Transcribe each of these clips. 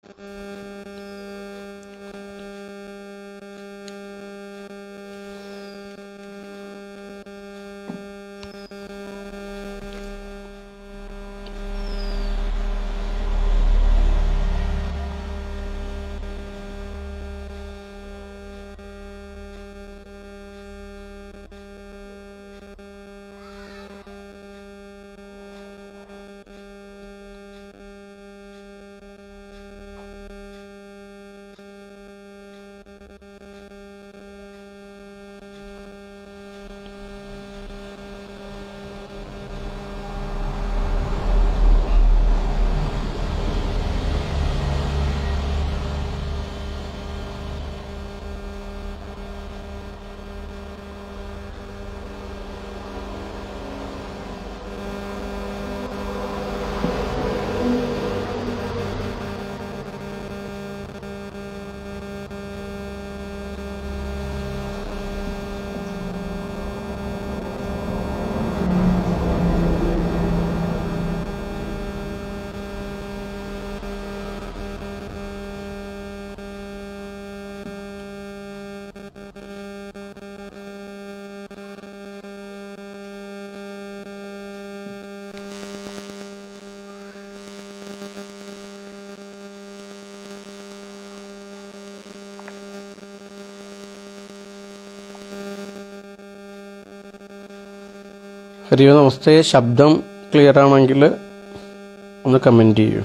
ഹരിയോ നമസ്തേ ശബ്ദം ക്ലിയർ ആണെങ്കിൽ ഒന്ന് കമൻറ്റ് ചെയ്യൂ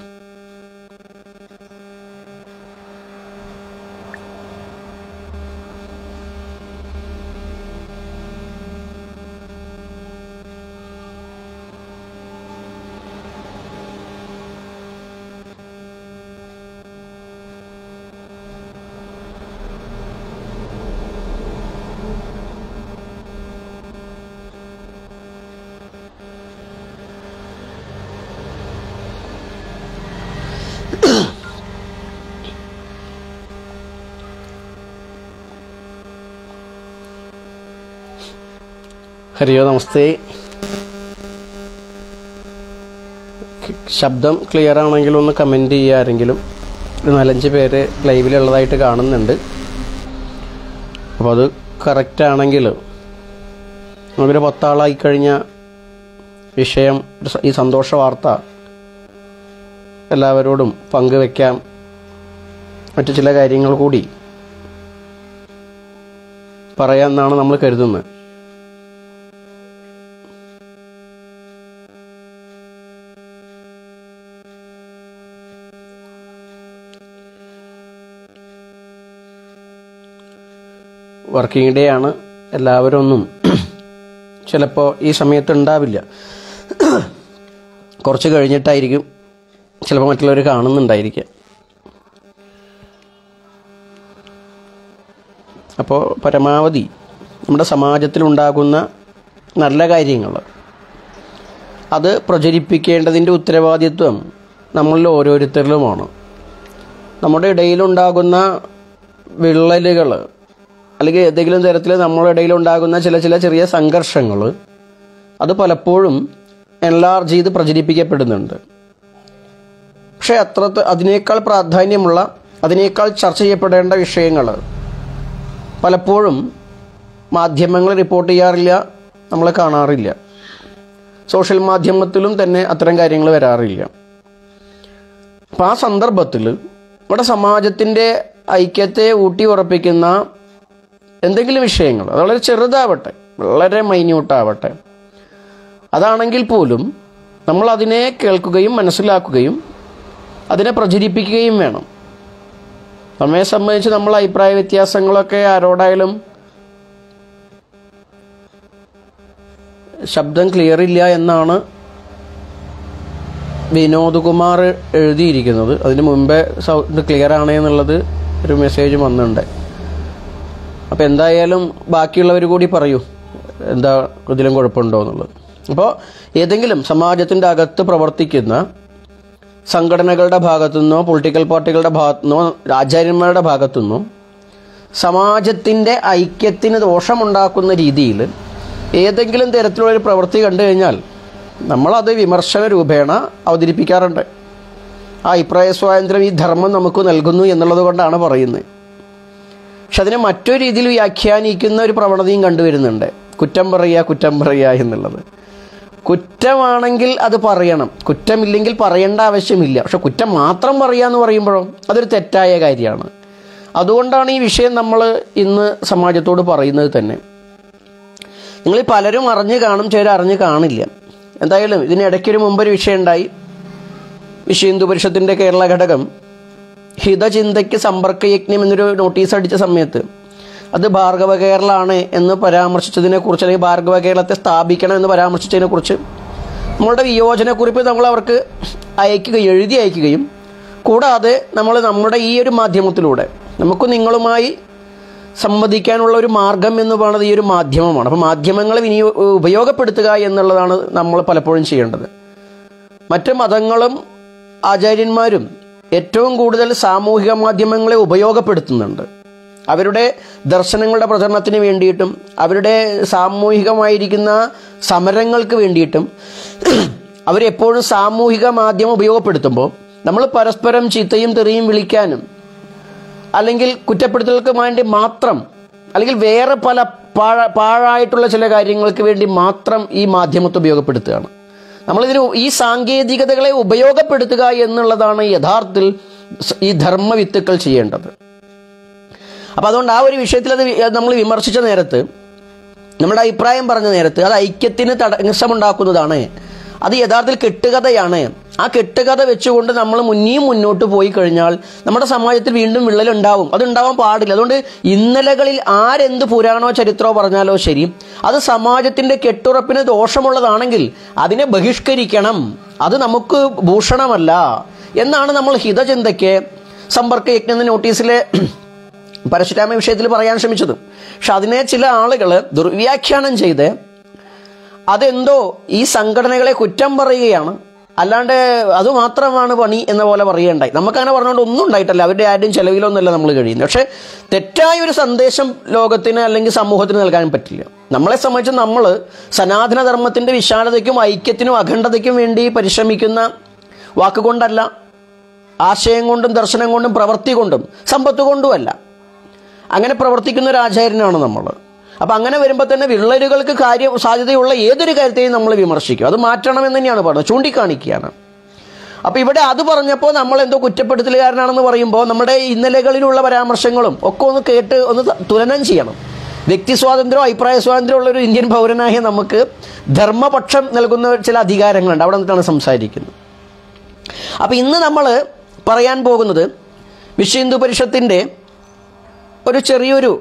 ഹരിയോ നമസ്തേ ശബ്ദം ക്ലിയർ ആണെങ്കിൽ ഒന്ന് കമൻറ്റ് ചെയ്യുക ആരെങ്കിലും ഒരു നാലഞ്ച് പേര് ലൈവിലുള്ളതായിട്ട് കാണുന്നുണ്ട് അപ്പോൾ അത് കറക്റ്റ് ആണെങ്കിൽ നമുക്കൊരു പത്താളായി കഴിഞ്ഞ വിഷയം ഈ സന്തോഷ വാർത്ത എല്ലാവരോടും പങ്കുവെക്കാം മറ്റു ചില കാര്യങ്ങൾ കൂടി പറയാമെന്നാണ് നമ്മൾ കരുതുന്നത് വർക്കിംഗ് ഡേ ആണ് എല്ലാവരും ഒന്നും ചിലപ്പോൾ ഈ സമയത്ത് ഉണ്ടാവില്ല കുറച്ച് കഴിഞ്ഞിട്ടായിരിക്കും ചിലപ്പോൾ മറ്റുള്ളവർ കാണുന്നുണ്ടായിരിക്കാം അപ്പോൾ പരമാവധി നമ്മുടെ സമാജത്തിലുണ്ടാകുന്ന നല്ല കാര്യങ്ങൾ അത് പ്രചരിപ്പിക്കേണ്ടതിൻ്റെ ഉത്തരവാദിത്വം നമ്മളിൽ ഓരോരുത്തരിലുമാണ് നമ്മുടെ ഇടയിലുണ്ടാകുന്ന വിള്ളലുകൾ അല്ലെങ്കിൽ ഏതെങ്കിലും തരത്തിൽ നമ്മുടെ ഇടയിലുണ്ടാകുന്ന ചില ചില ചെറിയ സംഘർഷങ്ങൾ അത് പലപ്പോഴും എൻലാർജ് ചെയ്ത് പ്രചരിപ്പിക്കപ്പെടുന്നുണ്ട് പക്ഷേ അത്ര അതിനേക്കാൾ പ്രാധാന്യമുള്ള അതിനേക്കാൾ ചർച്ച ചെയ്യപ്പെടേണ്ട വിഷയങ്ങൾ പലപ്പോഴും മാധ്യമങ്ങൾ റിപ്പോർട്ട് ചെയ്യാറില്ല നമ്മൾ കാണാറില്ല സോഷ്യൽ മാധ്യമത്തിലും തന്നെ അത്തരം കാര്യങ്ങൾ വരാറില്ല അപ്പം ആ സന്ദർഭത്തിൽ നമ്മുടെ സമാജത്തിൻ്റെ ഐക്യത്തെ ഊട്ടി ഉറപ്പിക്കുന്ന എന്തെങ്കിലും വിഷയങ്ങൾ അത് വളരെ ചെറുതാവട്ടെ വളരെ മൈന്യൂട്ടാവട്ടെ അതാണെങ്കിൽ പോലും നമ്മൾ അതിനെ കേൾക്കുകയും മനസ്സിലാക്കുകയും അതിനെ പ്രചരിപ്പിക്കുകയും വേണം നമ്മെ സംബന്ധിച്ച് നമ്മൾ അഭിപ്രായ വ്യത്യാസങ്ങളൊക്കെ ആരോടായാലും ശബ്ദം ക്ലിയർ ഇല്ല എന്നാണ് വിനോദ് കുമാർ എഴുതിയിരിക്കുന്നത് അതിന് മുമ്പേ സൗണ്ട് ക്ലിയർ ആണ് എന്നുള്ളത് ഒരു മെസ്സേജ് വന്നിട്ടുണ്ട് അപ്പോൾ എന്തായാലും ബാക്കിയുള്ളവർ കൂടി പറയൂ എന്താ ഇതിലും കുഴപ്പമുണ്ടോ എന്നുള്ളത് അപ്പോൾ ഏതെങ്കിലും സമാജത്തിൻ്റെ അകത്ത് പ്രവർത്തിക്കുന്ന സംഘടനകളുടെ ഭാഗത്തുനിന്നോ പൊളിറ്റിക്കൽ പാർട്ടികളുടെ ഭാഗത്തുനിന്നോ ആചാര്യന്മാരുടെ ഭാഗത്തുനിന്നോ സമാജത്തിൻ്റെ ഐക്യത്തിന് ദോഷമുണ്ടാക്കുന്ന രീതിയിൽ ഏതെങ്കിലും തരത്തിലുള്ള ഒരു പ്രവൃത്തി കണ്ടു കഴിഞ്ഞാൽ നമ്മളത് വിമർശന രൂപേണ അവതരിപ്പിക്കാറുണ്ട് ആ അഭിപ്രായ സ്വാതന്ത്ര്യം ഈ ധർമ്മം നമുക്ക് നൽകുന്നു എന്നുള്ളത് കൊണ്ടാണ് പറയുന്നത് പക്ഷെ അതിനെ മറ്റൊരു രീതിയിൽ വ്യാഖ്യാനിക്കുന്ന ഒരു പ്രവണതയും കണ്ടുവരുന്നുണ്ട് കുറ്റം പറയുക കുറ്റം പറയുക എന്നുള്ളത് കുറ്റമാണെങ്കിൽ അത് പറയണം കുറ്റമില്ലെങ്കിൽ പറയേണ്ട ആവശ്യമില്ല പക്ഷെ കുറ്റം മാത്രം പറയുക എന്ന് പറയുമ്പോഴോ അതൊരു തെറ്റായ കാര്യമാണ് അതുകൊണ്ടാണ് ഈ വിഷയം നമ്മൾ ഇന്ന് സമാജത്തോട് പറയുന്നത് തന്നെ നിങ്ങൾ പലരും അറിഞ്ഞ് കാണും ചിലർ അറിഞ്ഞ് കാണില്ല എന്തായാലും ഇതിനിടയ്ക്കൊരു മുമ്പൊരു വിഷയം ഉണ്ടായി വിശ്വ ഹിന്ദു പരിഷത്തിൻ്റെ കേരള ഘടകം ഹിതചിന്തയ്ക്ക് സമ്പർക്ക യജ്ഞം എന്നൊരു നോട്ടീസ് അടിച്ച സമയത്ത് അത് ഭാർഗവ കേരളമാണ് എന്ന് പരാമർശിച്ചതിനെ കുറിച്ച് അല്ലെങ്കിൽ ഭാർഗവ കേരളത്തെ സ്ഥാപിക്കണം എന്ന് പരാമർശിച്ചതിനെ കുറിച്ച് നമ്മളുടെ വിയോജനക്കുറിപ്പ് നമ്മൾ അവർക്ക് അയക്കുകയും എഴുതി അയക്കുകയും കൂടാതെ നമ്മൾ നമ്മുടെ ഈ ഒരു മാധ്യമത്തിലൂടെ നമുക്ക് നിങ്ങളുമായി സംവദിക്കാനുള്ള ഒരു മാർഗം എന്ന് പറയുന്നത് ഈ ഒരു മാധ്യമമാണ് അപ്പോൾ മാധ്യമങ്ങളെ വിനിയോ ഉപയോഗപ്പെടുത്തുക എന്നുള്ളതാണ് നമ്മൾ പലപ്പോഴും ചെയ്യേണ്ടത് മറ്റ് മതങ്ങളും ആചാര്യന്മാരും ഏറ്റവും കൂടുതൽ സാമൂഹിക മാധ്യമങ്ങളെ ഉപയോഗപ്പെടുത്തുന്നുണ്ട് അവരുടെ ദർശനങ്ങളുടെ പ്രചരണത്തിന് വേണ്ടിയിട്ടും അവരുടെ സാമൂഹികമായിരിക്കുന്ന സമരങ്ങൾക്ക് വേണ്ടിയിട്ടും അവരെപ്പോഴും സാമൂഹിക മാധ്യമം ഉപയോഗപ്പെടുത്തുമ്പോൾ നമ്മൾ പരസ്പരം ചീത്തയും തെറിയും വിളിക്കാനും അല്ലെങ്കിൽ കുറ്റപ്പെടുത്തലുകൾക്ക് വേണ്ടി മാത്രം അല്ലെങ്കിൽ വേറെ പല പാഴ പാഴായിട്ടുള്ള ചില കാര്യങ്ങൾക്ക് വേണ്ടി മാത്രം ഈ മാധ്യമത്തെ ഉപയോഗപ്പെടുത്തുകയാണ് നമ്മളിതിന് ഈ സാങ്കേതികതകളെ ഉപയോഗപ്പെടുത്തുക എന്നുള്ളതാണ് യഥാർത്ഥത്തിൽ ഈ ധർമ്മവിത്തുക്കൾ ചെയ്യേണ്ടത് അപ്പം അതുകൊണ്ട് ആ ഒരു വിഷയത്തിൽ അത് നമ്മൾ വിമർശിച്ച നേരത്ത് നമ്മുടെ അഭിപ്രായം പറഞ്ഞ നേരത്ത് അത് ഐക്യത്തിന് തടസ്സമുണ്ടാക്കുന്നതാണ് അത് യഥാർത്ഥത്തിൽ കെട്ടുകഥയാണ് ആ കെട്ടുകഥ വെച്ചുകൊണ്ട് നമ്മൾ മുന്നിയും മുന്നോട്ട് പോയി കഴിഞ്ഞാൽ നമ്മുടെ സമാജത്തിൽ വീണ്ടും വിള്ളലുണ്ടാവും അതുണ്ടാവാൻ പാടില്ല അതുകൊണ്ട് ഇന്നലകളിൽ ആരെന്ത് പുരാണോ ചരിത്രമോ പറഞ്ഞാലോ ശരി അത് സമാജത്തിന്റെ കെട്ടുറപ്പിന് ദോഷമുള്ളതാണെങ്കിൽ അതിനെ ബഹിഷ്കരിക്കണം അത് നമുക്ക് ഭൂഷണമല്ല എന്നാണ് നമ്മൾ ഹിതചിന്തയ്ക്ക് സമ്പർക്ക യജ്ഞ എന്ന നോട്ടീസിലെ പരശുരാമ വിഷയത്തിൽ പറയാൻ ശ്രമിച്ചത് പക്ഷെ അതിനെ ചില ആളുകൾ ദുർവ്യാഖ്യാനം ചെയ്ത് അതെന്തോ ഈ സംഘടനകളെ കുറ്റം പറയുകയാണ് അല്ലാണ്ട് അത് മാത്രമാണ് പണി എന്ന പോലെ പറയുകയുണ്ടായി നമുക്കങ്ങനെ പറഞ്ഞുകൊണ്ട് ഒന്നും ഉണ്ടായിട്ടല്ല അവരുടെ ആരുടെയും ചെലവിലൊന്നുമല്ല നമ്മൾ കഴിയുന്നത് പക്ഷേ തെറ്റായ ഒരു സന്ദേശം ലോകത്തിന് അല്ലെങ്കിൽ സമൂഹത്തിന് നൽകാൻ പറ്റില്ല നമ്മളെ സംബന്ധിച്ച് നമ്മൾ സനാതനധർമ്മത്തിൻ്റെ വിശാലതയ്ക്കും ഐക്യത്തിനും അഖണ്ഡതയ്ക്കും വേണ്ടി പരിശ്രമിക്കുന്ന വാക്കുകൊണ്ടല്ല ആശയം കൊണ്ടും ദർശനം കൊണ്ടും പ്രവൃത്തി കൊണ്ടും സമ്പത്ത് കൊണ്ടുമല്ല അങ്ങനെ പ്രവർത്തിക്കുന്ന ഒരു ആചാര്യനാണ് നമ്മൾ അപ്പം അങ്ങനെ വരുമ്പോൾ തന്നെ വിള്ളലുകൾക്ക് കാര്യ സാധ്യതയുള്ള ഏതൊരു കാര്യത്തെയും നമ്മൾ വിമർശിക്കും അത് മാറ്റണമെന്ന് തന്നെയാണ് പറഞ്ഞത് ചൂണ്ടിക്കാണിക്കുകയാണ് അപ്പോൾ ഇവിടെ അത് പറഞ്ഞപ്പോൾ നമ്മൾ എന്തോ കുറ്റപ്പെടുത്തലുകാരനാണെന്ന് പറയുമ്പോൾ നമ്മുടെ ഇന്നലകളിലുള്ള പരാമർശങ്ങളും ഒക്കെ ഒന്ന് കേട്ട് ഒന്ന് തുലനം ചെയ്യണം വ്യക്തി സ്വാതന്ത്ര്യവും അഭിപ്രായ സ്വാതന്ത്ര്യവും ഉള്ള ഒരു ഇന്ത്യൻ പൗരനായ നമുക്ക് ധർമ്മപക്ഷം നൽകുന്ന ചില അധികാരങ്ങളുണ്ട് അവിടെ നിന്നിട്ടാണ് സംസാരിക്കുന്നത് അപ്പോൾ ഇന്ന് നമ്മൾ പറയാൻ പോകുന്നത് വിശ്വ ഹിന്ദു പരിഷത്തിൻ്റെ ഒരു ചെറിയൊരു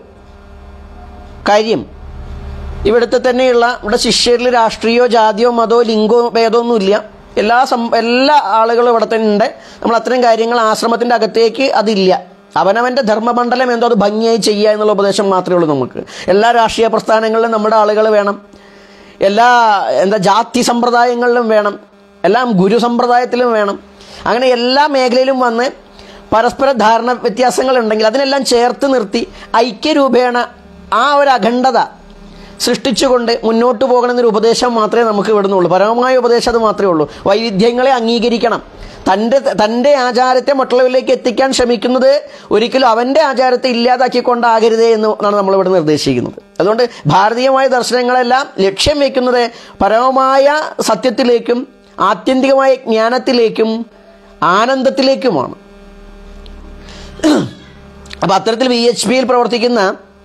കാര്യം ഇവിടുത്തെ തന്നെയുള്ള ഇവിടെ ശിഷ്യരിൽ രാഷ്ട്രീയോ ജാതിയോ മതമോ ലിംഗോ ഭേദമൊന്നുമില്ല എല്ലാ സം എല്ലാ ആളുകളും ഇവിടെ തന്നെ ഉണ്ട് നമ്മൾ അത്തരം കാര്യങ്ങൾ ആശ്രമത്തിൻ്റെ അകത്തേക്ക് അതില്ല അവനവൻ്റെ ധർമ്മമണ്ഡലം എന്തോ അത് ഭംഗിയായി ചെയ്യുക എന്നുള്ള ഉപദേശം മാത്രമേ ഉള്ളൂ നമുക്ക് എല്ലാ രാഷ്ട്രീയ പ്രസ്ഥാനങ്ങളിലും നമ്മുടെ ആളുകൾ വേണം എല്ലാ എന്താ ജാതി സമ്പ്രദായങ്ങളിലും വേണം എല്ലാം ഗുരു സമ്പ്രദായത്തിലും വേണം അങ്ങനെ എല്ലാ മേഖലയിലും വന്ന് പരസ്പര ധാരണ വ്യത്യാസങ്ങളുണ്ടെങ്കിൽ അതിനെല്ലാം ചേർത്ത് നിർത്തി ഐക്യരൂപേണ ആ ഒരു അഖണ്ഡത സൃഷ്ടിച്ചുകൊണ്ട് മുന്നോട്ട് പോകണമെന്നൊരു ഉപദേശം മാത്രമേ നമുക്ക് ഇവിടുന്നുള്ളൂ പരമമായ ഉപദേശം അത് മാത്രമേ ഉള്ളൂ വൈവിധ്യങ്ങളെ അംഗീകരിക്കണം തൻ്റെ തൻ്റെ ആചാരത്തെ മറ്റുള്ളവരിലേക്ക് എത്തിക്കാൻ ശ്രമിക്കുന്നത് ഒരിക്കലും അവൻ്റെ ആചാരത്തെ ഇല്ലാതാക്കിക്കൊണ്ടാകരുതേ എന്നാണ് നമ്മളിവിടെ നിർദ്ദേശിക്കുന്നത് അതുകൊണ്ട് ഭാരതീയമായ ദർശനങ്ങളെല്ലാം ലക്ഷ്യം വയ്ക്കുന്നത് പരമമായ സത്യത്തിലേക്കും ആത്യന്തികമായ ജ്ഞാനത്തിലേക്കും ആനന്ദത്തിലേക്കുമാണ് അപ്പം അത്തരത്തിൽ വി എച്ച് പിയിൽ പ്രവർത്തിക്കുന്ന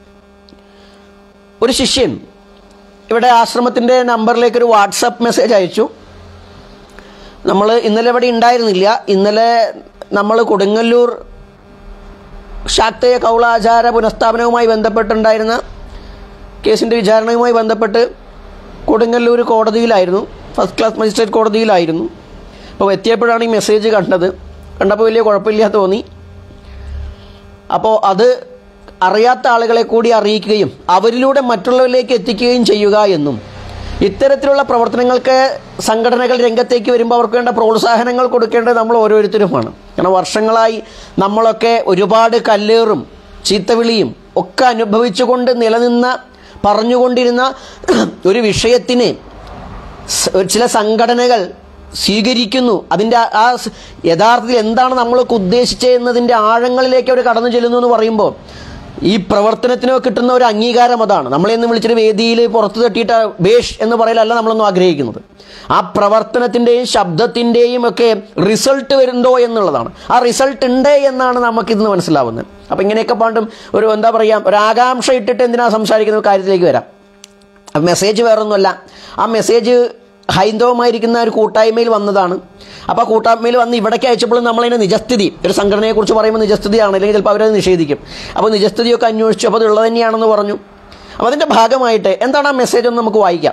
ഒരു ശിഷ്യൻ ഇവിടെ ആശ്രമത്തിൻ്റെ നമ്പറിലേക്ക് ഒരു വാട്സപ്പ് മെസ്സേജ് അയച്ചു നമ്മൾ ഇന്നലെ ഇവിടെ ഉണ്ടായിരുന്നില്ല ഇന്നലെ നമ്മൾ കൊടുങ്ങല്ലൂർ ശാക്തേയ കൗളാചാര പുനഃസ്ഥാപനവുമായി ബന്ധപ്പെട്ടുണ്ടായിരുന്ന കേസിൻ്റെ വിചാരണയുമായി ബന്ധപ്പെട്ട് കൊടുങ്ങല്ലൂർ കോടതിയിലായിരുന്നു ഫസ്റ്റ് ക്ലാസ് മജിസ്ട്രേറ്റ് കോടതിയിലായിരുന്നു അപ്പോൾ എത്തിയപ്പോഴാണ് ഈ മെസ്സേജ് കണ്ടത് കണ്ടപ്പോൾ വലിയ കുഴപ്പമില്ല തോന്നി അപ്പോൾ അത് അറിയാത്ത ആളുകളെ കൂടി അറിയിക്കുകയും അവരിലൂടെ മറ്റുള്ളവരിലേക്ക് എത്തിക്കുകയും ചെയ്യുക എന്നും ഇത്തരത്തിലുള്ള പ്രവർത്തനങ്ങൾക്ക് സംഘടനകൾ രംഗത്തേക്ക് വരുമ്പോൾ അവർക്ക് വേണ്ട പ്രോത്സാഹനങ്ങൾ കൊടുക്കേണ്ടത് നമ്മൾ ഓരോരുത്തരുമാണ് കാരണം വർഷങ്ങളായി നമ്മളൊക്കെ ഒരുപാട് കല്ലേറും ചീത്തവിളിയും ഒക്കെ അനുഭവിച്ചുകൊണ്ട് നിലനിന്ന പറഞ്ഞുകൊണ്ടിരുന്ന ഒരു വിഷയത്തിന് ചില സംഘടനകൾ സ്വീകരിക്കുന്നു അതിൻ്റെ ആ- ആ സ് യഥാർത്ഥത്തിൽ എന്താണ് നമ്മളൊക്കെ ഉദ്ദേശിച്ചത് എന്നതിൻ്റെ ആഴങ്ങളിലേക്ക് അവർ കടന്നു ചെല്ലുന്നു എന്ന് പറയുമ്പോൾ ഈ പ്രവർത്തനത്തിന് കിട്ടുന്ന ഒരു അംഗീകാരം അതാണ് നമ്മളെന്ന് വിളിച്ചിട്ട് വേദിയിൽ പുറത്ത് തട്ടിയിട്ട് ബേഷ് എന്ന് പറയലല്ല നമ്മളൊന്നും ആഗ്രഹിക്കുന്നത് ആ പ്രവർത്തനത്തിൻ്റെയും ശബ്ദത്തിൻ്റെയും ഒക്കെ റിസൾട്ട് വരുന്നുണ്ടോ എന്നുള്ളതാണ് ആ റിസൾട്ട് ഉണ്ട് എന്നാണ് നമുക്കിന്ന് മനസ്സിലാവുന്നത് അപ്പം ഇങ്ങനെയൊക്കെ പണ്ടും ഒരു എന്താ പറയുക ഒരു ആകാംക്ഷ ഇട്ടിട്ട് എന്തിനാ സംസാരിക്കുന്ന ഒരു കാര്യത്തിലേക്ക് വരാം ആ മെസ്സേജ് വേറൊന്നുമല്ല ആ മെസ്സേജ് ഹൈന്ദവമായിരിക്കുന്ന ഒരു കൂട്ടായ്മയിൽ വന്നതാണ് അപ്പോൾ ആ കൂട്ടായ്മയിൽ വന്ന് ഇവിടേക്ക് അയച്ചപ്പോൾ നമ്മളതിൻ്റെ നിജസ്ഥിതി ഒരു സംഘടനയെക്കുറിച്ച് പറയുമ്പോൾ നിജസ്ഥിതിയാണ് അല്ലെങ്കിൽ ചിലപ്പോൾ അവരത് നിഷേധിക്കും അപ്പോൾ നിജസ്ഥിതിയൊക്കെ അന്വേഷിച്ചു അപ്പോൾ അത് ഉള്ളത് തന്നെയാണെന്ന് പറഞ്ഞു അപ്പോൾ അതിൻ്റെ ഭാഗമായിട്ട് എന്താണ് ആ മെസ്സേജ് ഒന്ന് നമുക്ക് വായിക്കാം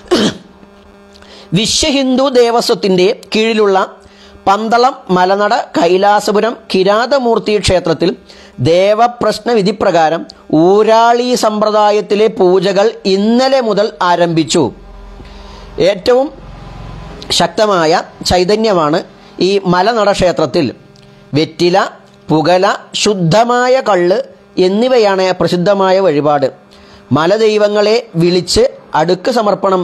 വിശ്വഹിന്ദു ദേവസ്വത്തിൻ്റെ കീഴിലുള്ള പന്തളം മലനട കൈലാസപുരം കിരാതമൂർത്തി ക്ഷേത്രത്തിൽ ദേവപ്രശ്ന വിധിപ്രകാരം ഊരാളി സമ്പ്രദായത്തിലെ പൂജകൾ ഇന്നലെ മുതൽ ആരംഭിച്ചു ഏറ്റവും ശക്തമായ ചൈതന്യമാണ് ഈ മലനട ക്ഷേത്രത്തിൽ വെറ്റില പുകല ശുദ്ധമായ കള്ള് എന്നിവയാണ് പ്രസിദ്ധമായ വഴിപാട് മലദൈവങ്ങളെ വിളിച്ച് അടുക്ക് സമർപ്പണം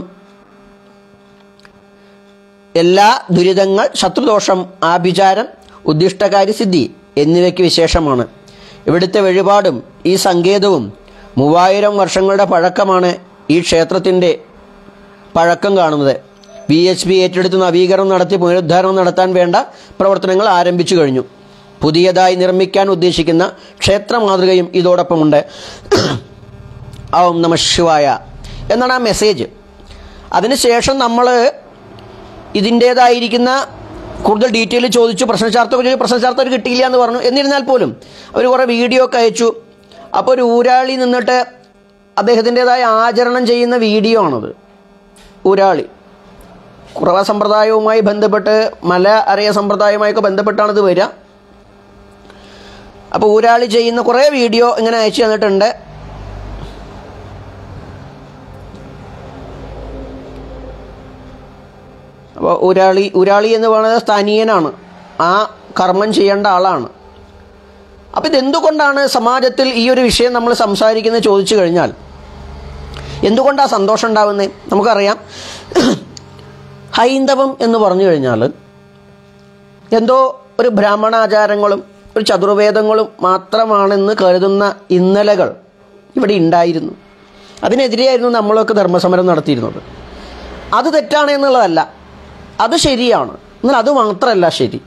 എല്ലാ ദുരിതങ്ങൾ ശത്രുദോഷം ആഭിചാരം ഉദ്ദിഷ്ടകാര്യ സിദ്ധി എന്നിവയ്ക്ക് വിശേഷമാണ് ഇവിടുത്തെ വഴിപാടും ഈ സങ്കേതവും മൂവായിരം വർഷങ്ങളുടെ പഴക്കമാണ് ഈ ക്ഷേത്രത്തിൻ്റെ പഴക്കം കാണുന്നത് വി എച്ച് പി ഏറ്റെടുത്ത് നവീകരണം നടത്തി പുനരുദ്ധാരണം നടത്താൻ വേണ്ട പ്രവർത്തനങ്ങൾ ആരംഭിച്ചു കഴിഞ്ഞു പുതിയതായി നിർമ്മിക്കാൻ ഉദ്ദേശിക്കുന്ന ക്ഷേത്ര മാതൃകയും ഇതോടൊപ്പമുണ്ട് ഓം നമ ശിവായ എന്നാണ് ആ മെസ്സേജ് അതിനുശേഷം നമ്മൾ ഇതിൻ്റേതായിരിക്കുന്ന കൂടുതൽ ഡീറ്റെയിൽ ചോദിച്ചു പ്രശ്നചാർത്തൊക്കെ ചോദിച്ചു പ്രശ്നചാർത്ത ഒരു കിട്ടിയില്ല എന്ന് പറഞ്ഞു എന്നിരുന്നാൽ പോലും അവർ കുറേ വീഡിയോ ഒക്കെ അയച്ചു അപ്പോൾ ഒരു ഊരാളി നിന്നിട്ട് അദ്ദേഹത്തിൻ്റെതായ ആചരണം ചെയ്യുന്ന വീഡിയോ ആണത് ഊരാളി കുറവ സമ്പ്രദായവുമായി ബന്ധപ്പെട്ട് മല അറിയ സമ്പ്രദായവുമായൊക്കെ ബന്ധപ്പെട്ടാണ് ഇത് വരിക അപ്പോൾ ഊരാളി ചെയ്യുന്ന കുറേ വീഡിയോ ഇങ്ങനെ അയച്ചു തന്നിട്ടുണ്ട് അപ്പോൾ ഊരാളി ഊരാളി എന്ന് പറയുന്നത് സ്ഥാനീയനാണ് ആ കർമ്മം ചെയ്യേണ്ട ആളാണ് അപ്പോൾ ഇതെന്തുകൊണ്ടാണ് സമാജത്തിൽ ഈ ഒരു വിഷയം നമ്മൾ സംസാരിക്കുന്നത് ചോദിച്ചു കഴിഞ്ഞാൽ എന്തുകൊണ്ടാണ് സന്തോഷം ഉണ്ടാവുന്നത് നമുക്കറിയാം ഹൈന്ദവം എന്ന് പറഞ്ഞു കഴിഞ്ഞാൽ എന്തോ ഒരു ബ്രാഹ്മണാചാരങ്ങളും ഒരു ചതുർവേദങ്ങളും മാത്രമാണെന്ന് കരുതുന്ന ഇന്നലകൾ ഇവിടെ ഉണ്ടായിരുന്നു അതിനെതിരെയായിരുന്നു നമ്മളൊക്കെ ധർമ്മസമരം നടത്തിയിരുന്നത് അത് തെറ്റാണ് എന്നുള്ളതല്ല അത് ശരിയാണ് എന്നാൽ അത് മാത്രമല്ല ശരി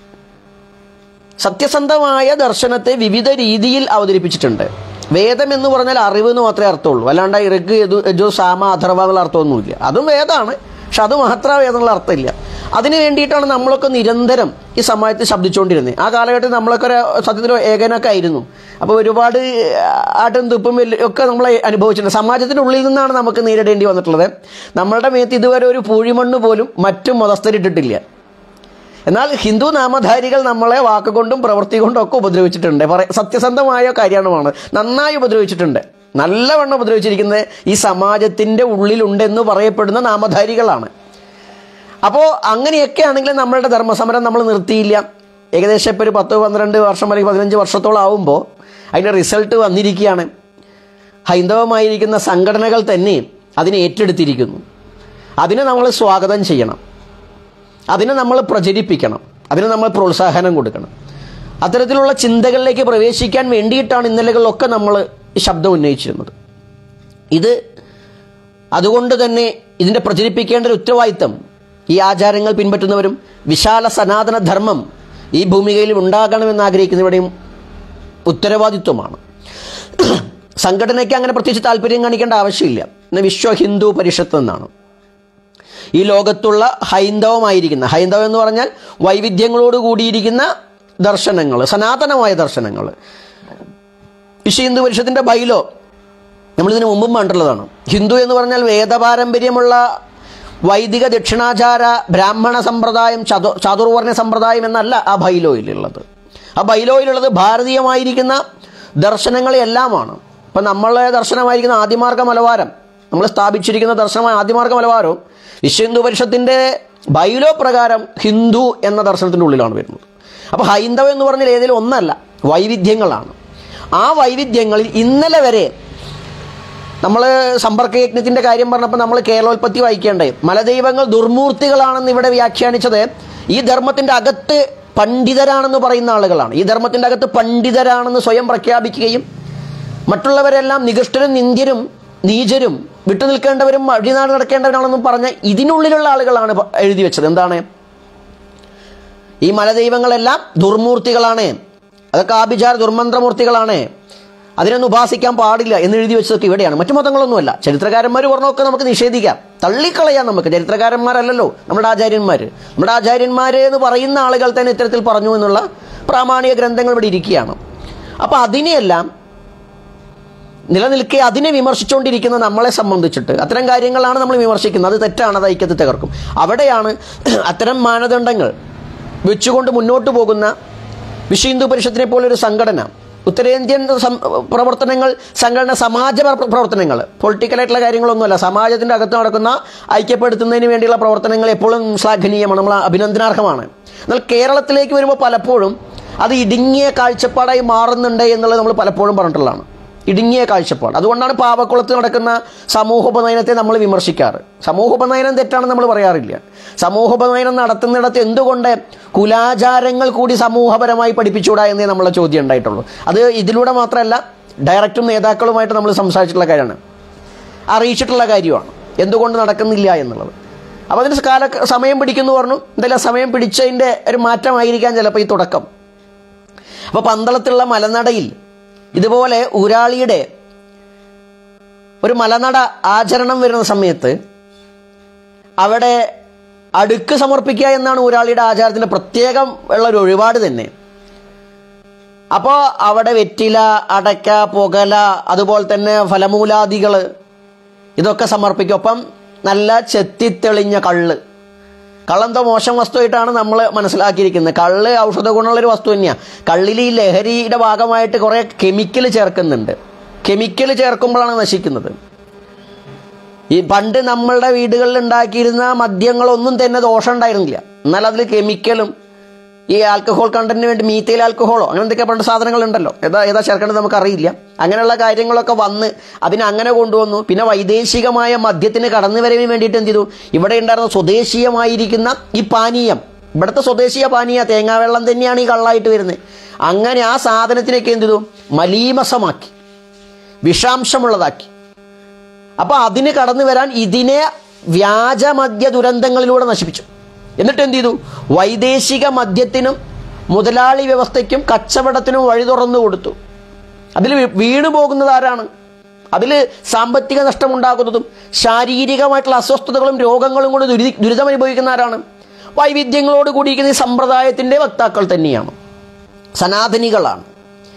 സത്യസന്ധമായ ദർശനത്തെ വിവിധ രീതിയിൽ അവതരിപ്പിച്ചിട്ടുണ്ട് വേദം എന്ന് പറഞ്ഞാൽ അറിവ് എന്ന് മാത്രമേ അർത്ഥമുള്ളൂ അല്ലാണ്ട് ഇറക്ക് യജു യജു സാമ അഥർവ എന്നുള്ള അർത്ഥമൊന്നുമില്ല അതും വേദമാണ് പക്ഷെ അത് മാത്രമേ വേദം എന്നുള്ള അർത്ഥമില്ല അതിനു വേണ്ടിയിട്ടാണ് നമ്മളൊക്കെ നിരന്തരം ഈ സമാജത്തിൽ ശബ്ദിച്ചുകൊണ്ടിരുന്നത് ആ കാലഘട്ടത്തിൽ നമ്മളൊക്കെ ഒരു സത്യത്തിൽ ഏകനൊക്കെ ആയിരുന്നു അപ്പോൾ ഒരുപാട് ആട്ടും തുപ്പും വെല്ല് ഒക്കെ നമ്മൾ അനുഭവിച്ചിട്ടുണ്ട് സമാജത്തിൻ്റെ ഉള്ളിൽ നിന്നാണ് നമുക്ക് നേരിടേണ്ടി വന്നിട്ടുള്ളത് നമ്മളുടെ മേത്ത് ഇതുവരെ ഒരു പൂഴിമണ്ണ് പോലും മറ്റു മതസ്ഥരിട്ടിട്ടില്ല എന്നാൽ ഹിന്ദു നാമധാരികൾ നമ്മളെ വാക്കുകൊണ്ടും പ്രവൃത്തി കൊണ്ടും ഒക്കെ ഉപദ്രവിച്ചിട്ടുണ്ട് പറ സത്യസന്ധമായ കാര്യമാണ് നന്നായി ഉപദ്രവിച്ചിട്ടുണ്ട് നല്ലവണ്ണം ഉപദ്രവിച്ചിരിക്കുന്നത് ഈ സമാജത്തിൻ്റെ ഉള്ളിലുണ്ടെന്ന് പറയപ്പെടുന്ന നാമധാരികളാണ് അപ്പോൾ അങ്ങനെയൊക്കെ ആണെങ്കിൽ നമ്മളുടെ ധർമ്മസമരം നമ്മൾ നിർത്തിയില്ല ഏകദേശം ഇപ്പോൾ ഒരു പത്ത് പന്ത്രണ്ട് വർഷം അല്ലെങ്കിൽ പതിനഞ്ച് വർഷത്തോളം ആവുമ്പോൾ അതിൻ്റെ റിസൾട്ട് വന്നിരിക്കുകയാണ് ഹൈന്ദവമായിരിക്കുന്ന സംഘടനകൾ തന്നെ അതിനെ ഏറ്റെടുത്തിരിക്കുന്നു അതിനെ നമ്മൾ സ്വാഗതം ചെയ്യണം അതിനെ നമ്മൾ പ്രചരിപ്പിക്കണം അതിന് നമ്മൾ പ്രോത്സാഹനം കൊടുക്കണം അത്തരത്തിലുള്ള ചിന്തകളിലേക്ക് പ്രവേശിക്കാൻ വേണ്ടിയിട്ടാണ് ഇന്നലകളിലൊക്കെ നമ്മൾ ഈ ശബ്ദം ഉന്നയിച്ചിരുന്നത് ഇത് അതുകൊണ്ട് തന്നെ ഇതിൻ്റെ പ്രചരിപ്പിക്കേണ്ട ഒരു ഉത്തരവാദിത്തം ഈ ആചാരങ്ങൾ പിൻപറ്റുന്നവരും വിശാല സനാതന ധർമ്മം ഈ ഭൂമികയിൽ ഉണ്ടാകണമെന്ന് ആഗ്രഹിക്കുന്നവരുടെയും ഉത്തരവാദിത്വമാണ് സംഘടനയ്ക്ക് അങ്ങനെ പ്രത്യേകിച്ച് താല്പര്യം കാണിക്കേണ്ട ആവശ്യമില്ല ഇന്ന് വിശ്വ ഹിന്ദു പരിഷത്ത് എന്നാണ് ഈ ലോകത്തുള്ള ഹൈന്ദവമായിരിക്കുന്ന ഹൈന്ദവം എന്ന് പറഞ്ഞാൽ വൈവിധ്യങ്ങളോട് കൂടിയിരിക്കുന്ന ദർശനങ്ങൾ സനാതനമായ ദർശനങ്ങൾ വിശ്വ ഹിന്ദു പരിഷത്തിൻ്റെ ബൈലോ നമ്മളിതിന് മുമ്പും കണ്ടുള്ളതാണ് ഹിന്ദു എന്ന് പറഞ്ഞാൽ വേദപാരമ്പര്യമുള്ള വൈദിക ദക്ഷിണാചാര ബ്രാഹ്മണ സമ്പ്രദായം ചതു ചതുർവർണ്ണ സമ്പ്രദായം എന്നല്ല ആ ബൈലോയിലുള്ളത് ആ ബൈലോയിലുള്ളത് ഭാരതീയമായിരിക്കുന്ന ദർശനങ്ങളെല്ലാമാണ് ഇപ്പം നമ്മളെ ദർശനമായിരിക്കുന്ന ആദിമാർഗ മലവാരം നമ്മൾ സ്ഥാപിച്ചിരിക്കുന്ന ദർശനമായ ആദിമാർഗ മലവാരവും വിശ്വ ഹിന്ദു പരിഷത്തിൻ്റെ ബൈലോ പ്രകാരം ഹിന്ദു എന്ന ദർശനത്തിൻ്റെ ഉള്ളിലാണ് വരുന്നത് അപ്പോൾ ഹൈന്ദവം എന്ന് പറഞ്ഞാൽ ഏതെങ്കിലും ഒന്നല്ല വൈവിധ്യങ്ങളാണ് ആ വൈവിധ്യങ്ങളിൽ ഇന്നലെ വരെ നമ്മൾ സമ്പർക്ക യജ്ഞത്തിന്റെ കാര്യം പറഞ്ഞപ്പോൾ നമ്മൾ കേരളോൽപ്പത്തി വായിക്കേണ്ടേ മലദൈവങ്ങൾ ദുർമൂർത്തികളാണെന്ന് ഇവിടെ വ്യാഖ്യാനിച്ചത് ഈ ധർമ്മത്തിന്റെ അകത്ത് പണ്ഡിതരാണെന്ന് പറയുന്ന ആളുകളാണ് ഈ ധർമ്മത്തിന്റെ അകത്ത് പണ്ഡിതരാണെന്ന് സ്വയം പ്രഖ്യാപിക്കുകയും മറ്റുള്ളവരെല്ലാം നികൃഷ്ടരും നിന്ദ്യരും നീചരും വിട്ടുനിൽക്കേണ്ടവരും അഴിനാട് നടക്കേണ്ടവരാണെന്നും പറഞ്ഞ ഇതിനുള്ളിലുള്ള ആളുകളാണ് പ- എഴുതി വെച്ചത് എന്താണ് ഈ മലദൈവങ്ങളെല്ലാം ദുർമൂർത്തികളാണ് അതൊക്കെ ആഭിചാര ദുർമന്ത്രമൂർത്തികളാണ് അതിനൊന്നും ഉപാസിക്കാൻ പാടില്ല എന്ന് എഴുതി വെച്ചതൊക്കെ ഇവിടെയാണ് മറ്റു മതങ്ങളൊന്നുമല്ല ചരിത്രകാരന്മാർ പറഞ്ഞൊക്കെ നമുക്ക് നിഷേധിക്കാം തള്ളിക്കളയാം നമുക്ക് ചരിത്രകാരന്മാരല്ലല്ലോ നമ്മുടെ ആചാര്യന്മാർ നമ്മുടെ ആചാര്യന്മാർ എന്ന് പറയുന്ന ആളുകൾ തന്നെ ഇത്തരത്തിൽ പറഞ്ഞു എന്നുള്ള പ്രാമാണിക ഗ്രന്ഥങ്ങൾ ഇവിടെ ഇരിക്കുകയാണ് അപ്പോൾ അതിനെയെല്ലാം നിലനിൽക്കെ അതിനെ വിമർശിച്ചുകൊണ്ടിരിക്കുന്ന നമ്മളെ സംബന്ധിച്ചിട്ട് അത്തരം കാര്യങ്ങളാണ് നമ്മൾ വിമർശിക്കുന്നത് അത് തെറ്റാണ് അത് ഐക്യത്തെ തകർക്കും അവിടെയാണ് അത്തരം മാനദണ്ഡങ്ങൾ വെച്ചുകൊണ്ട് മുന്നോട്ട് പോകുന്ന വിശ്വ ഹിന്ദു പരിഷത്തിനെ പോലൊരു സംഘടന ഉത്തരേന്ത്യൻ സം- പ്രവർത്തനങ്ങൾ സംഘടന സമാജ പ്ര- പ്രവർത്തനങ്ങൾ പൊളിറ്റിക്കലായിട്ടുള്ള കാര്യങ്ങളൊന്നുമല്ല സമാജത്തിൻ്റെ അകത്ത് നടക്കുന്ന ഐക്യപ്പെടുത്തുന്നതിന് വേണ്ടിയുള്ള പ്രവർത്തനങ്ങൾ എപ്പോഴും ശ്ലാഘനീയമാണ് നമ്മൾ അഭിനന്ദനാർഹമാണ് എന്നാൽ കേരളത്തിലേക്ക് വരുമ്പോൾ പലപ്പോഴും അത് ഇടുങ്ങിയ കാഴ്ചപ്പാടായി മാറുന്നുണ്ട് എന്നുള്ളത് നമ്മൾ പലപ്പോഴും പറഞ്ഞിട്ടുള്ളതാണ് ഇടുങ്ങിയ കാഴ്ചപ്പാട് അതുകൊണ്ടാണ് പാവക്കുളത്ത് നടക്കുന്ന സമൂഹോപനയനത്തെ നമ്മൾ വിമർശിക്കാറ് സമൂഹോപനയനം തെറ്റാണെന്ന് നമ്മൾ പറയാറില്ല സമൂഹോപനയനം നടത്തുന്നിടത്ത് എന്തുകൊണ്ട് കുലാചാരങ്ങൾ കൂടി സമൂഹപരമായി പഠിപ്പിച്ചുകൂടാ എന്നേ നമ്മളെ ചോദ്യം ഉണ്ടായിട്ടുള്ളൂ അത് ഇതിലൂടെ മാത്രമല്ല ഡയറക്റ്റും നേതാക്കളുമായിട്ട് നമ്മൾ സംസാരിച്ചിട്ടുള്ള കാര്യമാണ് അറിയിച്ചിട്ടുള്ള കാര്യമാണ് എന്തുകൊണ്ട് നടക്കുന്നില്ല എന്നുള്ളത് അപ്പോൾ അതിന് കാല സമയം പിടിക്കുന്നു പറഞ്ഞു എന്തായാലും ആ സമയം പിടിച്ചതിൻ്റെ ഒരു മാറ്റമായിരിക്കാം ചിലപ്പോൾ ഈ തുടക്കം അപ്പോൾ പന്തളത്തുള്ള മലനടയിൽ ഇതുപോലെ ഊരാളിയുടെ ഒരു മലനട ആചരണം വരുന്ന സമയത്ത് അവിടെ അടുക്ക് സമർപ്പിക്കുക എന്നാണ് ഊരാളിയുടെ ആചാരത്തിൻ്റെ പ്രത്യേകം ഉള്ള ഒരു ഒഴിപാട് തന്നെ അപ്പോൾ അവിടെ വെറ്റില അടയ്ക്ക പുകല അതുപോലെ തന്നെ ഫലമൂലാദികൾ ഇതൊക്കെ സമർപ്പിക്കും ഒപ്പം നല്ല ചെത്തിത്തെളിഞ്ഞ കള്ള് കള്ളെന്തോ മോശം വസ്തുവായിട്ടാണ് നമ്മൾ മനസ്സിലാക്കിയിരിക്കുന്നത് കള്ള് ഔഷധ ഗുണമുള്ളൊരു വസ്തു തന്നെയാണ് കള്ളിൽ ഈ ലഹരിയുടെ ഭാഗമായിട്ട് കുറേ കെമിക്കൽ ചേർക്കുന്നുണ്ട് കെമിക്കൽ ചേർക്കുമ്പോഴാണ് നശിക്കുന്നത് ഈ പണ്ട് നമ്മളുടെ വീടുകളിൽ ഉണ്ടാക്കിയിരുന്ന മദ്യങ്ങളൊന്നും തന്നെ ദോഷം ഉണ്ടായിരുന്നില്ല എന്നാൽ അതിൽ കെമിക്കലും ഈ ആൽക്കഹോൾ കണ്ടന്റിന് വേണ്ടി മീത്തയിൽ ആൽക്കഹോളോ അങ്ങനെ എന്തൊക്കെ പറഞ്ഞ സാധനങ്ങളുണ്ടല്ലോ ഏതാ ഏതാ ചേർക്കേണ്ടത് നമുക്കറിയില്ല അങ്ങനെയുള്ള കാര്യങ്ങളൊക്കെ വന്ന് അതിനെ അങ്ങനെ കൊണ്ടുവന്നു പിന്നെ വൈദേശികമായ മദ്യത്തിന് കടന്നു വരവിന് വേണ്ടിയിട്ട് എന്ത് ചെയ്തു ഇവിടെ ഉണ്ടായിരുന്ന സ്വദേശീയമായിരിക്കുന്ന ഈ പാനീയം ഇവിടുത്തെ സ്വദേശീയ പാനീയ തേങ്ങാവെള്ളം തന്നെയാണ് ഈ കള്ളായിട്ട് വരുന്നത് അങ്ങനെ ആ സാധനത്തിനൊക്കെ എന്ത് ചെയ്തു മലീമസമാക്കി വിഷാംശമുള്ളതാക്കി അപ്പോൾ അതിന് കടന്നു വരാൻ ഇതിനെ വ്യാജമദ്യ ദുരന്തങ്ങളിലൂടെ നശിപ്പിച്ചു എന്നിട്ട് എന്ത് ചെയ്തു വൈദേശിക മദ്യത്തിനും മുതലാളി വ്യവസ്ഥയ്ക്കും കച്ചവടത്തിനും വഴി തുറന്നു കൊടുത്തു അതിൽ വീണു പോകുന്നത് ആരാണ് അതിൽ സാമ്പത്തിക നഷ്ടമുണ്ടാകുന്നതും ശാരീരികമായിട്ടുള്ള അസ്വസ്ഥതകളും രോഗങ്ങളും കൊണ്ട് ദുരി ദുരിതം അനുഭവിക്കുന്ന ആരാണ് വൈവിധ്യങ്ങളോട് കൂടിയിരിക്കുന്ന ഈ സമ്പ്രദായത്തിൻ്റെ വക്താക്കൾ തന്നെയാണ് സനാതനികളാണ്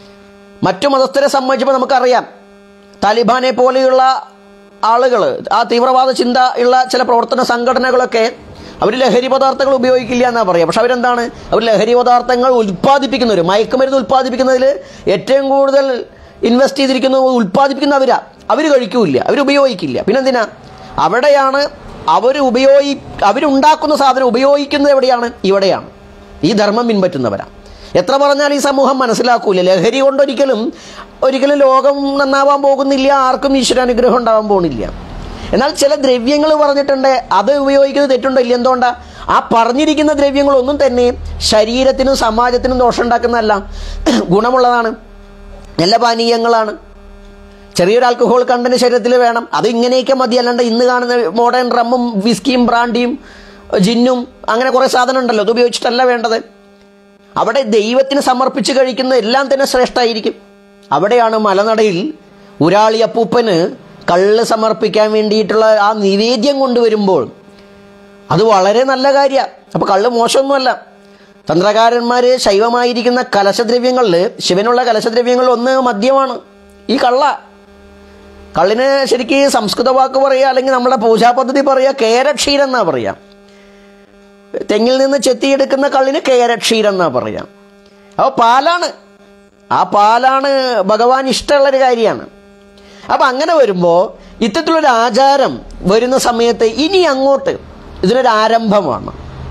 മറ്റു മതസ്ഥരെ സംബന്ധിച്ചപ്പോൾ നമുക്കറിയാം താലിബാനെ പോലെയുള്ള ആളുകൾ ആ തീവ്രവാദ ചിന്ത ഉള്ള ചില പ്രവർത്തന സംഘടനകളൊക്കെ അവർ ലഹരി പദാർത്ഥങ്ങൾ ഉപയോഗിക്കില്ല എന്നാ പറയാം പക്ഷെ അവരെന്താണ് അവർ ലഹരി പദാർത്ഥങ്ങൾ ഉൽപ്പാദിപ്പിക്കുന്നവർ മയക്കുമരുന്ന് ഉൽപ്പാദിപ്പിക്കുന്നതിൽ ഏറ്റവും കൂടുതൽ ഇൻവെസ്റ്റ് ചെയ്തിരിക്കുന്നത് ഉൽപ്പാദിപ്പിക്കുന്നവരാ അവർ കഴിക്കൂല അവർ ഉപയോഗിക്കില്ല പിന്നെന്തിനാ അവിടെയാണ് അവർ ഉപയോഗി അവരുണ്ടാക്കുന്ന സാധനം ഉപയോഗിക്കുന്നത് എവിടെയാണ് ഇവിടെയാണ് ഈ ധർമ്മം പിൻപറ്റുന്നവരാണ് എത്ര പറഞ്ഞാൽ ഈ സമൂഹം മനസ്സിലാക്കൂല ലഹരി കൊണ്ടൊരിക്കലും ഒരിക്കലും ലോകം നന്നാവാൻ പോകുന്നില്ല ആർക്കും ഈശ്വരാനുഗ്രഹം ഉണ്ടാവാൻ പോകുന്നില്ല എന്നാൽ ചില ദ്രവ്യങ്ങൾ പറഞ്ഞിട്ടുണ്ട് അത് ഉപയോഗിക്കുന്നത് തെറ്റുണ്ടോ ഇല്ല എന്തുകൊണ്ടാ ആ പറഞ്ഞിരിക്കുന്ന ദ്രവ്യങ്ങളൊന്നും തന്നെ ശരീരത്തിനും സമാജത്തിനും ദോഷം ഉണ്ടാക്കുന്നതല്ല ഗുണമുള്ളതാണ് നല്ല പാനീയങ്ങളാണ് ചെറിയൊരു ആൽക്കഹോൾ കണ്ടന്റ് ശരീരത്തിൽ വേണം അത് ഇങ്ങനെയൊക്കെ മതി അല്ലാണ്ട് ഇന്ന് കാണുന്ന മോഡേൺ റമ്മും വിസ്കിയും ബ്രാൻഡിയും ജിന്നും അങ്ങനെ കുറേ സാധനം ഉണ്ടല്ലോ അത് ഉപയോഗിച്ചിട്ടല്ല വേണ്ടത് അവിടെ ദൈവത്തിന് സമർപ്പിച്ച് കഴിക്കുന്ന എല്ലാം തന്നെ ശ്രേഷ്ഠമായിരിക്കും അവിടെയാണ് മലനടയിൽ ഉരാളി അപ്പൂപ്പന് കള്ള് സമർപ്പിക്കാൻ വേണ്ടിയിട്ടുള്ള ആ നിവേദ്യം കൊണ്ടുവരുമ്പോൾ അത് വളരെ നല്ല കാര്യമാണ് അപ്പോൾ കള്ള് മോശമൊന്നുമല്ല തന്ത്രകാരന്മാർ ശൈവമായിരിക്കുന്ന കലശദ്രവ്യങ്ങളിൽ ശിവനുള്ള കലശദ്രവ്യങ്ങളിൽ ഒന്ന് മദ്യമാണ് ഈ കള്ള കള്ളിന് ശരിക്ക് സംസ്കൃത വാക്ക് പറയുക അല്ലെങ്കിൽ നമ്മുടെ പൂജാ പദ്ധതി പറയുക കേരക്ഷീരം എന്നാ പറയാം തെങ്ങിൽ നിന്ന് ചെത്തിയെടുക്കുന്ന കള്ളിന് കേരക്ഷീരം എന്നാ പറയാം അപ്പോൾ പാലാണ് ആ പാലാണ് ഭഗവാൻ ഇഷ്ടമുള്ളൊരു കാര്യമാണ് അപ്പം അങ്ങനെ വരുമ്പോൾ ഇത്തരത്തിലൊരു ആചാരം വരുന്ന സമയത്ത് ഇനി അങ്ങോട്ട് ഇതിനൊരു ആരംഭമാണ്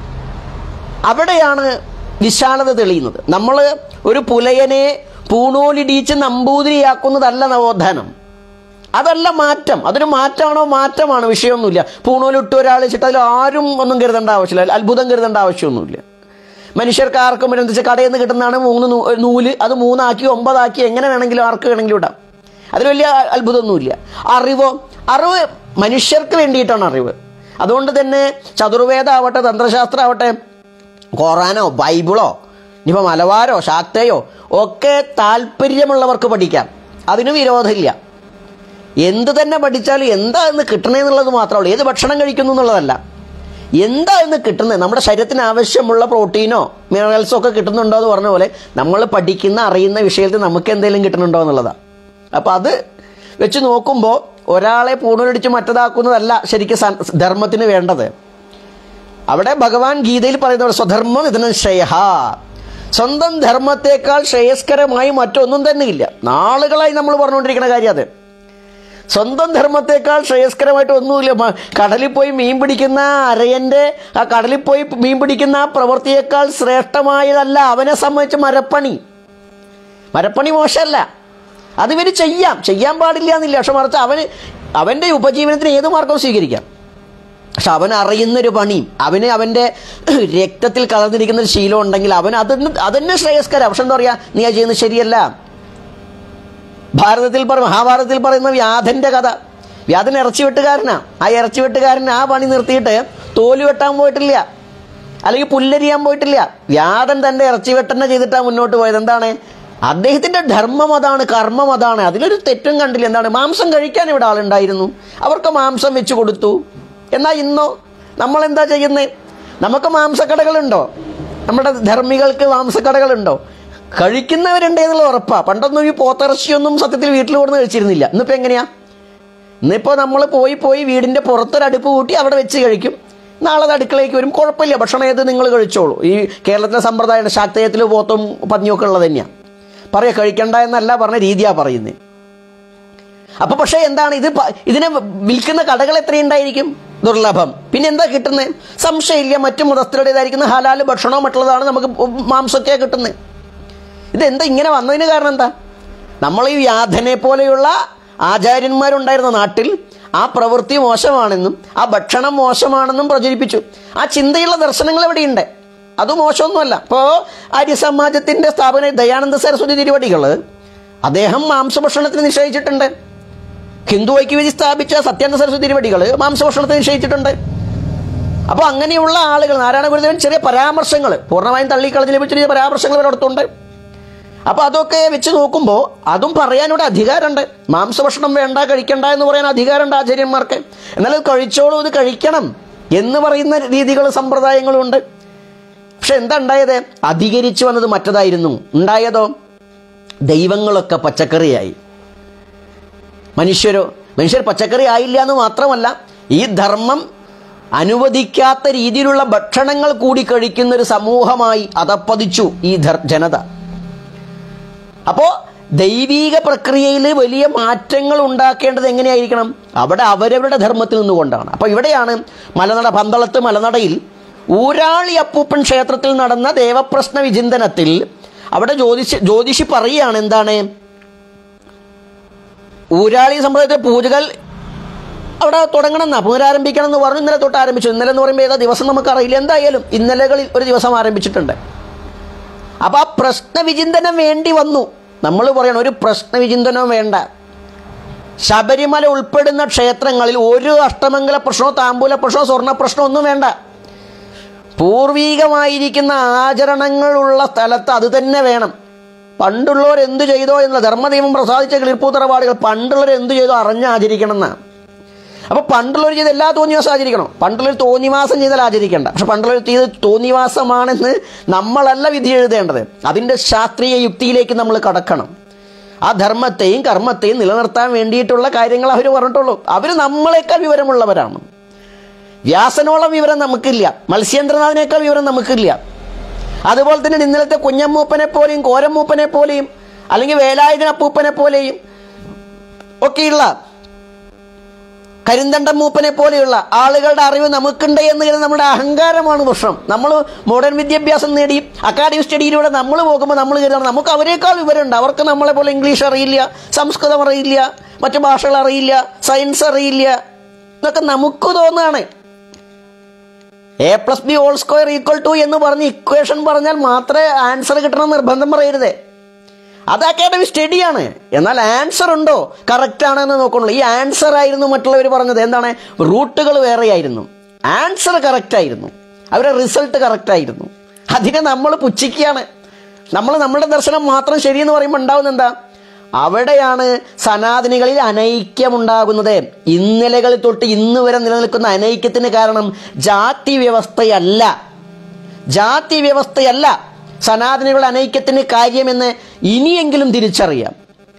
അവിടെയാണ് വിശാലത തെളിയുന്നത് നമ്മൾ ഒരു പുലയനെ പൂണോലിടിച്ച് നമ്പൂതിരിയാക്കുന്നതല്ല നവോത്ഥാനം അതല്ല മാറ്റം അതൊരു മാറ്റമാണോ മാറ്റമാണ് വിഷയമൊന്നുമില്ല പൂണൂലിട്ട് ഒരാൾ വെച്ചിട്ട് അതിൽ ആരും ഒന്നും കരുതേണ്ട ആവശ്യമില്ല അത്ഭുതം കരുതേണ്ട ആവശ്യമൊന്നുമില്ല മനുഷ്യർക്ക് ആർക്കും എന്താ വെച്ചാൽ കടയിൽ നിന്ന് കിട്ടുന്നതാണ് മൂന്ന് നൂ- നൂല് അത് മൂന്നാക്കി ഒമ്പതാക്കി എങ്ങനെ വേണമെങ്കിലും ആർക്ക് വേണമെങ്കിലും ഇടാം അതിൽ വലിയ അത്ഭുതമൊന്നുമില്ല അറിവോ അറിവ് മനുഷ്യർക്ക് വേണ്ടിയിട്ടാണ് അറിവ് അതുകൊണ്ട് തന്നെ ചതുർവേദാവട്ടെ തന്ത്രശാസ്ത്രം ആവട്ടെ ഖുറാനോ ബൈബിളോ ഇനിയിപ്പോൾ മലബാരോ ശാക്തയോ ഒക്കെ താല്പര്യമുള്ളവർക്ക് പഠിക്കാം അതിന് വിരോധമില്ല എന്ത് തന്നെ പഠിച്ചാലും എന്താ എന്ന് കിട്ടണേന്നുള്ളത് മാത്രമേ ഉള്ളൂ ഏത് ഭക്ഷണം കഴിക്കുന്നു എന്നുള്ളതല്ല എന്താ എന്ന് കിട്ടുന്നത് നമ്മുടെ ശരീരത്തിന് ആവശ്യമുള്ള പ്രോട്ടീനോ മിനറൽസോ ഒക്കെ കിട്ടുന്നുണ്ടോ എന്ന് പറഞ്ഞ പോലെ നമ്മൾ പഠിക്കുന്ന അറിയുന്ന വിഷയത്തിൽ നമുക്ക് എന്തെങ്കിലും കിട്ടുന്നുണ്ടോ എന്നുള്ളതാണ് അപ്പോൾ അത് വെച്ച് നോക്കുമ്പോൾ ഒരാളെ പൂണൂലടിച്ച് മറ്റതാക്കുന്നതല്ല ശരിക്കും സൻ- ധർമ്മത്തിന് വേണ്ടത് അവിടെ ഭഗവാൻ ഗീതയിൽ പറയുന്നത് സ്വധർമ്മം ഇതിന് ശ്രേയ സ്വന്തം ധർമ്മത്തെക്കാൾ ശ്രേയസ്കരമായി മറ്റൊന്നും തന്നെയില്ല നാളുകളായി നമ്മൾ പറഞ്ഞുകൊണ്ടിരിക്കുന്ന കാര്യം അത് സ്വന്തം ധർമ്മത്തെക്കാൾ ശ്രേയസ്കരമായിട്ട് ഒന്നുമില്ല മ- കടലിൽ പോയി മീൻ പിടിക്കുന്ന അരയൻ്റെ ആ കടലിൽ പോയി മീൻ പിടിക്കുന്ന ആ പ്രവൃത്തിയേക്കാൾ ശ്രേഷ്ഠമായതല്ല അവനെ സംബന്ധിച്ച് മരപ്പണി മരപ്പണി മോശമല്ല അത് ഇവര് ചെയ്യാം ചെയ്യാൻ പാടില്ല എന്നില്ല പക്ഷെ മറിച്ച് അവന് അവൻ്റെ ഉപജീവനത്തിന് ഏത് മാർഗവും സ്വീകരിക്കാം പക്ഷെ അവൻ അറിയുന്നൊരു പണിയും അവന് അവൻ്റെ രക്തത്തിൽ കലർന്നിരിക്കുന്ന ഒരു ശീലം ഉണ്ടെങ്കിൽ അവൻ അതിന് അതന്നെ ശ്രേയസ്കരം പക്ഷെ എന്താ പറയുക നീ അത് ചെയ്യുന്നത് ശരിയല്ല ഭാരതത്തിൽ പറ മഹാഭാരതത്തിൽ പറയുന്ന വ്യാധന്റെ കഥ വ്യാധൻ ഇറച്ചി വെട്ടുകാരനാ ആ ഇറച്ചി വെട്ടുകാരൻ ആ പണി നിർത്തിയിട്ട് തോല് വെട്ടാൻ പോയിട്ടില്ല അല്ലെങ്കിൽ പുല്ലരിയാൻ പോയിട്ടില്ല വ്യാധൻ തന്റെ ഇറച്ചി വെട്ടന്നെ ചെയ്തിട്ടാണ് മുന്നോട്ട് പോയത് എന്താണ് അദ്ദേഹത്തിന്റെ ധർമ്മം അതാണ് കർമ്മം അതാണ് അതിലൊരു തെറ്റും കണ്ടില്ല എന്താണ് മാംസം കഴിക്കാൻ ഇവിടെ ആളുണ്ടായിരുന്നു അവർക്ക് മാംസം വെച്ച് കൊടുത്തു എന്നാൽ ഇന്നോ നമ്മൾ എന്താ ചെയ്യുന്നത് നമുക്ക് മാംസക്കടകളുണ്ടോ നമ്മുടെ ധർമ്മികൾക്ക് മാംസക്കടകളുണ്ടോ കഴിക്കുന്നവരുണ്ട് എന്നുള്ള ഉറപ്പാ പണ്ടൊന്നും ഈ പോത്തിറച്ചിയൊന്നും സത്യത്തിൽ വീട്ടിൽ കൊടുന്ന് കഴിച്ചിരുന്നില്ല ഇന്നിപ്പോ എങ്ങനെയാ ഇന്നിപ്പോൾ നമ്മൾ പോയി പോയി വീടിൻ്റെ പുറത്തൊരു അടുപ്പ് കൂട്ടി അവിടെ വെച്ച് കഴിക്കും നാളെ അത് അടുക്കളയ്ക്ക് വരും കുഴപ്പമില്ല ഭക്ഷണം ഏത് നിങ്ങൾ കഴിച്ചോളൂ ഈ കേരളത്തിലെ സമ്പ്രദായമാണ് ശാക്തയത്തിൽ പോത്തും പന്നിയൊക്കെ ഉള്ളത് തന്നെയാണ് പറയാ കഴിക്കണ്ട എന്നല്ല പറഞ്ഞ രീതിയാ പറയുന്നത് അപ്പൊ പക്ഷേ എന്താണ് ഇത് പ- ഇതിനെ വിൽക്കുന്ന കടകൾ എത്രയുണ്ടായിരിക്കും ദുർലഭം പിന്നെ എന്താ കിട്ടുന്നത് സംശയമില്ല മറ്റു മതസ്ഥരുടേതായിരിക്കുന്ന ഹലാല് ഭക്ഷണവും മറ്റുള്ളതാണ് നമുക്ക് മാംസമൊക്കെ കിട്ടുന്നത് ഇതെന്താ ഇങ്ങനെ വന്നതിന് കാരണം എന്താ നമ്മൾ ഈ വ്യാധനെ പോലെയുള്ള ആചാര്യന്മാരുണ്ടായിരുന്ന നാട്ടിൽ ആ പ്രവൃത്തി മോശമാണെന്നും ആ ഭക്ഷണം മോശമാണെന്നും പ്രചരിപ്പിച്ചു ആ ചിന്തയുള്ള ദർശനങ്ങൾ എവിടെയുണ്ട് അത് മോശമൊന്നുമല്ല ഇപ്പോൾ ആര്യസമാജത്തിന്റെ സ്ഥാപന ദയാനന്ദ സരസ്വതി തിരുവടികൾ അദ്ദേഹം മാംസഭക്ഷണത്തിന് നിശ്ചയിച്ചിട്ടുണ്ട് ഹിന്ദു ഐക്യവേദി സ്ഥാപിച്ച സത്യാനന്ദ സരസ്വതി തിരുവടികൾ മാംസഭക്ഷണത്തിന് നിശ്ചയിച്ചിട്ടുണ്ട് അപ്പോൾ അങ്ങനെയുള്ള ആളുകൾ നാരായണ ഗുരുദേവൻ ചെറിയ പരാമർശങ്ങൾ പൂർണ്ണമായും തള്ളിക്കളഞ്ഞ ചെറിയ പരാമർശങ്ങൾ ഇവരടുത്തുണ്ട് അപ്പോൾ അതൊക്കെ വെച്ച് നോക്കുമ്പോൾ അതും പറയാനിവിടെ അധികാരമുണ്ട് മാംസഭക്ഷണം വേണ്ട കഴിക്കണ്ട എന്ന് പറയാൻ അധികാരമുണ്ട് ആചാര്യന്മാർക്ക് എന്നാൽ അത് കഴിച്ചോളൂ ഇത് കഴിക്കണം എന്ന് പറയുന്ന രീതികൾ സമ്പ്രദായങ്ങളും ഉണ്ട് പക്ഷെ എന്താ ഉണ്ടായത് അധികരിച്ചു വന്നത് മറ്റതായിരുന്നു ഉണ്ടായതോ ദൈവങ്ങളൊക്കെ പച്ചക്കറിയായി മനുഷ്യരോ മനുഷ്യർ പച്ചക്കറി ആയില്ല എന്ന് മാത്രമല്ല ഈ ധർമ്മം അനുവദിക്കാത്ത രീതിയിലുള്ള ഭക്ഷണങ്ങൾ കൂടി കഴിക്കുന്ന ഒരു സമൂഹമായി അതപ്പതിച്ചു ഈ ധർ- ജനത അപ്പോ ദൈവീക പ്രക്രിയയിൽ വലിയ മാറ്റങ്ങൾ ഉണ്ടാക്കേണ്ടത് എങ്ങനെയായിരിക്കണം അവിടെ അവരവരുടെ ധർമ്മത്തിൽ നിന്നുകൊണ്ടാണ് അപ്പൊ ഇവിടെയാണ് മലനട പന്തളത്ത് മലനടയിൽ ഊരാളി അപ്പൂപ്പൻ ക്ഷേത്രത്തിൽ നടന്ന ദേവപ്രശ്ന വിചിന്തനത്തിൽ അവിടെ ജ്യോതിഷി ജ്യോതിഷി പറയുകയാണ് എന്താണ് ഊരാളി സമ്പ്രദായത്തിലെ പൂജകൾ അവിടെ തുടങ്ങണം എന്നാ പുനരാരംഭിക്കണം എന്ന് പറഞ്ഞു ഇന്നലെ തൊട്ട് ആരംഭിച്ചു ഇന്നലെ എന്ന് പറയുമ്പോൾ ഏതാ ദിവസം നമുക്കറിയില്ല എന്തായാലും ഇന്നലകളിൽ ഒരു ദിവസം ആരംഭിച്ചിട്ടുണ്ട് അപ്പൊ ആ പ്രശ്ന വിചിന്തനം വേണ്ടി വന്നു നമ്മൾ പറയണം ഒരു പ്രശ്ന വിചിന്തനവും വേണ്ട ശബരിമല ഉൾപ്പെടുന്ന ക്ഷേത്രങ്ങളിൽ ഒരു അഷ്ടമംഗല പ്രശ്നമോ താമ്പൂല പ്രശ്നമോ സ്വർണ്ണ പ്രശ്നമോ ഒന്നും വേണ്ട പൂർവീകമായിരിക്കുന്ന ആചരണങ്ങളുള്ള സ്ഥലത്ത് അത് തന്നെ വേണം പണ്ടുള്ളവർ എന്തു ചെയ്തോ എന്നുള്ള ധർമ്മദൈവം പ്രസാദിച്ച കിളിർപ്പൂത്തറപാടുകൾ പണ്ടുള്ളവർ എന്തു ചെയ്തോ അറിഞ്ഞ് ആചരിക്കണം എന്നാണ് അപ്പൊ പണ്ടുള്ളവർ ചെയ്ത എല്ലാ തോന്നിവാസം ആചരിക്കണം പണ്ടുള്ളവർ തോന്നിവാസം ചെയ്താൽ ആചരിക്കേണ്ട പക്ഷെ പണ്ടുള്ളവർ ചെയ്ത് തോന്നിവാസമാണെന്ന് നമ്മളല്ല വിധി എഴുതേണ്ടത് അതിന്റെ ശാസ്ത്രീയ യുക്തിയിലേക്ക് നമ്മൾ കടക്കണം ആ ധർമ്മത്തെയും കർമ്മത്തെയും നിലനിർത്താൻ വേണ്ടിയിട്ടുള്ള കാര്യങ്ങൾ അവർ പറഞ്ഞിട്ടുള്ളൂ അവർ നമ്മളെക്കാൾ വിവരമുള്ളവരാണ് വ്യാസനോളം വിവരം നമുക്കില്ല മത്സ്യേന്ദ്രനാഥിനേക്കാൾ വിവരം നമുക്കില്ല അതുപോലെ തന്നെ ഇന്നലത്തെ കുഞ്ഞമ്മൂപ്പനെ പോലെയും കോരമ്മൂപ്പനെ പോലെയും അല്ലെങ്കിൽ വേലായുധൻ അപ്പൂപ്പനെ പോലെയും ഒക്കെയുള്ള കരിന്തണ്ടൻ മൂപ്പനെ പോലെയുള്ള ആളുകളുടെ അറിവ് നമുക്കുണ്ട് എന്ന് കരുതി നമ്മുടെ അഹങ്കാരമാണ് പ്രശ്നം നമ്മൾ മോഡേൺ വിദ്യാഭ്യാസം നേടി അക്കാഡമിക് സ്റ്റഡിയിലൂടെ നമ്മൾ പോകുമ്പോൾ നമ്മൾ കരുതണം നമുക്ക് അവരെക്കാൾ വിവരമുണ്ട് അവർക്ക് നമ്മളെ പോലെ ഇംഗ്ലീഷ് അറിയില്ല സംസ്കൃതം അറിയില്ല മറ്റു ഭാഷകൾ അറിയില്ല സയൻസ് അറിയില്ല എന്നൊക്കെ നമുക്ക് തോന്നുകയാണ് A plus B whole square equal to എന്ന് പറഞ്ഞ് ഇക്വേഷൻ പറഞ്ഞാൽ മാത്രമേ ആൻസർ കിട്ടണം നിർബന്ധം പറയരുതേ അത് അക്കാഡമി സ്റ്റഡിയാണ് എന്നാൽ ആൻസർ ഉണ്ടോ കറക്റ്റ് ആണെന്ന് നോക്കണുള്ളൂ ഈ ആൻസർ ആയിരുന്നു മറ്റുള്ളവർ പറഞ്ഞത് എന്താണ് റൂട്ടുകൾ വേറെയായിരുന്നു ആൻസർ കറക്റ്റ് ആയിരുന്നു അവരുടെ റിസൾട്ട് കറക്റ്റ് ആയിരുന്നു അതിനെ നമ്മൾ പുച്ഛിക്കുകയാണ് നമ്മൾ നമ്മുടെ ദർശനം മാത്രം ശരിയെന്ന് പറയുമ്പോൾ ഉണ്ടാവുന്ന എന്താ അവിടെയാണ് സനാതനികളിൽ അനൈക്യമുണ്ടാകുന്നത് ഇന്നലകൾ തൊട്ട് ഇന്ന് വരെ നിലനിൽക്കുന്ന അനൈക്യത്തിന് കാരണം ജാതി വ്യവസ്ഥയല്ല ജാതി വ്യവസ്ഥയല്ല സനാതനികളുടെ അനൈക്യത്തിന് കാര്യമെന്ന് ഇനിയെങ്കിലും തിരിച്ചറിയാം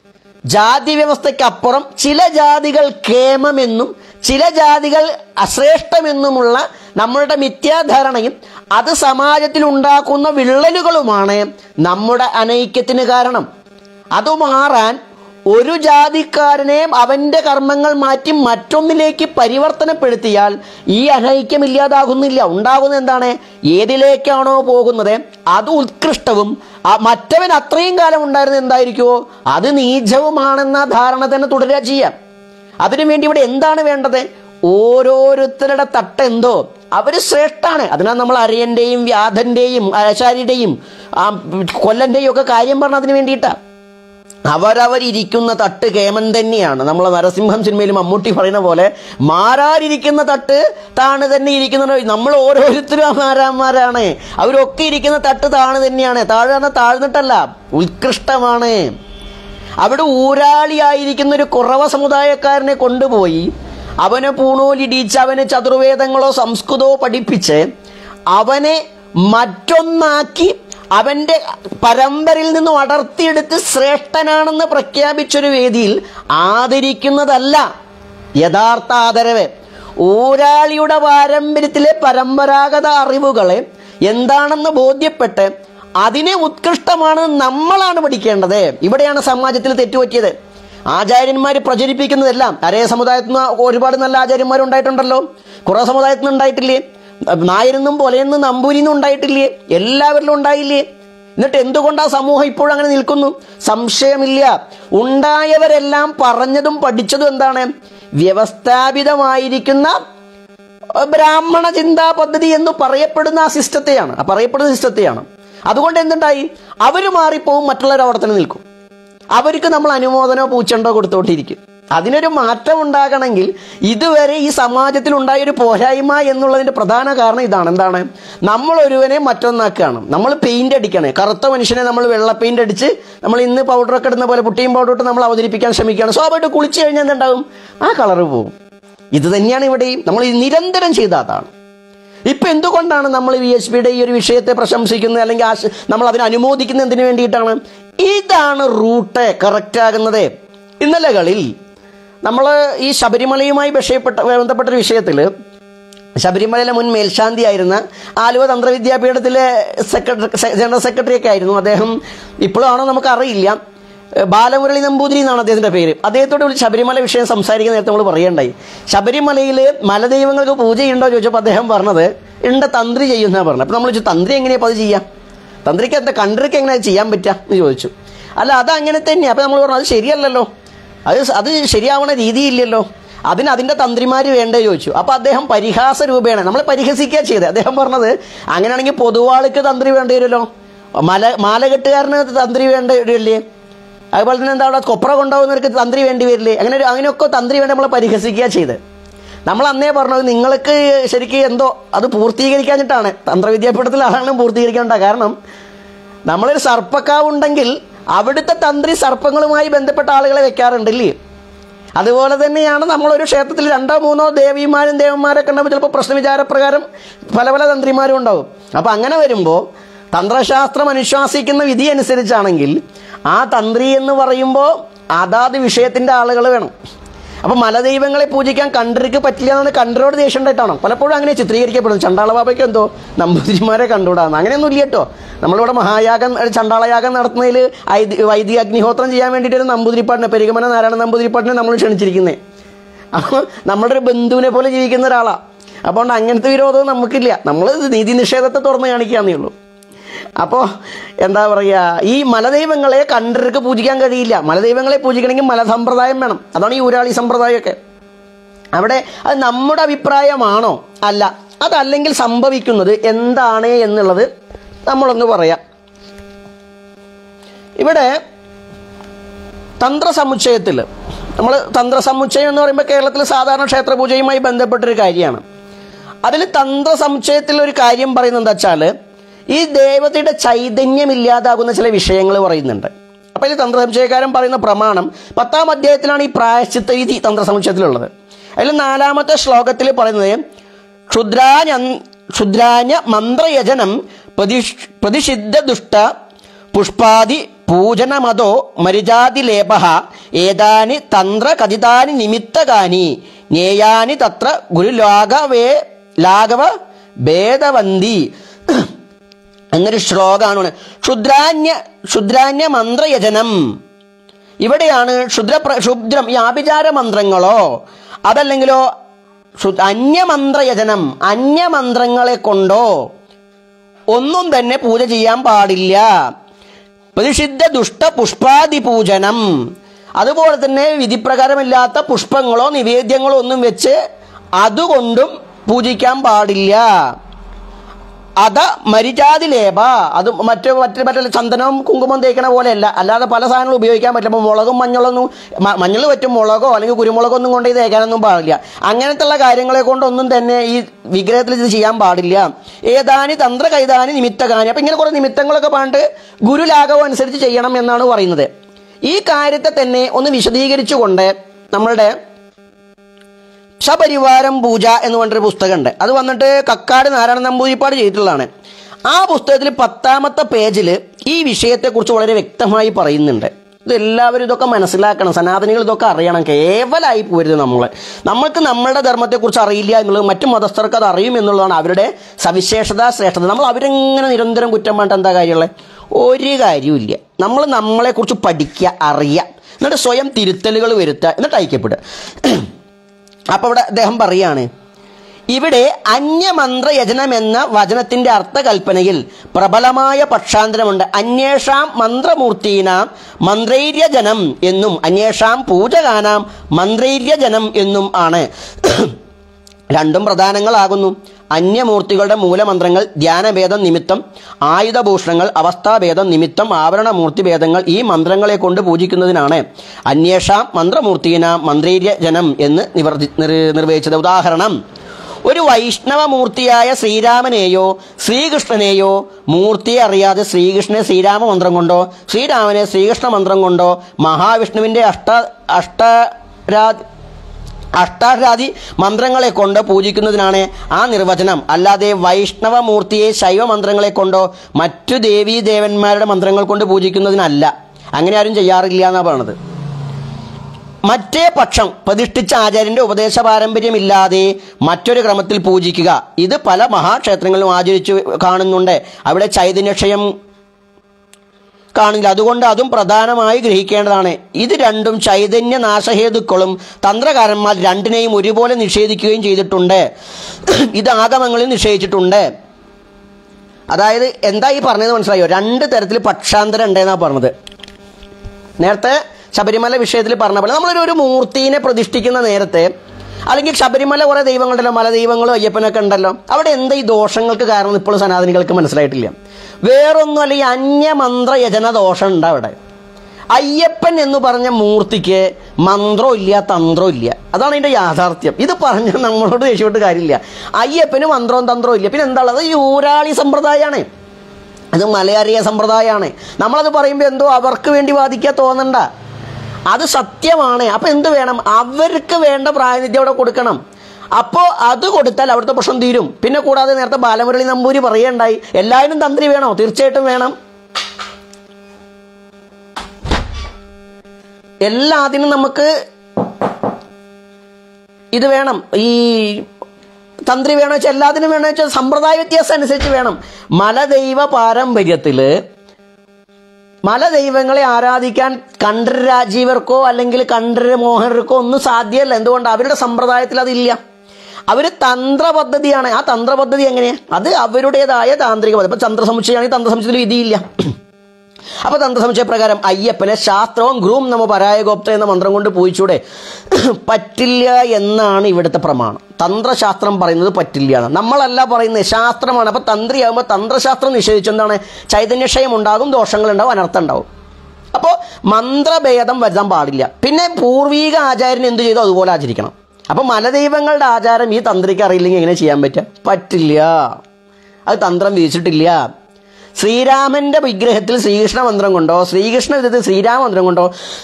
ജാതി വ്യവസ്ഥയ്ക്കപ്പുറം ചില ജാതികൾ കേമമെന്നും ചില ജാതികൾ അശ്രേഷ്ഠമെന്നുമുള്ള നമ്മളുടെ മിഥ്യാധാരണയും അത് സമാജത്തിൽ ഉണ്ടാക്കുന്ന വിള്ളലുകളുമാണ് നമ്മുടെ അനൈക്യത്തിന് കാരണം അത് മാറാൻ ഒരു ജാതിക്കാരനെ അവന്റെ കർമ്മങ്ങൾ മാറ്റി മറ്റൊന്നിലേക്ക് പരിവർത്തനപ്പെടുത്തിയാൽ ഈ അനൈക്യം ഇല്ലാതാകുന്നില്ല ഉണ്ടാകുന്നത് എന്താണ് ഏതിലേക്കാണോ പോകുന്നത് അത് ഉത്കൃഷ്ടവും ആ മറ്റവൻ അത്രയും കാലം ഉണ്ടായിരുന്നത് എന്തായിരിക്കുമോ അത് നീചവുമാണെന്ന ധാരണ തന്നെ തുടരുക ചെയ്യാം അതിനുവേണ്ടി ഇവിടെ എന്താണ് വേണ്ടത് ഓരോരുത്തരുടെ തട്ടെന്തോ അവര് ശ്രേഷ്ഠാണ് അതിനാണ് നമ്മൾ അരയന്റെയും വ്യാധന്റെയും ആശാരിയുടെയും ആ കൊല്ലന്റെയും ഒക്കെ കാര്യം പറഞ്ഞതിന് വേണ്ടിയിട്ടാണ് അവരവരിയ്ക്കുന്ന തട്ട് കേമൻ തന്നെയാണ് നമ്മൾ നരസിംഹം സിനിമയിൽ മമ്മൂട്ടി പറയുന്ന പോലെ മാരാരിരിക്കുന്ന തട്ട് താണ് തന്നെ ഇരിക്കുന്നത് നമ്മൾ ഓരോരുത്തരും മാരാന്മാരാണ് അവരൊക്കെ ഇരിക്കുന്ന തട്ട് താണ് തന്നെയാണ് താഴെ താഴ്ന്നിട്ടല്ല ഉത്കൃഷ്ടമാണ് അവിടെ ഊരാളിയായിരിക്കുന്ന ഒരു കുറവ സമുദായക്കാരനെ കൊണ്ടുപോയി അവനെ പൂണൂലിടിച്ച് അവന് ചതുർവേദങ്ങളോ സംസ്കൃതമോ പഠിപ്പിച്ച് അവനെ മറ്റൊന്നാക്കി അവന്റെ പരമ്പരയിൽ നിന്നും അടർത്തിയെടുത്ത് ശ്രേഷ്ഠനാണെന്ന് പ്രഖ്യാപിച്ചൊരു വേദിയിൽ ആദരിക്കുന്നതല്ല യഥാർത്ഥ ആദരവ് ഊരാളിയുടെ പാരമ്പര്യത്തിലെ പരമ്പരാഗത അറിവുകളെ എന്താണെന്ന് ബോധ്യപ്പെട്ട് അതിനെ ഉത്കൃഷ്ടമാണ് നമ്മളാണ് പഠിക്കേണ്ടത് ഇവിടെയാണ് സമാജത്തിൽ തെറ്റുപറ്റിയത് ആചാര്യന്മാർ പ്രചരിപ്പിക്കുന്നതെല്ലാം അരേ സമുദായത്തിൽ നിന്ന് ഒരുപാട് നല്ല ആചാര്യന്മാരുണ്ടായിട്ടുണ്ടല്ലോ കുറേ സമുദായത്തിൽ നിന്ന് ഉണ്ടായിട്ടില്ലേ നായരെന്നും പൊലയെന്നും നമ്പൂരിന്നും ഉണ്ടായിട്ടില്ലേ എല്ലാവരിലും ഉണ്ടായില്ലേ എന്നിട്ട് എന്തുകൊണ്ട് ആ സമൂഹം ഇപ്പോഴും അങ്ങനെ നിൽക്കുന്നു സംശയമില്ല ഉണ്ടായവരെല്ലാം പറഞ്ഞതും പഠിച്ചതും എന്താണ് വ്യവസ്ഥാപിതമായിരിക്കുന്ന ബ്രാഹ്മണ ചിന്താ പദ്ധതി എന്ന് പറയപ്പെടുന്ന ആ സിസ്റ്റത്തെയാണ് ആ പറയപ്പെടുന്ന സിസ്റ്റത്തെയാണ് അതുകൊണ്ട് എന്തുണ്ടായി അവർ മാറിപ്പോവും മറ്റുള്ളവർ അവിടെ തന്നെ നിൽക്കും അവർക്ക് നമ്മൾ അനുമോദനോ പൂച്ചണ്ടോ കൊടുത്തോണ്ടിരിക്കും അതിനൊരു മാറ്റം ഉണ്ടാകണമെങ്കിൽ ഇതുവരെ ഈ സമാജത്തിൽ ഉണ്ടായ ഒരു പോരായ്മ എന്നുള്ളതിന്റെ പ്രധാന കാരണം ഇതാണ് എന്താണ് നമ്മൾ ഒരുവനെ മറ്റൊന്നാക്കുകയാണ് നമ്മൾ പെയിന്റ് അടിക്കണേ കറുത്ത മനുഷ്യനെ നമ്മൾ വെള്ള പെയിന്റ് അടിച്ച് നമ്മൾ ഇന്ന് പൗഡറൊക്കെ ഇടുന്ന പോലെ പുട്ടിയും പൗഡർ ഇട്ട് നമ്മൾ അവതരിപ്പിക്കാൻ ശ്രമിക്കുകയാണ് സ്വാഭാവികമായിട്ട് കുളിച്ചു കഴിഞ്ഞാൽ എന്തുണ്ടാവും ആ കളറ് പോകും ഇത് തന്നെയാണ് ഇവിടെയും നമ്മൾ ഇത് നിരന്തരം ചെയ്ത അതാണ് ഇപ്പൊ എന്തുകൊണ്ടാണ് നമ്മൾ വി എച്ച് പിയുടെ ഈ ഒരു വിഷയത്തെ പ്രശംസിക്കുന്നത് അല്ലെങ്കിൽ ആശ- നമ്മൾ അതിനെ അനുമോദിക്കുന്നത് എന്തിനു വേണ്ടിയിട്ടാണ് ഇതാണ് റൂട്ട് കറക്റ്റ് ആകുന്നത് ഇന്നലകളിൽ നമ്മൾ ഈ ശബരിമലയുമായി വിഷയപ്പെട്ട ബന്ധപ്പെട്ട ഒരു വിഷയത്തിൽ ശബരിമലയിലെ മുൻ മേൽശാന്തിയായിരുന്ന ആലുവ തന്ത്രവിദ്യാപീഠത്തിലെ സെക്രട്ടറി ജനറൽ സെക്രട്ടറി ഒക്കെ ആയിരുന്നു അദ്ദേഹം ഇപ്പോഴാണോ നമുക്കറിയില്ല ബാലമുരളി നമ്പൂതിരി എന്നാണ് അദ്ദേഹത്തിന്റെ പേര് അദ്ദേഹത്തോട് വിളിച്ച് ശബരിമല വിഷയം സംസാരിക്കുന്ന നേരത്തെ നമ്മൾ പറയണ്ടായി ശബരിമലയിൽ മലദൈവങ്ങൾക്ക് പൂജയുണ്ടോ ചോദിച്ചപ്പോൾ അദ്ദേഹം പറഞ്ഞത് ഉണ്ട് തന്ത്രി ചെയ്യുന്ന പറഞ്ഞു അപ്പോൾ നമ്മൾ ചോദിച്ചു തന്ത്രി എങ്ങനെയാ അത് ചെയ്യാം തന്ത്രിക്ക് എന്താ കണ്ട്രിക്ക് എങ്ങനെ ചെയ്യാൻ പറ്റുക എന്ന് ചോദിച്ചു അല്ല അത് അങ്ങനെ തന്നെയാണ് അപ്പോൾ നമ്മൾ പറഞ്ഞു അത് ശരിയല്ലല്ലോ അത് സ- അത് ശരിയാവണ രീതിയില്ലല്ലോ അതിന് അതിൻ്റെ തന്ത്രിമാർ വേണ്ടേ ചോദിച്ചു അപ്പോൾ അദ്ദേഹം പരിഹാസ രൂപേണ നമ്മളെ പരിഹസിക്കുക ചെയ്തത് അദ്ദേഹം പറഞ്ഞത് അങ്ങനെയാണെങ്കിൽ പൊതുവാൾക്ക് തന്ത്രി വേണ്ടി വരുമല്ലോ മല മാലകെട്ടുകാരന് തന്ത്രി വേണ്ട വരില്ലേ അതുപോലെ തന്നെ എന്താ അവിടെ കൊപ്ര കൊണ്ടുപോകുന്നവർക്ക് തന്ത്രി വേണ്ടി വരില്ലേ അങ്ങനെ ഒരു അങ്ങനെയൊക്കെ തന്ത്രി വേണ്ടി നമ്മളെ പരിഹസിക്കുക ചെയ്തത് നമ്മൾ അന്നേ പറഞ്ഞത് നിങ്ങൾക്ക് ശരിക്കും എന്തോ അത് പൂർത്തീകരിക്കാഞ്ഞിട്ടാണ് തന്ത്രവിദ്യാപീഠത്തിൽ ആളാണ് പൂർത്തീകരിക്കേണ്ട കാരണം നമ്മളൊരു സർപ്പക്കാവുണ്ടെങ്കിൽ അവിടുത്തെ തന്ത്രി സർപ്പങ്ങളുമായി ബന്ധപ്പെട്ട ആളുകളെ വെക്കാറുണ്ടല്ലേ അതുപോലെ തന്നെയാണ് നമ്മളൊരു ക്ഷേത്രത്തിൽ രണ്ടോ മൂന്നോ ദേവിമാരും ദേവന്മാരൊക്കെ ഉണ്ടാകുമ്പോൾ ചിലപ്പോൾ പ്രശ്നവിചാരപ്രകാരം പല പല തന്ത്രിമാരും ഉണ്ടാവും അപ്പോൾ അങ്ങനെ വരുമ്പോൾ തന്ത്രശാസ്ത്രം അനുശാസിക്കുന്ന വിധി അനുസരിച്ചാണെങ്കിൽ ആ തന്ത്രി എന്ന് പറയുമ്പോൾ അതാത് വിഷയത്തിൻ്റെ ആളുകൾ വേണം അപ്പൊ മലദൈവങ്ങളെ പൂജിക്കാൻ കണ്ടർക്ക് പറ്റില്ല എന്നാണ് കണ്ടരോട് ദേഷ്യം ഉണ്ടായിട്ടാണ് പലപ്പോഴും അങ്ങനെ ചിത്രീകരിക്കപ്പെടുന്നു ചണ്ടാള ബാബയ്ക്ക് എന്തോ നമ്പൂതിരിമാരെ കണ്ടുകൂടാന്ന് അങ്ങനെയൊന്നും ഇല്ല കേട്ടോ നമ്മളിവിടെ മഹായാഗം ഏ, ചണ്ടാളയാഗം നടത്തുന്നതിൽ ഐതി- വൈദിക അഗ്നിഹോത്രം ചെയ്യാൻ വേണ്ടിയിട്ട് ഒരു നമ്പൂതിരിപ്പാടിനെ പെരുകമന നാരായണ നമ്പൂതിരിപ്പാടിനെ നമ്മൾ ക്ഷണിച്ചിരിക്കുന്നത് അപ്പോൾ നമ്മുടെ ഒരു ബന്ധുവിനെ പോലെ ജീവിക്കുന്ന ഒരാളാണ് അപ്പോൾ അങ്ങനത്തെ വിരോധവും നമുക്കില്ല നമ്മൾ നീതി നിഷേധത്തെ തുറന്ന് കാണിക്കാന്നേ ഉള്ളൂ അപ്പോൾ എന്താ പറയുക ഈ മലദൈവങ്ങളെ കണ്ടർക്ക് പൂജിക്കാൻ കഴിയില്ല മലദൈവങ്ങളെ പൂജിക്കണമെങ്കിൽ മലസമ്പ്രദായം വേണം അതാണ് ഈ ഊരാളി സമ്പ്രദായമൊക്കെ അവിടെ അത് നമ്മുടെ അഭിപ്രായമാണോ അല്ല അതല്ലെങ്കിൽ സംഭവിക്കുന്നത് എന്താണ് എന്നുള്ളത് നമ്മളൊന്ന് പറയാം ഇവിടെ തന്ത്രസമുച്ചയത്തിൽ നമ്മൾ തന്ത്രസമുച്ചയം എന്ന് പറയുമ്പോൾ കേരളത്തിൽ സാധാരണ ക്ഷേത്രപൂജയുമായി ബന്ധപ്പെട്ടൊരു കാര്യമാണ് അതിൽ തന്ത്രസമുച്ചയത്തിൽ ഒരു കാര്യം പറയുന്നത് എന്താ വെച്ചാൽ ഈ ദേവതയുടെ ചൈതന്യം ഇല്ലാതാകുന്ന ചില വിഷയങ്ങൾ പറയുന്നുണ്ട് അപ്പോൾ ഈ തന്ത്രസമുച്ചയക്കാരൻ പറയുന്ന പ്രമാണം പത്താം അധ്യായത്തിലാണ് ഈ പ്രായശ്ചിത്ത വിധി തന്ത്രസമുച്ചയത്തിലുള്ളത് അതിൽ നാലാമത്തെ ശ്ലോകത്തിൽ പറയുന്നത് ക്ഷുദ്രാഞ്ഞ ക്ഷുദ്രാഞ്ഞ മന്ത്രയജനം പ്രതിഷ് പ്രതിഷിദ്ധ ദുഷ്ട പുഷ്പാദി പൂജനമതോ മരിജാതിലേപ ഏതാനി തന്ത്ര കഥിതാനി നിമിത്തകാനി ജ്ഞേയാനി തത്ര ഗുരുലാഘവേ ലാഘവ ഭേദവന്തി എന്നൊരു ശ്ലോകമാണ് ക്ഷുദ്രാന്യ ക്ഷുദ്രാന്യ മന്ത്രയജനം ഇവിടെയാണ് ക്ഷുദ്ര ക്ഷുദ്രം ഈ ആഭിചാര മന്ത്രങ്ങളോ അതല്ലെങ്കിലോ ക്ഷു- അന്യമന്ത്രയജനം അന്യമന്ത്രങ്ങളെ കൊണ്ടോ ഒന്നും തന്നെ പൂജ ചെയ്യാൻ പാടില്ല പ്രതിഷിദ്ധ ദുഷ്ട പുഷ്പാദി പൂജനം അതുപോലെ തന്നെ വിധിപ്രകാരമില്ലാത്ത പുഷ്പങ്ങളോ നിവേദ്യങ്ങളോ ഒന്നും വെച്ച് അതുകൊണ്ടും പൂജിക്കാൻ പാടില്ല അത മരിജാതി ലേപ അത് മറ്റു മറ്റു മറ്റുള്ള ചന്ദനവും കുങ്കുമം തേക്കണ പോലെയല്ല അല്ലാതെ പല സാധനങ്ങളും ഉപയോഗിക്കാൻ പറ്റില്ല അപ്പോൾ മുളകും മഞ്ഞളൊന്നും മ- മഞ്ഞൾ പറ്റും മുളകോ അല്ലെങ്കിൽ കുരുമുളകോ ഒന്നും കൊണ്ട് ഇത് തേക്കാനൊന്നും പാടില്ല അങ്ങനത്തെ ഉള്ള കാര്യങ്ങളെ കൊണ്ടൊന്നും തന്നെ ഈ വിഗ്രഹത്തിൽ ഇത് ചെയ്യാൻ പാടില്ല ഏതാനി തന്ത്ര കൈതാനി നിമിത്തകാനി അപ്പം ഇങ്ങനെ കുറേ നിമിത്തങ്ങളൊക്കെ പറഞ്ഞിട്ട് ഗുരുലാഘവം അനുസരിച്ച് ചെയ്യണം എന്നാണ് പറയുന്നത് ഈ കാര്യത്തെ തന്നെ ഒന്ന് വിശദീകരിച്ചുകൊണ്ട് നമ്മളുടെ സപരിവാരം പൂജ എന്ന് പറഞ്ഞൊരു പുസ്തകമുണ്ട് അത് വന്നിട്ട് കക്കാട് നാരായണ നമ്പൂതിരിപ്പാട് ചെയ്തിട്ടുള്ളതാണ് ആ പുസ്തകത്തിൽ പത്താമത്തെ പേജിൽ ഈ വിഷയത്തെക്കുറിച്ച് വളരെ വ്യക്തമായി പറയുന്നുണ്ട് ഇതെല്ലാവരും ഇതൊക്കെ മനസ്സിലാക്കണം സനാതനികൾ ഇതൊക്കെ അറിയണം കേവലമായി പോരുത് നമ്മൾ നമ്മൾക്ക് നമ്മളുടെ ധർമ്മത്തെക്കുറിച്ച് അറിയില്ല എന്നുള്ളത് മറ്റു മതസ്ഥർക്ക് അത് അറിയും എന്നുള്ളതാണ് അവരുടെ സവിശേഷത ശ്രേഷ്ഠത നമ്മൾ അവരെങ്ങനെ നിരന്തരം കുറ്റം പറഞ്ഞിട്ട് എന്താ കാര്യമുള്ളത് ഒരു കാര്യമില്ല നമ്മൾ നമ്മളെക്കുറിച്ച് പഠിക്കുക അറിയുക എന്നിട്ട് സ്വയം തിരുത്തലുകൾ വരുത്തുക എന്നിട്ട് ഐക്യപ്പെടുക അപ്പോൾ ഇവിടെ അദ്ദേഹം പറയാണ് ഇവിടെ അന്യമന്ത്രയജനം എന്ന വചനത്തിന്റെ അർത്ഥകൽപ്പനയിൽ പ്രബലമായ പക്ഷാന്തരമുണ്ട് അന്വേഷാം മന്ത്രമൂർത്തീനാം മന്ത്രൈര്യജനം എന്നും അന്വേഷാം പൂജകാനാം മന്ത്രൈര്യജനം എന്നും ആണ് രണ്ടും പ്രധാനങ്ങളാകുന്നു അന്യമൂർത്തികളുടെ മൂലമന്ത്രങ്ങൾ ധ്യാനഭേദം നിമിത്തം ആയുധഭൂഷണങ്ങൾ അവസ്ഥാഭേദം നിമിത്തം ആവരണമൂർത്തി ഭേദങ്ങൾ ഈ മന്ത്രങ്ങളെ കൊണ്ട് പൂജിക്കുന്നതിനാണ് അന്വേഷാം മന്ത്രമൂർത്തീന മന്ത്രീര്യജനം എന്ന് നിവർത്തി നിർ- നിർവഹിച്ചത് ഉദാഹരണം ഒരു വൈഷ്ണവ മൂർത്തിയായ ശ്രീരാമനെയോ ശ്രീകൃഷ്ണനെയോ മൂർത്തിയെ അറിയാതെ ശ്രീകൃഷ്ണനെ ശ്രീരാമ മന്ത്രം കൊണ്ടോ ശ്രീരാമനെ ശ്രീകൃഷ്ണ മന്ത്രം കൊണ്ടോ മഹാവിഷ്ണുവിൻ്റെ അഷ്ട അഷ്ടരാ അഷ്ടാരാദി മന്ത്രങ്ങളെ കൊണ്ട് പൂജിക്കുന്നതിനാണ് ആ നിർവചനം അല്ലാതെ വൈഷ്ണവ മൂർത്തിയെ ശൈവ മന്ത്രങ്ങളെ കൊണ്ടോ മറ്റു ദേവീ ദേവന്മാരുടെ മന്ത്രങ്ങൾ കൊണ്ട് പൂജിക്കുന്നതിനല്ല അങ്ങനെ ആരും ചെയ്യാറില്ല എന്നാണ് പറയണത് മറ്റേ പക്ഷം പ്രതിഷ്ഠിച്ച ആചാര്യന്റെ ഉപദേശ പാരമ്പര്യമില്ലാതെ മറ്റൊരു ക്രമത്തിൽ പൂജിക്കുക ഇത് പല മഹാക്ഷേത്രങ്ങളിലും ആചരിച്ചു കാണുന്നുണ്ട് അവിടെ ചൈതന്യക്ഷയം കാണില്ല അതുകൊണ്ട് അതും പ്രധാനമായി ഗ്രഹിക്കേണ്ടതാണ് ഇത് രണ്ടും ചൈതന്യ നാശഹേതുക്കളും തന്ത്രകാരന്മാർ രണ്ടിനെയും ഒരുപോലെ നിഷേധിക്കുകയും ചെയ്തിട്ടുണ്ട് ഇത് ആഗമങ്ങളിൽ നിഷേധിച്ചിട്ടുണ്ട് അതായത് എന്താ ഈ പറഞ്ഞത് മനസ്സിലായോ രണ്ട് തരത്തിൽ പക്ഷാന്തരം ഉണ്ടെന്നാണ് പറഞ്ഞത് നേരത്തെ ശബരിമല വിഷയത്തിൽ പറഞ്ഞ പോലെ നമ്മളൊരു ഒരു മൂർത്തിനെ പ്രതിഷ്ഠിക്കുന്ന നേരത്തെ അല്ലെങ്കിൽ ശബരിമല കുറേ ദൈവങ്ങളുണ്ടല്ലോ മല ദൈവങ്ങളും അയ്യപ്പനൊക്കെ ഉണ്ടല്ലോ അവിടെ എന്താ ഈ ദോഷങ്ങൾക്ക് കാരണം ഇപ്പോഴും സനാതനികൾക്ക് മനസ്സിലായിട്ടില്ല വേറൊന്നുമല്ല ഈ അന്യമന്ത്ര യജന ദോഷം ഉണ്ട് അവിടെ അയ്യപ്പൻ എന്ന് പറഞ്ഞ മൂർത്തിക്ക് മന്ത്രവും ഇല്ല തന്ത്രവും ഇല്ല അതാണ് അതിൻ്റെ യാഥാർത്ഥ്യം ഇത് പറഞ്ഞ നമ്മളോട് ദേഷ്യപ്പെട്ട് കാര്യമില്ല അയ്യപ്പന് മന്ത്രവും തന്ത്രവും ഇല്ല പിന്നെ എന്താ ഉള്ളത് ഈ ഊരാളി സമ്പ്രദായമാണ് അത് മലയാളിയ സമ്പ്രദായമാണ് നമ്മളത് പറയുമ്പോൾ എന്തോ അവർക്ക് വേണ്ടി വാദിക്കാൻ തോന്നണ്ട അത് സത്യമാണ് അപ്പം എന്ത് വേണം അവർക്ക് വേണ്ട പ്രാതിനിധ്യം അവിടെ കൊടുക്കണം അപ്പോൾ അത് കൊടുത്താൽ അവിടുത്തെ പ്രശ്നം തീരും പിന്നെ കൂടാതെ നേരത്തെ ബാലമുരളി നമ്പൂരി പറയുകയുണ്ടായി എല്ലാവരും തന്ത്രി വേണോ തീർച്ചയായിട്ടും വേണം എല്ലാത്തിനും നമുക്ക് ഇത് വേണം ഈ തന്ത്രി വേണോ വെച്ചാൽ എല്ലാത്തിനും വേണോ വെച്ചാൽ സമ്പ്രദായ വ്യത്യാസം അനുസരിച്ച് വേണം മലദൈവ പാരമ്പര്യത്തിൽ മലദൈവങ്ങളെ ആരാധിക്കാൻ കണ്ഠര രാജീവർക്കോ അല്ലെങ്കിൽ കണ്ഠര മോഹനർക്കോ ഒന്നും സാധ്യമല്ല എന്തുകൊണ്ട് അവരുടെ സമ്പ്രദായത്തിൽ അതില്ല അവര് തന്ത്ര പദ്ധതിയാണ് ആ തന്ത്ര പദ്ധതി എങ്ങനെയാ അത് അവരുടേതായ താന്ത്രിക പദ്ധതി ഇപ്പൊ ചന്ദ്രസമുച്ചയാണെങ്കിൽ തന്ത്രസമുച്ചയത്തിൽ വിധിയില്ല അപ്പൊ തന്ത്രസമുച്ചയ പ്രകാരം അയ്യപ്പനെ ശാസ്ത്രവും ഗ്രൂം നമ പരായഗോപ്ത എന്ന മന്ത്രം കൊണ്ട് പൂയിച്ചൂടെ പറ്റില്ല എന്നാണ് ഇവിടുത്തെ പ്രമാണം തന്ത്രശാസ്ത്രം പറയുന്നത് പറ്റില്ല എന്ന് നമ്മളല്ല പറയുന്നത് ശാസ്ത്രമാണ് അപ്പൊ തന്ത്രിയാകുമ്പോൾ തന്ത്രശാസ്ത്രം നിഷേധിച്ചെന്താണ് ചൈതന്യക്ഷയം ഉണ്ടാകും ദോഷങ്ങൾ ഉണ്ടാവും അനർത്ഥം ഉണ്ടാവും അപ്പോൾ മന്ത്രഭേദം വരുത്താൻ പാടില്ല പിന്നെ പൂർവീക ആചാര്യൻ എന്ത് ചെയ്തോ അതുപോലെ ആചരിക്കണം അപ്പൊ മലദൈവങ്ങളുടെ ആചാരം ഈ തന്ത്രിക്ക് അറിയില്ലെങ്കിൽ എങ്ങനെ ചെയ്യാൻ പറ്റുക പറ്റില്ല അത് തന്ത്രം വിധിച്ചിട്ടില്ല ശ്രീരാമന്റെ വിഗ്രഹത്തിൽ ശ്രീകൃഷ്ണ മന്ത്രം കൊണ്ടോ ശ്രീകൃഷ്ണ വിധത്തിൽ ശ്രീരാമ മന്ത്രം കൊണ്ടോ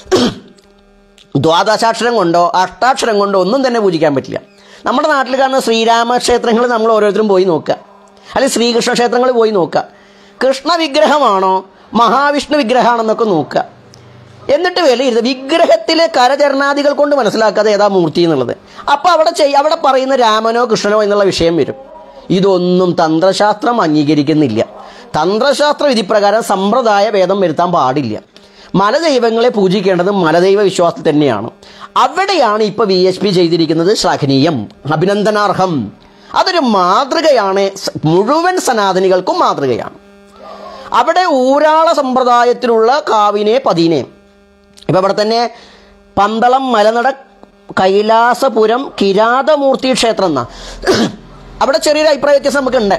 ദ്വാദശാക്ഷരം കൊണ്ടോ അഷ്ടാക്ഷരം കൊണ്ടോ ഒന്നും തന്നെ പൂജിക്കാൻ പറ്റില്ല നമ്മുടെ നാട്ടിൽ കാണുന്ന ശ്രീരാമ ക്ഷേത്രങ്ങൾ നമ്മൾ ഓരോരുത്തരും പോയി നോക്കുക അല്ലെങ്കിൽ ശ്രീകൃഷ്ണ ക്ഷേത്രങ്ങൾ പോയി നോക്കുക കൃഷ്ണ വിഗ്രഹമാണോ മഹാവിഷ്ണു വിഗ്രഹമാണെന്നൊക്കെ നോക്കുക എന്നിട്ട് വിലയിരുത്തുക വിഗ്രഹത്തിലെ കരചരണാദികൾ കൊണ്ട് മനസ്സിലാക്കാതെ ഏതാ മൂർത്തി എന്നുള്ളത് അപ്പൊ അവിടെ ചെയ്യ അവിടെ പറയുന്ന രാമനോ കൃഷ്ണനോ എന്നുള്ള വിഷയം വരും ഇതൊന്നും തന്ത്രശാസ്ത്രം അംഗീകരിക്കുന്നില്ല തന്ത്രശാസ്ത്ര വിധിപ്രകാരം സമ്പ്രദായ ഭേദം വരുത്താൻ പാടില്ല മലദൈവങ്ങളെ പൂജിക്കേണ്ടത് മലദൈവ വിശ്വാസത്തിൽ തന്നെയാണ് അവിടെയാണ് ഇപ്പൊ വി എച്ച് പി ചെയ്തിരിക്കുന്നത് ശ്ലാഘനീയം അഭിനന്ദനാർഹം അതൊരു മാതൃകയാണ് സ- മുഴുവൻ സനാതനികൾക്കും മാതൃകയാണ് അവിടെ ഊരാള സമ്പ്രദായത്തിലുള്ള കാവിനെ പതിനെ ഇപ്പൊ ഇവിടെ തന്നെ പന്തളം മലനട കൈലാസപുരം കിരാതമൂർത്തി ക്ഷേത്രം എന്നാ അവിടെ ചെറിയൊരു അഭിപ്രായ വ്യത്യാസം നമുക്കുണ്ട്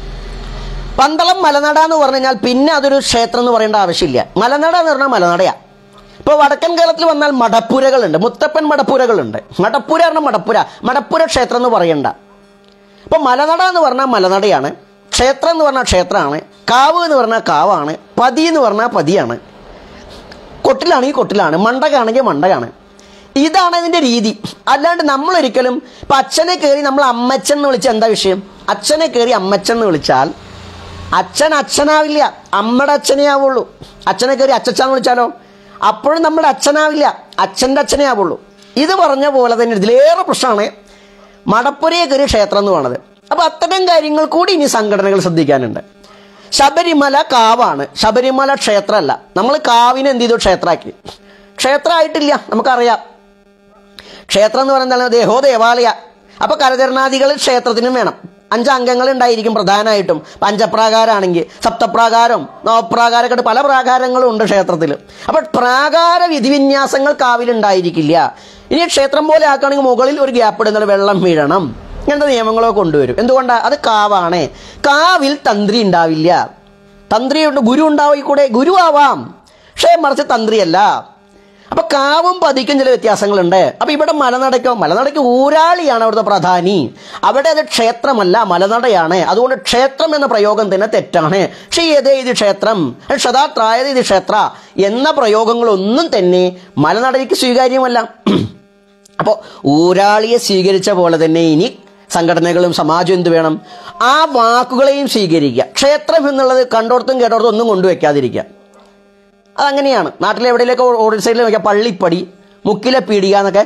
പന്തളം മലനട എന്ന് പറഞ്ഞു കഴിഞ്ഞാൽ പിന്നെ അതൊരു ക്ഷേത്രം എന്ന് പറയേണ്ട ആവശ്യമില്ല മലനട എന്ന് പറഞ്ഞാൽ മലനടയാ ഇപ്പോൾ വടക്കൻ കേരളത്തിൽ വന്നാൽ മടപ്പുരകളുണ്ട് മുത്തപ്പൻ മടപ്പുരകളുണ്ട് മടപ്പുര പറഞ്ഞാൽ മടപ്പുര മടപ്പുര ക്ഷേത്രം എന്ന് പറയണ്ട ഇപ്പൊ മലനട എന്ന് പറഞ്ഞാൽ മലനടയാണ് ക്ഷേത്രം എന്ന് പറഞ്ഞാൽ ക്ഷേത്രമാണ് കാവ് എന്ന് പറഞ്ഞാൽ കാവാണ് പതി എന്ന് പറഞ്ഞാൽ പതിയാണ് കൊട്ടിലാണെങ്കിൽ കൊട്ടിലാണ് മണ്ടകാണെങ്കിൽ മണ്ടകാണ് ഇതാണ് ഇതിന്റെ രീതി അല്ലാണ്ട് നമ്മൾ ഒരിക്കലും ഇപ്പൊ അച്ഛനെ കയറി നമ്മൾ അമ്മച്ചൻ എന്ന് വിളിച്ചാൽ എന്താ വിഷയം അച്ഛനെ കയറി അമ്മച്ചൻ എന്ന് വിളിച്ചാൽ അച്ഛൻ അച്ഛനാവില്ല അമ്മയുടെ അച്ഛനേ ആവുള്ളൂ അച്ഛനെ കയറി അച്ഛച്ചാന്ന് വിളിച്ചാലോ അപ്പോഴും നമ്മുടെ അച്ഛനാവില്ല അച്ഛൻ്റെ അച്ഛനേ ആവുള്ളൂ ഇത് പറഞ്ഞ പോലെ തന്നെ ഇതിലേറെ പ്രശ്നമാണ് മടപ്പുരയെ കയറി ക്ഷേത്രം എന്ന് പറയുന്നത് അപ്പൊ അത്തരം കാര്യങ്ങൾ കൂടി ഇനി സംഘടനകൾ ശ്രദ്ധിക്കാനുണ്ട് ശബരിമല കാവാണ് ശബരിമല ക്ഷേത്രമല്ല നമ്മൾ കാവിനെ എന്ത് ചെയ്തു ക്ഷേത്രമാക്കി ക്ഷേത്രമായിട്ടില്ല നമുക്കറിയാം ക്ഷേത്രം എന്ന് പറയുന്നത് ദേഹോ ദേവാലയ അപ്പൊ കരചരണാദികൾ ക്ഷേത്രത്തിനും വേണം അഞ്ച് അംഗങ്ങൾ ഉണ്ടായിരിക്കും പ്രധാനമായിട്ടും പഞ്ചപ്രാകാരാണെങ്കിൽ സപ്തപ്രാകാരം നവപ്രാകാരമൊക്കെ പല പ്രാകാരങ്ങളും ഉണ്ട് ക്ഷേത്രത്തിൽ അപ്പൊ പ്രാകാര വിധിവിന്യാസങ്ങൾ കാവിലുണ്ടായിരിക്കില്ല ഇനി ക്ഷേത്രം പോലെ ആക്കുകയാണെങ്കിൽ മുകളിൽ ഒരു ഗ്യാപ്പ് ഇടുന്ന വെള്ളം വീഴണം ഇങ്ങനത്തെ നിയമങ്ങളൊക്കെ കൊണ്ടുവരും എന്തുകൊണ്ടാ അത് കാവാണ് കാവിൽ തന്ത്രി ഉണ്ടാവില്ല തന്ത്രിയുണ്ട് ഗുരു ഉണ്ടാവും കൂടെ ഗുരു ആവാം പക്ഷേ മറിച്ച് തന്ത്രിയല്ല അപ്പൊ കാവും പതിക്കും ചില വ്യത്യാസങ്ങളുണ്ട് അപ്പൊ ഇവിടെ മലനടയ്ക്കോ മലനടയ്ക്ക് ഊരാളിയാണ് അവിടുത്തെ പ്രധാനി അവിടെ അത് ക്ഷേത്രമല്ല മലനടയാണ് അതുകൊണ്ട് ക്ഷേത്രം എന്ന പ്രയോഗം തന്നെ തെറ്റാണ് ക്ഷീയതേ ഇത് ക്ഷേത്രം ക്ഷതാത്രായത് ഇത് ക്ഷേത്ര എന്ന പ്രയോഗങ്ങളൊന്നും തന്നെ മലനടയ്ക്ക് സ്വീകാര്യമല്ല അപ്പോൾ ഊരാളിയെ സ്വീകരിച്ച പോലെ തന്നെ ഇനി സംഘടനകളും സമാജം എന്ത് വേണം ആ വാക്കുകളെയും സ്വീകരിക്കുക ക്ഷേത്രം എന്നുള്ളത് കണ്ടോടത്തും കേട്ടോടത്തും ഒന്നും കൊണ്ടുവയ്ക്കാതിരിക്കുക അതങ്ങനെയാണ് നാട്ടിലെ എവിടെയൊക്കെ റോഡ് സൈഡിൽ നോക്കിയാൽ പള്ളിപ്പടി മുക്കിലെ പീടിക എന്നൊക്കെ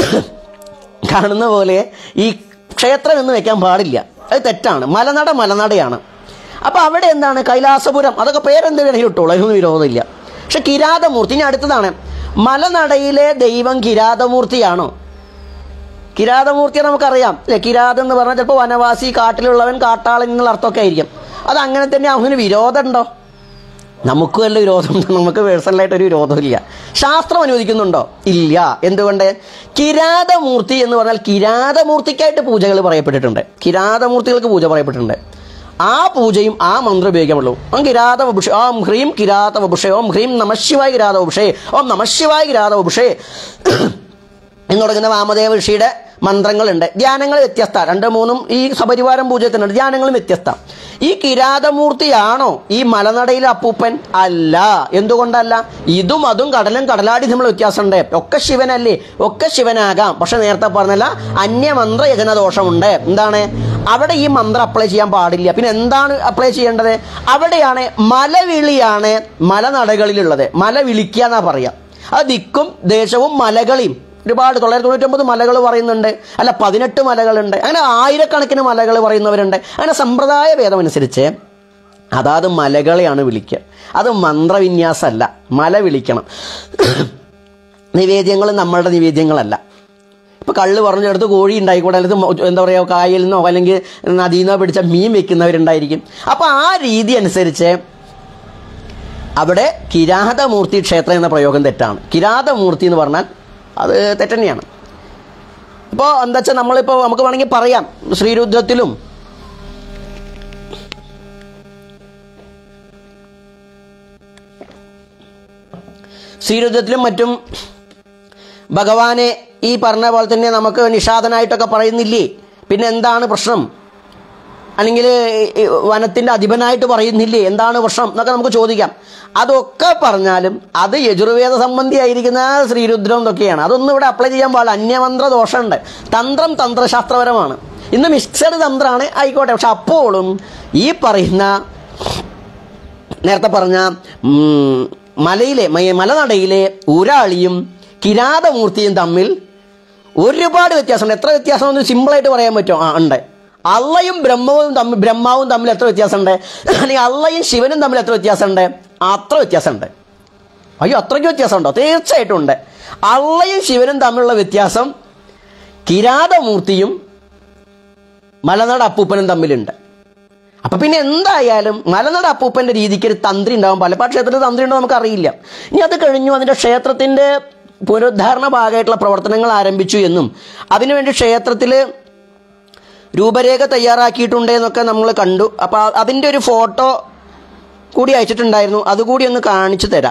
കാണുന്ന പോലെ ഈ ക്ഷേത്രം എന്ന് വെക്കാൻ പാടില്ല അത് തെറ്റാണ് മലനട മലനടയാണ് അപ്പൊ അവിടെ എന്താണ് കൈലാസപുരം അതൊക്കെ പേരെന്ത് വേണമെങ്കിലും ഇട്ടോളൂ അതിനൊന്നും വിരോധമില്ല പക്ഷെ കിരാതമൂർത്തി ഇനി അടുത്തതാണ് മലനടയിലെ ദൈവം കിരാതമൂർത്തിയാണോ കിരാതമൂർത്തിയെ നമുക്കറിയാം അല്ലെ കിരാതം എന്ന് പറഞ്ഞാൽ ചിലപ്പോൾ വനവാസി കാട്ടിലുള്ളവൻ കാട്ടാളൻ എന്നുള്ള അർത്ഥമൊക്കെ ആയിരിക്കും അത് അങ്ങനെ തന്നെ അവന് വിരോധം ഉണ്ടോ നമുക്ക് വല്ല വിരോധമുണ്ടോ നമുക്ക് പേഴ്സണലായിട്ട് ഒരു വിരോധമില്ല ശാസ്ത്രം അനുവദിക്കുന്നുണ്ടോ ഇല്ല എന്തുകൊണ്ട് കിരാതമൂർത്തി എന്ന് പറഞ്ഞാൽ കിരാതമൂർത്തിക്കായിട്ട് പൂജകൾ പറയപ്പെട്ടിട്ടുണ്ട് കിരാതമൂർത്തികൾക്ക് പൂജ പറയപ്പെട്ടിട്ടുണ്ട് ആ പൂജയും ആ മന്ത്രം ഉപയോഗിക്കാൻ പറ്റുള്ളൂ ഓം കിരാത വപുഷേ ഓം ഹ്രീം കിരാത വപുഷേ ഓം ഹ്രീം നമശിവായ കിരാത വപുഷേ ഓം നമശിവായ കിരാത വപുഷേ എന്ന് തുടങ്ങുന്ന വാമദേവ ഋഷിയുടെ മന്ത്രങ്ങളുണ്ട് ധ്യാനങ്ങൾ വ്യത്യസ്ത രണ്ട് മൂന്നും ഈ സപരിവാരം പൂജത്തിനുണ്ട് ധ്യാനങ്ങളും വ്യത്യസ്ത ഈ കിരാതമൂർത്തിയാണോ ഈ മലനടയിലെ അപ്പൂപ്പൻ അല്ല എന്തുകൊണ്ടല്ല ഇതും അതും കടലും കടലാടി നമ്മൾ വ്യത്യാസമുണ്ട് ഒക്കെ ശിവനല്ലേ ഒക്കെ ശിവനാകാം പക്ഷെ നേരത്തെ പറഞ്ഞല്ല അന്യമന്ത്ര യജനദോഷമുണ്ട് എന്താണ് അവിടെ ഈ മന്ത്രം അപ്ലൈ ചെയ്യാൻ പാടില്ല പിന്നെ എന്താണ് അപ്ലൈ ചെയ്യേണ്ടത് അവിടെയാണ് മലവിളിയാണ് മലനടകളിലുള്ളത് മല വിളിക്കുക എന്നാ പറയാ അത് ദിക്കും ദേശവും മലകളെയും ഒരുപാട് തൊള്ളായിരത്തി തൊണ്ണൂറ്റൊമ്പത് മലകൾ പറയുന്നുണ്ട് അല്ല പതിനെട്ട് മലകളുണ്ട് അങ്ങനെ ആയിരക്കണക്കിന് മലകൾ പറയുന്നവരുണ്ട് അങ്ങനെ സമ്പ്രദായ ഭേദമനുസരിച്ച് അതാത് മലകളെയാണ് വിളിക്കുക അത് മന്ത്രവിന്യാസമല്ല മല വിളിക്കണം നിവേദ്യങ്ങൾ നമ്മളുടെ നിവേദ്യങ്ങളല്ല ഇപ്പൊ കള്ള് പറഞ്ഞെടുത്ത് കോഴി ഉണ്ടായിക്കോട്ടെ അല്ലെങ്കിൽ മൊ- എന്താ പറയുക കായലിൽ നിന്നോ അല്ലെങ്കിൽ നദിയിൽ നിന്നോ പിടിച്ച മീൻ വെക്കുന്നവരുണ്ടായിരിക്കും അപ്പൊ ആ രീതി അനുസരിച്ച് അവിടെ കിരാതമൂർത്തി ക്ഷേത്രം എന്ന പ്രയോഗം തെറ്റാണ് കിരാതമൂർത്തി എന്ന് പറഞ്ഞാൽ അത് തെറ്റന്നെയാണ് ഇപ്പോൾ എന്താ വെച്ചാൽ നമ്മളിപ്പോൾ നമുക്ക് വേണമെങ്കിൽ പറയാം ശ്രീരുദ്രത്തിലും ശ്രീരുദ്രത്തിലും മറ്റും ഭഗവാനെ ഈ പറഞ്ഞ പോലെ തന്നെ നമുക്ക് നിഷാദനായിട്ടൊക്കെ പറയുന്നില്ലേ പിന്നെ എന്താണ് പ്രശ്നം അല്ലെങ്കിൽ ഈ വനത്തിന്റെ അധിപനായിട്ട് പറയുന്നില്ലേ എന്താണ് പ്രശ്നം എന്നൊക്കെ നമുക്ക് ചോദിക്കാം അതൊക്കെ പറഞ്ഞാലും അത് യജുർവേദ സംബന്ധിയായിരിക്കുന്ന ശ്രീരുദ്രം എന്നൊക്കെയാണ് അതൊന്നും ഇവിടെ അപ്ലൈ ചെയ്യാൻ പാടില്ല അന്യമന്ത്ര ദോഷമുണ്ട് തന്ത്രം തന്ത്രശാസ്ത്രപരമാണ് ഇന്ന് മിക്സഡ് തന്ത്രമാണ് ആയിക്കോട്ടെ പക്ഷെ അപ്പോഴും ഈ പറയുന്ന നേരത്തെ പറഞ്ഞ ഉം, മലയിലെ മ- മലനടയിലെ ഊരാളിയും കിരാതമൂർത്തിയും തമ്മിൽ ഒരുപാട് വ്യത്യാസമുണ്ട് എത്ര വ്യത്യാസം എന്ന് സിമ്പിളായിട്ട് പറയാൻ പറ്റുമോ ആ ഉണ്ട് അള്ളയും ബ്രഹ്മവും തമ്മിൽ ബ്രഹ്മാവും തമ്മിൽ എത്ര വ്യത്യാസമുണ്ട് അല്ലെങ്കിൽ അള്ളയും ശിവനും തമ്മിൽ എത്ര വ്യത്യാസമുണ്ട് അത്ര വ്യത്യാസമുണ്ട് അയ്യോ അത്രയ്ക്ക് വ്യത്യാസമുണ്ടോ തീർച്ചയായിട്ടും ഉണ്ട് അള്ളയും ശിവനും തമ്മിലുള്ള വ്യത്യാസം കിരാതമൂർത്തിയും മലനാട് അപ്പൂപ്പനും തമ്മിലുണ്ട് അപ്പൊ പിന്നെ എന്തായാലും മലനാട് അപ്പൂപ്പന്റെ രീതിക്ക് ഒരു തന്ത്രി ഉണ്ടാവും പല ക്ഷേത്രത്തിൽ തന്ത്രി ഉണ്ടോ നമുക്ക് അറിയില്ല ഇനി അത് കഴിഞ്ഞു അതിന്റെ ക്ഷേത്രത്തിന്റെ പുനരുദ്ധാരണ ഭാഗമായിട്ടുള്ള പ്രവർത്തനങ്ങൾ ആരംഭിച്ചു എന്നും അതിനുവേണ്ടി ക്ഷേത്രത്തിൽ രൂപരേഖ തയ്യാറാക്കിയിട്ടുണ്ട് എന്നൊക്കെ നമ്മൾ കണ്ടു അപ്പോൾ അതിൻ്റെ ഒരു ഫോട്ടോ കൂടി അയച്ചിട്ടുണ്ടായിരുന്നു അതുകൂടി ഒന്ന് കാണിച്ചു തരാം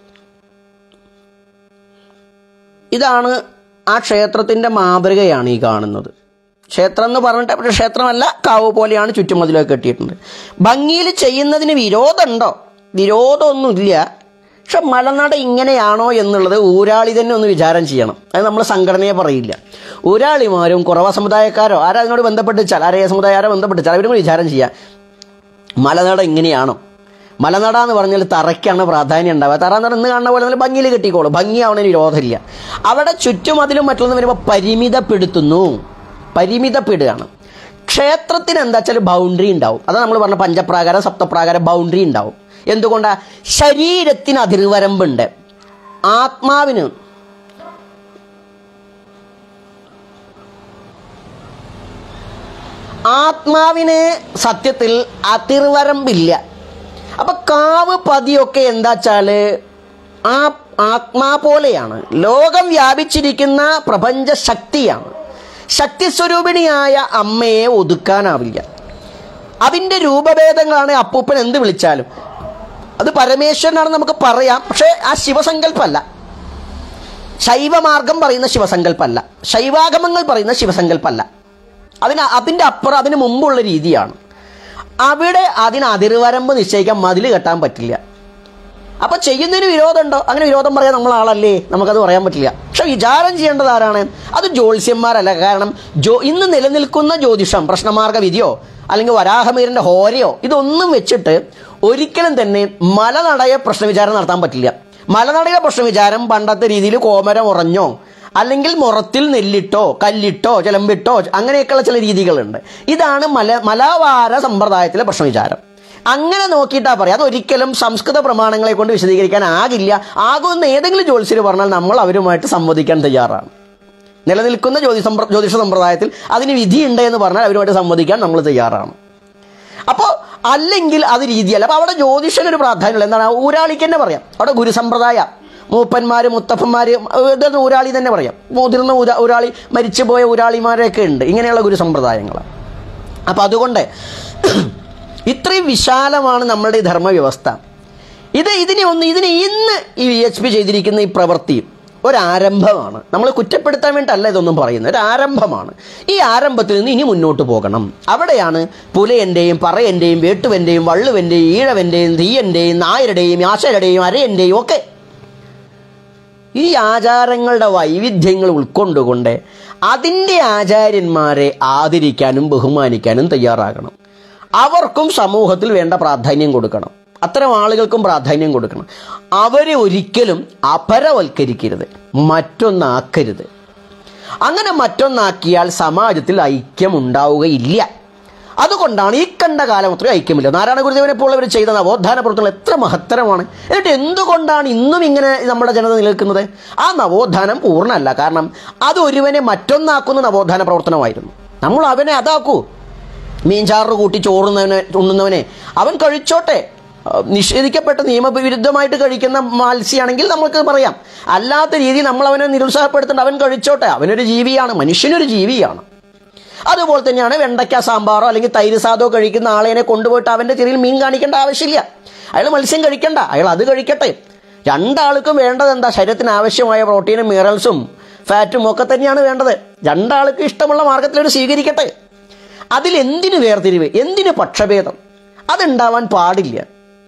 ഇതാണ് ആ ക്ഷേത്രത്തിന്റെ മാതൃകയാണ് ഈ കാണുന്നത് ക്ഷേത്രം എന്ന് പറഞ്ഞിട്ട് പക്ഷേ ക്ഷേത്രമല്ല കാവ് പോലെയാണ് ചുറ്റുമതിലൊക്കെ കെട്ടിയിട്ടുണ്ട് ഭംഗിയിൽ ചെയ്യുന്നതിന് വിരോധമുണ്ടോ വിരോധമൊന്നുമില്ല പക്ഷെ മലനട ഇങ്ങനെയാണോ എന്നുള്ളത് ഊരാളി തന്നെ ഒന്ന് വിചാരം ചെയ്യണം അത് നമ്മൾ സംഘടനയെ പറയില്ല ഊരാളിമാരും കുറവ സമുദായക്കാരോ ആരാ അതിനോട് ബന്ധപ്പെട്ടിച്ചാൽ ആരേ സമുദായാരോ ബന്ധപ്പെട്ടിച്ചാൽ അവരും കൂടി വിചാരം ചെയ്യുക മലനട ഇങ്ങനെയാണോ മലനട എന്ന് പറഞ്ഞാൽ തറയ്ക്കാണ് പ്രാധാന്യം ഉണ്ടാവുക തറ എന്ന് പറഞ്ഞാൽ ഇന്ന് കാണുന്ന പോലെ നല്ല ഭംഗിയിൽ കിട്ടിക്കോളും ഭംഗിയാവണതിന് വിരോധമില്ല അവിടെ ചുറ്റും അതിലും മറ്റുള്ളതും വരുമ്പോൾ പരിമിതപ്പെടുത്തുന്നു പരിമിതപ്പെടുകയാണ് ക്ഷേത്രത്തിന് എന്താ വെച്ചാൽ ബൗണ്ടറി ഉണ്ടാവും അതാണ് നമ്മൾ പറഞ്ഞ പഞ്ചപ്രാകാരം സപ്തപ്രാകാരം ബൗണ്ടറി ഉണ്ടാവും എന്തുകൊണ്ടാ ശരീരത്തിന് അതിർവരമ്പുണ്ട് ആത്മാവിന് ആത്മാവിന് സത്യത്തിൽ അതിർവരമ്പില്ല അപ്പൊ കാവ് പതിയൊക്കെ എന്താ വെച്ചാല് ആ ആത്മാ പോലെയാണ് ലോകം വ്യാപിച്ചിരിക്കുന്ന പ്രപഞ്ച ശക്തിയാണ് ശക്തി സ്വരൂപിണിയായ അമ്മയെ ഒതുക്കാനാവില്ല അതിന്റെ രൂപഭേദങ്ങളാണ് അപ്പൂപ്പൻ എന്ത് വിളിച്ചാലും അത് പരമേശ്വരനാണെന്ന് നമുക്ക് പറയാം പക്ഷേ ആ ശിവസങ്കല്പമല്ല ശൈവമാർഗം പറയുന്ന ശിവസങ്കല്പമല്ല ശൈവാഗമങ്ങൾ പറയുന്ന ശിവസങ്കല്പമല്ല അതിന് അതിൻ്റെ അപ്പുറം അതിന് മുമ്പുള്ള രീതിയാണ് അവിടെ അതിന് അതിർവരമ്പ് നിശ്ചയിക്കാൻ മതിൽ കെട്ടാൻ പറ്റില്ല അപ്പൊ ചെയ്യുന്നതിന് വിരോധമുണ്ടോ അങ്ങനെ വിരോധം പറയാൻ നമ്മൾ ആളല്ലേ നമുക്കത് പറയാൻ പറ്റില്ല പക്ഷെ വിചാരം ചെയ്യേണ്ടത് ആരാണ് അത് ജ്യോത്സ്യന്മാരല്ല കാരണം ജോ ഇന്ന് നിലനിൽക്കുന്ന ജ്യോതിഷം പ്രശ്നമാർഗ വിധിയോ അല്ലെങ്കിൽ വരാഹമീരന്റെ ഹോരയോ ഇതൊന്നും വെച്ചിട്ട് ഒരിക്കലും തന്നെ മലനടയ പ്രശ്നവിചാരം നടത്താൻ പറ്റില്ല മലനടയ പ്രശ്നവിചാരം പണ്ടത്തെ രീതിയിൽ കോമരം ഉറഞ്ഞോ അല്ലെങ്കിൽ മുറത്തിൽ നെല്ലിട്ടോ കല്ലിട്ടോ ചിലമ്പിട്ടോ അങ്ങനെയൊക്കെയുള്ള ചില രീതികളുണ്ട് ഇതാണ് മല മലവാര സമ്പ്രദായത്തിലെ പ്രശ്നവിചാരം അങ്ങനെ നോക്കിയിട്ടാ പറയാം അതൊരിക്കലും സംസ്കൃത പ്രമാണങ്ങളെ കൊണ്ട് വിശദീകരിക്കാൻ ആകില്ല ആകുമെന്ന് ഏതെങ്കിലും ജ്യോത്സ്യർ പറഞ്ഞാൽ നമ്മൾ അവരുമായിട്ട് സംവദിക്കാൻ തയ്യാറാണ് നിലനിൽക്കുന്ന ജ്യോതി സമ്പ്ര ജ്യോതിഷ സമ്പ്രദായത്തിൽ അതിന് വിധിയുണ്ട് എന്ന് പറഞ്ഞാൽ അവരുമായിട്ട് സംവദിക്കാൻ നമ്മൾ തയ്യാറാണ് അപ്പോൾ അല്ലെങ്കിൽ അത് രീതിയല്ല അപ്പോൾ അവിടെ ജ്യോതിഷന് ഒരു പ്രാധാന്യമുള്ള എന്താണ് ഊരാളിക്ക് തന്നെ പറയാം അവിടെ ഗുരുസമ്പ്രദായ മൂപ്പന്മാര് മുത്തപ്പന്മാര് ഇതൊന്നും ഊരാളി തന്നെ പറയാം മുതിർന്ന ഊരാ ഊരാളി മരിച്ചുപോയ ഊരാളിമാരൊക്കെ ഉണ്ട് ഇങ്ങനെയുള്ള ഗുരുസമ്പ്രദായങ്ങൾ അപ്പം അതുകൊണ്ട് ഇത്രയും വിശാലമാണ് നമ്മളുടെ ഈ ധർമ്മവ്യവസ്ഥ ഇത് ഇതിനെ ഒന്ന് ഇതിനെ ഇന്ന് ഈ വി എച്ച് പി ചെയ്തിരിക്കുന്ന ഈ പ്രവൃത്തി ഒരാരംഭമാണ് നമ്മൾ കുറ്റപ്പെടുത്താൻ വേണ്ടിയല്ല ഇതൊന്നും പറയുന്നത് ഒരു ആരംഭമാണ് ഈ ആരംഭത്തിൽ നിന്ന് ഇനി മുന്നോട്ട് പോകണം അവിടെയാണ് പുലയൻ്റെയും പറയൻ്റെയും വേട്ടുവൻ്റെയും വള്ളുവൻ്റെയും ഈഴവൻ്റെയും തീയൻ്റെയും നായരുടെയും ആശരുടെയും അരയൻ്റെയും ഒക്കെ ഈ ആചാരങ്ങളുടെ വൈവിധ്യങ്ങൾ ഉൾക്കൊണ്ടുകൊണ്ട് അതിൻ്റെ ആചാര്യന്മാരെ ആദരിക്കാനും ബഹുമാനിക്കാനും തയ്യാറാകണം അവർക്കും സമൂഹത്തിൽ വേണ്ട പ്രാധാന്യം കൊടുക്കണം അത്തരം ആളുകൾക്കും പ്രാധാന്യം കൊടുക്കണം അവരെ ഒരിക്കലും അപരവൽക്കരിക്കരുത് മറ്റൊന്നാക്കരുത് അങ്ങനെ മറ്റൊന്നാക്കിയാൽ സമാജത്തിൽ ഐക്യം ഉണ്ടാവുകയില്ല അതുകൊണ്ടാണ് ഈ കണ്ട കാലം അത്രയും ഐക്യമില്ല നാരായണ ഗുരുദേവനെ പോലുള്ളവർ ചെയ്ത നവോത്ഥാന പ്രവർത്തനങ്ങൾ എത്ര മഹത്തരമാണ് എന്നിട്ട് എന്തുകൊണ്ടാണ് ഇന്നും ഇങ്ങനെ നമ്മുടെ ജനത നിലനിൽക്കുന്നത് ആ നവോത്ഥാനം പൂർണ്ണമല്ല കാരണം അത് ഒരുവനെ മറ്റൊന്നാക്കുന്ന നവോത്ഥാന പ്രവർത്തനമായിരുന്നു നമ്മൾ അവനെ അതാക്കൂ മീൻചാറ് കൂട്ടി ചോറുന്നവനെ ഉണ്ണുന്നവനെ അവൻ കഴിച്ചോട്ടെ അഹ് നിഷേധിക്കപ്പെട്ട നിയമവിരുദ്ധമായിട്ട് കഴിക്കുന്ന മത്സ്യമാണെങ്കിൽ നമുക്ക് പറയാം അല്ലാത്ത രീതിയിൽ നമ്മൾ അവനെ നിരുത്സാഹപ്പെടുത്തേണ്ട അവൻ കഴിച്ചോട്ടെ അവനൊരു ജീവിയാണ് മനുഷ്യനൊരു ജീവിയാണ് അതുപോലെ തന്നെയാണ് വെണ്ടയ്ക്ക സാമ്പാറോ അല്ലെങ്കിൽ തൈര് സാദോ കഴിക്കുന്ന ആളെനെ കൊണ്ടുപോയിട്ട് അവൻ്റെ ചെറിയിൽ മീൻ കാണിക്കേണ്ട ആവശ്യമില്ല അയാൾ മത്സ്യം കഴിക്കണ്ട അയാൾ അത് കഴിക്കട്ടെ രണ്ടാൾക്കും വേണ്ടത് എന്താ ശരീരത്തിന് ആവശ്യമായ പ്രോട്ടീനും മിനറൽസും ഫാറ്റും ഒക്കെ തന്നെയാണ് വേണ്ടത് രണ്ടാൾക്കും ഇഷ്ടമുള്ള മാർഗത്തിൽ അവർ സ്വീകരിക്കട്ടെ അതിൽ എന്തിനു വേർതിരിവ് എന്തിനു പക്ഷഭേദം അതുണ്ടാവാൻ പാടില്ല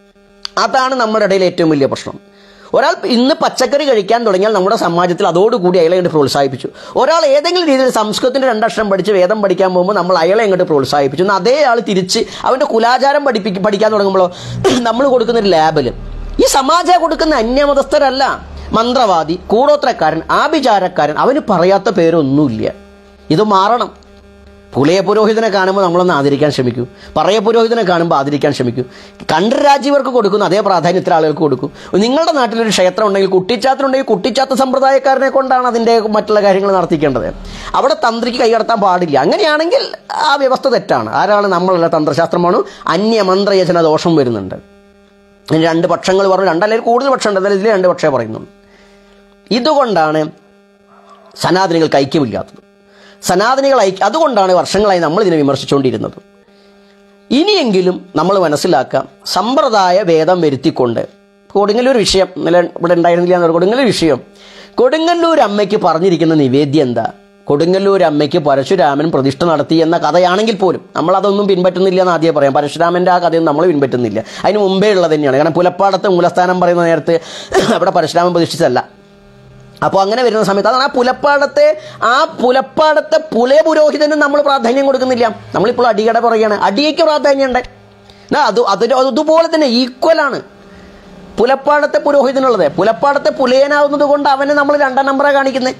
അതാണ് നമ്മുടെ ഇടയിൽ ഏറ്റവും വലിയ പ്രശ്നം ഒരാൾ ഇന്ന് പച്ചക്കറി കഴിക്കാൻ തുടങ്ങിയാൽ നമ്മുടെ സമാജത്തിൽ അതോടുകൂടി അയാളെ അങ്ങോട്ട് പ്രോത്സാഹിപ്പിച്ചു ഒരാൾ ഏതെങ്കിലും രീതിയിൽ സംസ്കൃതത്തിന്റെ രണ്ടക്ഷരം പഠിച്ച് വേദം പഠിക്കാൻ പോകുമ്പോൾ നമ്മൾ അയാളെ അങ്ങോട്ട് പ്രോത്സാഹിപ്പിച്ചു എന്നാൽ അതേ ആൾ തിരിച്ച് അവന്റെ കുലാചാരം പഠിപ്പിക്ക പഠിക്കാൻ തുടങ്ങുമ്പോഴോ നമ്മൾ കൊടുക്കുന്ന ഒരു ലാബില് ഈ സമാജ കൊടുക്കുന്ന അന്യമതസ്ഥരല്ല മന്ത്രവാദി കൂടോത്രക്കാരൻ ആഭിചാരക്കാരൻ അവന് പറയാത്ത പേരൊന്നുമില്ല ഇത് മാറണം പുലയ പുരോഹിതനെ കാണുമ്പോൾ നമ്മളൊന്ന് ആദരിക്കാൻ ശ്രമിക്കൂ പറയ പുരോഹിതനെ കാണുമ്പോൾ ആദരിക്കാൻ ശ്രമിക്കൂ കണ്ട രാജ്യവർക്ക് കൊടുക്കുന്ന അതേ പ്രാധാന്യത്തിൽ ആളുകൾക്ക് കൊടുക്കും നിങ്ങളുടെ നാട്ടിലൊരു ക്ഷേത്രം ഉണ്ടെങ്കിൽ കുട്ടിച്ചാത്തനുണ്ടെങ്കിൽ കുട്ടിച്ചാത്ത സമ്പ്രദായക്കാരനെ കൊണ്ടാണ് അതിൻ്റെ മറ്റുള്ള കാര്യങ്ങൾ നടത്തിക്കേണ്ടത് അവിടെ തന്ത്രിക്ക് കൈകടത്താൻ പാടില്ല അങ്ങനെയാണെങ്കിൽ ആ വ്യവസ്ഥ തെറ്റാണ് ആരാണ് നമ്മളല്ല തന്ത്രശാസ്ത്രമാണ് അന്യമന്ത്രയചന ദോഷം വരുന്നുണ്ട് ഇനി രണ്ട് പക്ഷങ്ങൾ പറഞ്ഞു രണ്ടല്ലെങ്കിൽ കൂടുതൽ പക്ഷമുണ്ട് എന്നാലും ഇതിൽ രണ്ട് പക്ഷേ പറയുന്നുള്ളൂ ഇതുകൊണ്ടാണ് സനാതനികൾക്ക് ഐക്യമില്ലാത്തത് സനാതനികൾ ഐക്യ അതുകൊണ്ടാണ് വർഷങ്ങളായി നമ്മൾ ഇതിനെ വിമർശിച്ചുകൊണ്ടിരുന്നത് ഇനിയെങ്കിലും നമ്മൾ മനസ്സിലാക്കാം സമ്പ്രദായ ഭേദം വരുത്തിക്കൊണ്ട് കൊടുങ്ങല്ലൂർ വിഷയം ഇന്നലെ ഇവിടെ ഉണ്ടായിരുന്നില്ല എന്ന് കൊടുങ്ങല്ലൂർ വിഷയം കൊടുങ്ങല്ലൂർ അമ്മയ്ക്ക് പറഞ്ഞിരിക്കുന്ന നിവേദ്യം എന്താ കൊടുങ്ങല്ലൂർ അമ്മയ്ക്ക് പരശുരാമൻ പ്രതിഷ്ഠ നടത്തി എന്ന കഥയാണെങ്കിൽ പോലും നമ്മൾ അതൊന്നും പിൻപറ്റുന്നില്ല എന്ന് ആദ്യം പറയാം പരശുരാമന്റെ ആ കഥയൊന്നും നമ്മൾ പിൻപറ്റുന്നില്ല അതിന് മുമ്പേ ഉള്ളത് തന്നെയാണ് കാരണം പുലപ്പാടത്ത് മൂലസ്ഥാനം പറയുന്ന നേരത്ത് അവിടെ പരശുരാമൻ പ്രതിഷ്ഠിച്ചല്ല അപ്പോൾ അങ്ങനെ വരുന്ന സമയത്ത് അതാണ് ആ പുലപ്പാടത്തെ ആ പുലപ്പാടത്തെ പുലയ പുരോഹിതനും നമ്മൾ പ്രാധാന്യം കൊടുക്കുന്നില്ല നമ്മളിപ്പോൾ അടികട പറയുകയാണ് അടിയയ്ക്ക് പ്രാധാന്യമുണ്ട് എന്നാ അത് അതൊരു അതുപോലെ തന്നെ ഈക്വലാണ് പുലപ്പാടത്തെ പുരോഹിതനുള്ളത് പുലപ്പാടത്തെ പുലയനാവുന്നത് കൊണ്ട് അവനെ നമ്മൾ രണ്ടാം നമ്പറാണ് കാണിക്കുന്നത്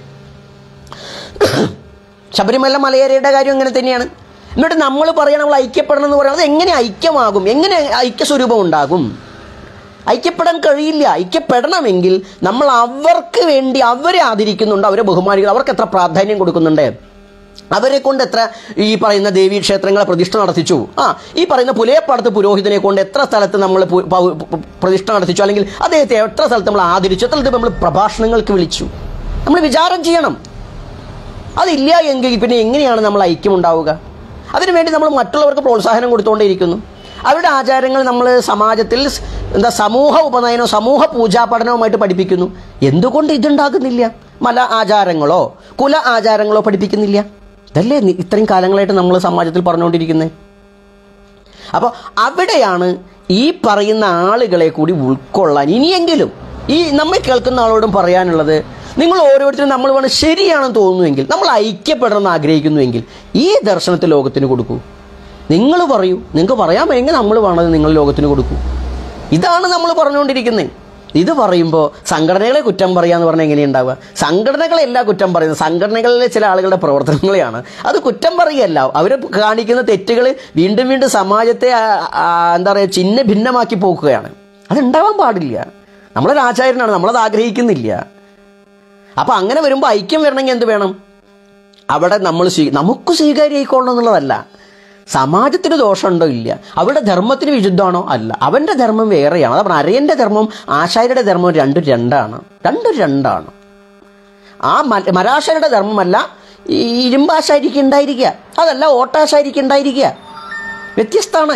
ശബരിമല മലയേരയുടെ കാര്യം അങ്ങനെ തന്നെയാണ് എന്നിട്ട് നമ്മൾ പറയണം നമ്മൾ ഐക്യപ്പെടണം എന്ന് പറയുന്നത് എങ്ങനെ ഐക്യമാകും എങ്ങനെ ഐക്യസ്വരൂപം ഉണ്ടാകും ഐക്യപ്പെടാൻ കഴിയില്ല ഐക്യപ്പെടണമെങ്കിൽ നമ്മൾ അവർക്ക് വേണ്ടി അവരെ ആദരിക്കുന്നുണ്ട് അവരെ ബഹുമാനിക്കുന്നു അവർക്ക് എത്ര പ്രാധാന്യം കൊടുക്കുന്നുണ്ട് അവരെ കൊണ്ട് എത്ര ഈ പറയുന്ന ദേവീ ക്ഷേത്രങ്ങളെ പ്രതിഷ്ഠ നടത്തിച്ചു ആ ഈ പറയുന്ന പുലയപ്പാടത്ത് പുരോഹിതനെ കൊണ്ട് എത്ര സ്ഥലത്ത് നമ്മൾ പു- പ- പ- പ്രതിഷ്ഠ നടത്തിച്ചു അല്ലെങ്കിൽ അദ്ദേഹത്തെ എത്ര സ്ഥലത്ത് നമ്മൾ ആദരിച്ചു എത്ര സ്ഥലത്ത് നമ്മൾ പ്രഭാഷണങ്ങൾക്ക് വിളിച്ചു നമ്മൾ വിചാരം ചെയ്യണം അതില്ല എങ്കിൽ പിന്നെ എങ്ങനെയാണ് നമ്മൾ ഐക്യമുണ്ടാവുക അതിനുവേണ്ടി നമ്മൾ മറ്റുള്ളവർക്ക് പ്രോത്സാഹനം കൊടുത്തുകൊണ്ടേയിരിക്കുന്നു അവരുടെ ആചാരങ്ങൾ നമ്മൾ സമാജത്തിൽ സ് എന്താ സമൂഹ ഉപനയനവും സമൂഹ പൂജാ പഠനവുമായിട്ട് പഠിപ്പിക്കുന്നു എന്തുകൊണ്ട് ഇതുണ്ടാകുന്നില്ല മല ആചാരങ്ങളോ കുല ആചാരങ്ങളോ പഠിപ്പിക്കുന്നില്ല ഇതല്ലേ നി- ഇത്രയും കാലങ്ങളായിട്ട് നമ്മൾ സമാജത്തിൽ പറഞ്ഞുകൊണ്ടിരിക്കുന്നത് അപ്പോൾ അവിടെയാണ് ഈ പറയുന്ന ആളുകളെ കൂടി ഉൾക്കൊള്ളാൻ ഇനിയെങ്കിലും ഈ നമ്മെ കേൾക്കുന്ന ആളോടും പറയാനുള്ളത് നിങ്ങൾ ഓരോരുത്തരും നമ്മൾ വേണം ശരിയാണെന്ന് തോന്നുന്നുവെങ്കിൽ നമ്മൾ ഐക്യപ്പെടണമെന്ന് ആഗ്രഹിക്കുന്നുവെങ്കിൽ ഈ ദർശനത്തെ ലോകത്തിന് കൊടുക്കൂ നിങ്ങൾ പറയൂ നിങ്ങൾക്ക് പറയാൻ വയ്യെങ്കിൽ നമ്മൾ വേണത് നിങ്ങൾ ലോകത്തിന് കൊടുക്കൂ ഇതാണ് നമ്മൾ പറഞ്ഞുകൊണ്ടിരിക്കുന്നത് ഇത് പറയുമ്പോൾ സംഘടനകളെ കുറ്റം പറയാന്ന് പറഞ്ഞാൽ എങ്ങനെയുണ്ടാവുക സംഘടനകളെല്ല കുറ്റം പറയുന്നത് സംഘടനകളിലെ ചില ആളുകളുടെ പ്രവർത്തനങ്ങളെയാണ് അത് കുറ്റം പറയുകയല്ല അവർ കാണിക്കുന്ന തെറ്റുകൾ വീണ്ടും വീണ്ടും സമാജത്തെ ആ, ആ, എന്താ പറയുക ചിഹ്ന ഭിന്നമാക്കി പോക്കുകയാണ് അതുണ്ടാവാൻ പാടില്ല നമ്മളൊരു ആചാര്യനാണ് നമ്മളത് ആഗ്രഹിക്കുന്നില്ല അപ്പം അങ്ങനെ വരുമ്പോൾ ഐക്യം വരണമെങ്കിൽ എന്ത് വേണം അവിടെ നമ്മൾ സ്വീ നമുക്ക് സ്വീകാര്യമായിക്കൊള്ളണം എന്നുള്ളതല്ല സമാജത്തിന് ദോഷമുണ്ടോ ഇല്ല അവരുടെ ധർമ്മത്തിന് വിരുദ്ധമാണോ അല്ല അവന്റെ ധർമ്മം വേറെയാണ് അതാണ് അരയന്റെ ധർമ്മം ആശാരിയുടെ ധർമ്മം രണ്ടും രണ്ടാണ് രണ്ടും രണ്ടാണ് ആ മ- മരാശരുടെ ധർമ്മമല്ല ഈ ഇരുമ്പാശാരിക്ക് ഉണ്ടായിരിക്കുക അതല്ല ഓട്ടാശാരിക്ക് ഉണ്ടായിരിക്കുക വ്യത്യസ്തമാണ്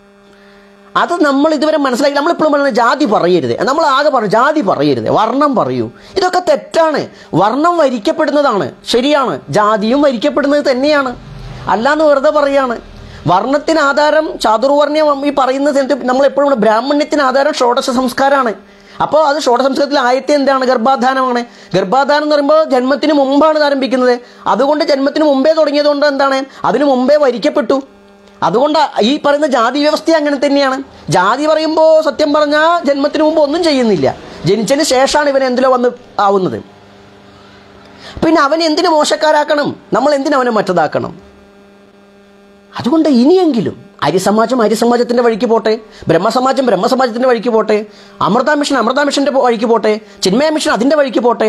അത് നമ്മൾ ഇതുവരെ മനസ്സിലാക്കി നമ്മളിപ്പോഴും പറയുന്നത് ജാതി പറയരുത് നമ്മൾ ആകെ പറഞ്ഞു ജാതി പറയരുത് വർണ്ണം പറയൂ ഇതൊക്കെ തെറ്റാണ് വർണ്ണം വരിക്കപ്പെടുന്നതാണ് ശരിയാണ് ജാതിയും വരിക്കപ്പെടുന്നത് തന്നെയാണ് അല്ലാന്ന് വെറുതെ പറയാണ് വർണ്ണത്തിന് ആധാരം ചാതുർവർണ്ണ്യം ഈ പറയുന്ന സ്ഥലത്ത് നമ്മൾ എപ്പോഴും ബ്രാഹ്മണ്യത്തിന് ആധാരം ഷോഡശ സംസ്കാരമാണ് അപ്പോൾ അത് ഷോഡശ സംസ്കാരത്തിൽ ആയത്തെ എന്താണ് ഗർഭാധാനമാണ് ഗർഭാധാനം എന്ന് പറയുമ്പോൾ ജന്മത്തിന് മുമ്പാണ് ഇത് ആരംഭിക്കുന്നത് അതുകൊണ്ട് ജന്മത്തിന് മുമ്പേ തുടങ്ങിയതുകൊണ്ട് എന്താണ് അതിനു മുമ്പേ വരിക്കപ്പെട്ടു അതുകൊണ്ട് ഈ പറയുന്ന ജാതി വ്യവസ്ഥ അങ്ങനെ തന്നെയാണ് ജാതി പറയുമ്പോൾ സത്യം പറഞ്ഞാൽ ജന്മത്തിന് മുമ്പ് ഒന്നും ചെയ്യുന്നില്ല ജനിച്ചതിന് ശേഷമാണ് ഇവൻ എന്തിലോ വന്ന് ആവുന്നത് പിന്നെ അവൻ എന്തിനു മോശക്കാരാക്കണം നമ്മൾ എന്തിനു അവനെ മറ്റതാക്കണം അതുകൊണ്ട് ഇനിയെങ്കിലും അരിസമാജം അരിസമാജത്തിന്റെ വഴിക്ക് പോട്ടെ ബ്രഹ്മസമാജം ബ്രഹ്മസമാജത്തിന്റെ വഴിക്ക് പോട്ടെ അമൃത മിഷൻ അമൃത മിഷന്റെ വഴിക്ക് പോട്ടെ ചിന്മയ മിഷൻ അതിന്റെ വഴിക്ക് പോട്ടെ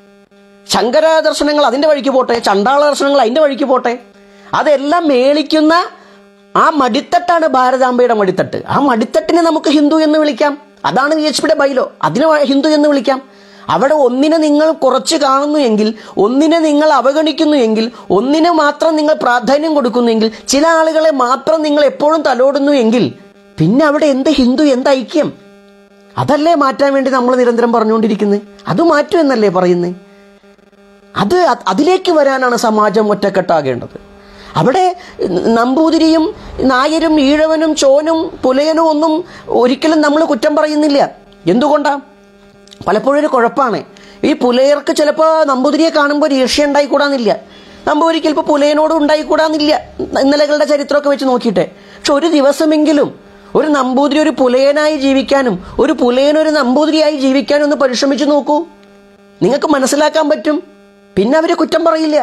ശങ്കര ദർശനങ്ങൾ അതിന്റെ വഴിക്ക് പോട്ടെ ചണ്ടാള ദർശനങ്ങൾ അതിന്റെ വഴിക്ക് പോട്ടെ അതെല്ലാം മേളിക്കുന്ന ആ മടിത്തട്ടാണ് ഭാരതാംബയുടെ മടിത്തട്ട് ആ മടിത്തട്ടിനെ നമുക്ക് ഹിന്ദു എന്ന് വിളിക്കാം അതാണ് വി എച്ച് പിയുടെ ബൈലോ അതിനെ ഹിന്ദു എന്ന് വിളിക്കാം അവിടെ ഒന്നിനെ നിങ്ങൾ കുറച്ച് കാണുന്നു എങ്കിൽ ഒന്നിനെ നിങ്ങൾ അവഗണിക്കുന്നു എങ്കിൽ ഒന്നിനെ മാത്രം നിങ്ങൾ പ്രാധാന്യം കൊടുക്കുന്നു എങ്കിൽ ചില ആളുകളെ മാത്രം നിങ്ങൾ എപ്പോഴും തലോടുന്നു എങ്കിൽ പിന്നെ അവിടെ എന്ത് ഹിന്ദു എന്ത് ഐക്യം അതല്ലേ മാറ്റാൻ വേണ്ടി നമ്മൾ നിരന്തരം പറഞ്ഞുകൊണ്ടിരിക്കുന്നത് അത് മാറ്റും എന്നല്ലേ പറയുന്നത് അത് അത് അതിലേക്ക് വരാനാണ് സമാജം ഒറ്റക്കെട്ടാകേണ്ടത് അവിടെ നമ്പൂതിരിയും നായരും ഈഴവനും ചോനും പുലയനും ഒന്നും ഒരിക്കലും നമ്മൾ കുറ്റം പറയുന്നില്ല എന്തുകൊണ്ടാ പലപ്പോഴും ഒരു കുഴപ്പമാണ് ഈ പുലയർക്ക് ചിലപ്പോൾ നമ്പൂതിരിയെ കാണുമ്പോൾ ഒരു ഈർഷ്യ ഉണ്ടായിക്കൂടാന്നില്ല നമ്പൂതിരിക്ക് ചിലപ്പോൾ പുലയനോട് ഉണ്ടായിക്കൂടാന്നില്ല ഇന്നലകളുടെ ചരിത്രമൊക്കെ വെച്ച് നോക്കിയിട്ടെ പക്ഷെ ഒരു ദിവസമെങ്കിലും ഒരു നമ്പൂതിരി ഒരു പുലയനായി ജീവിക്കാനും ഒരു പുലയൻ ഒരു നമ്പൂതിരിയായി ജീവിക്കാനും ഒന്ന് പരിശ്രമിച്ചു നോക്കൂ നിങ്ങൾക്ക് മനസ്സിലാക്കാൻ പറ്റും പിന്നെ അവര് കുറ്റം പറയില്ല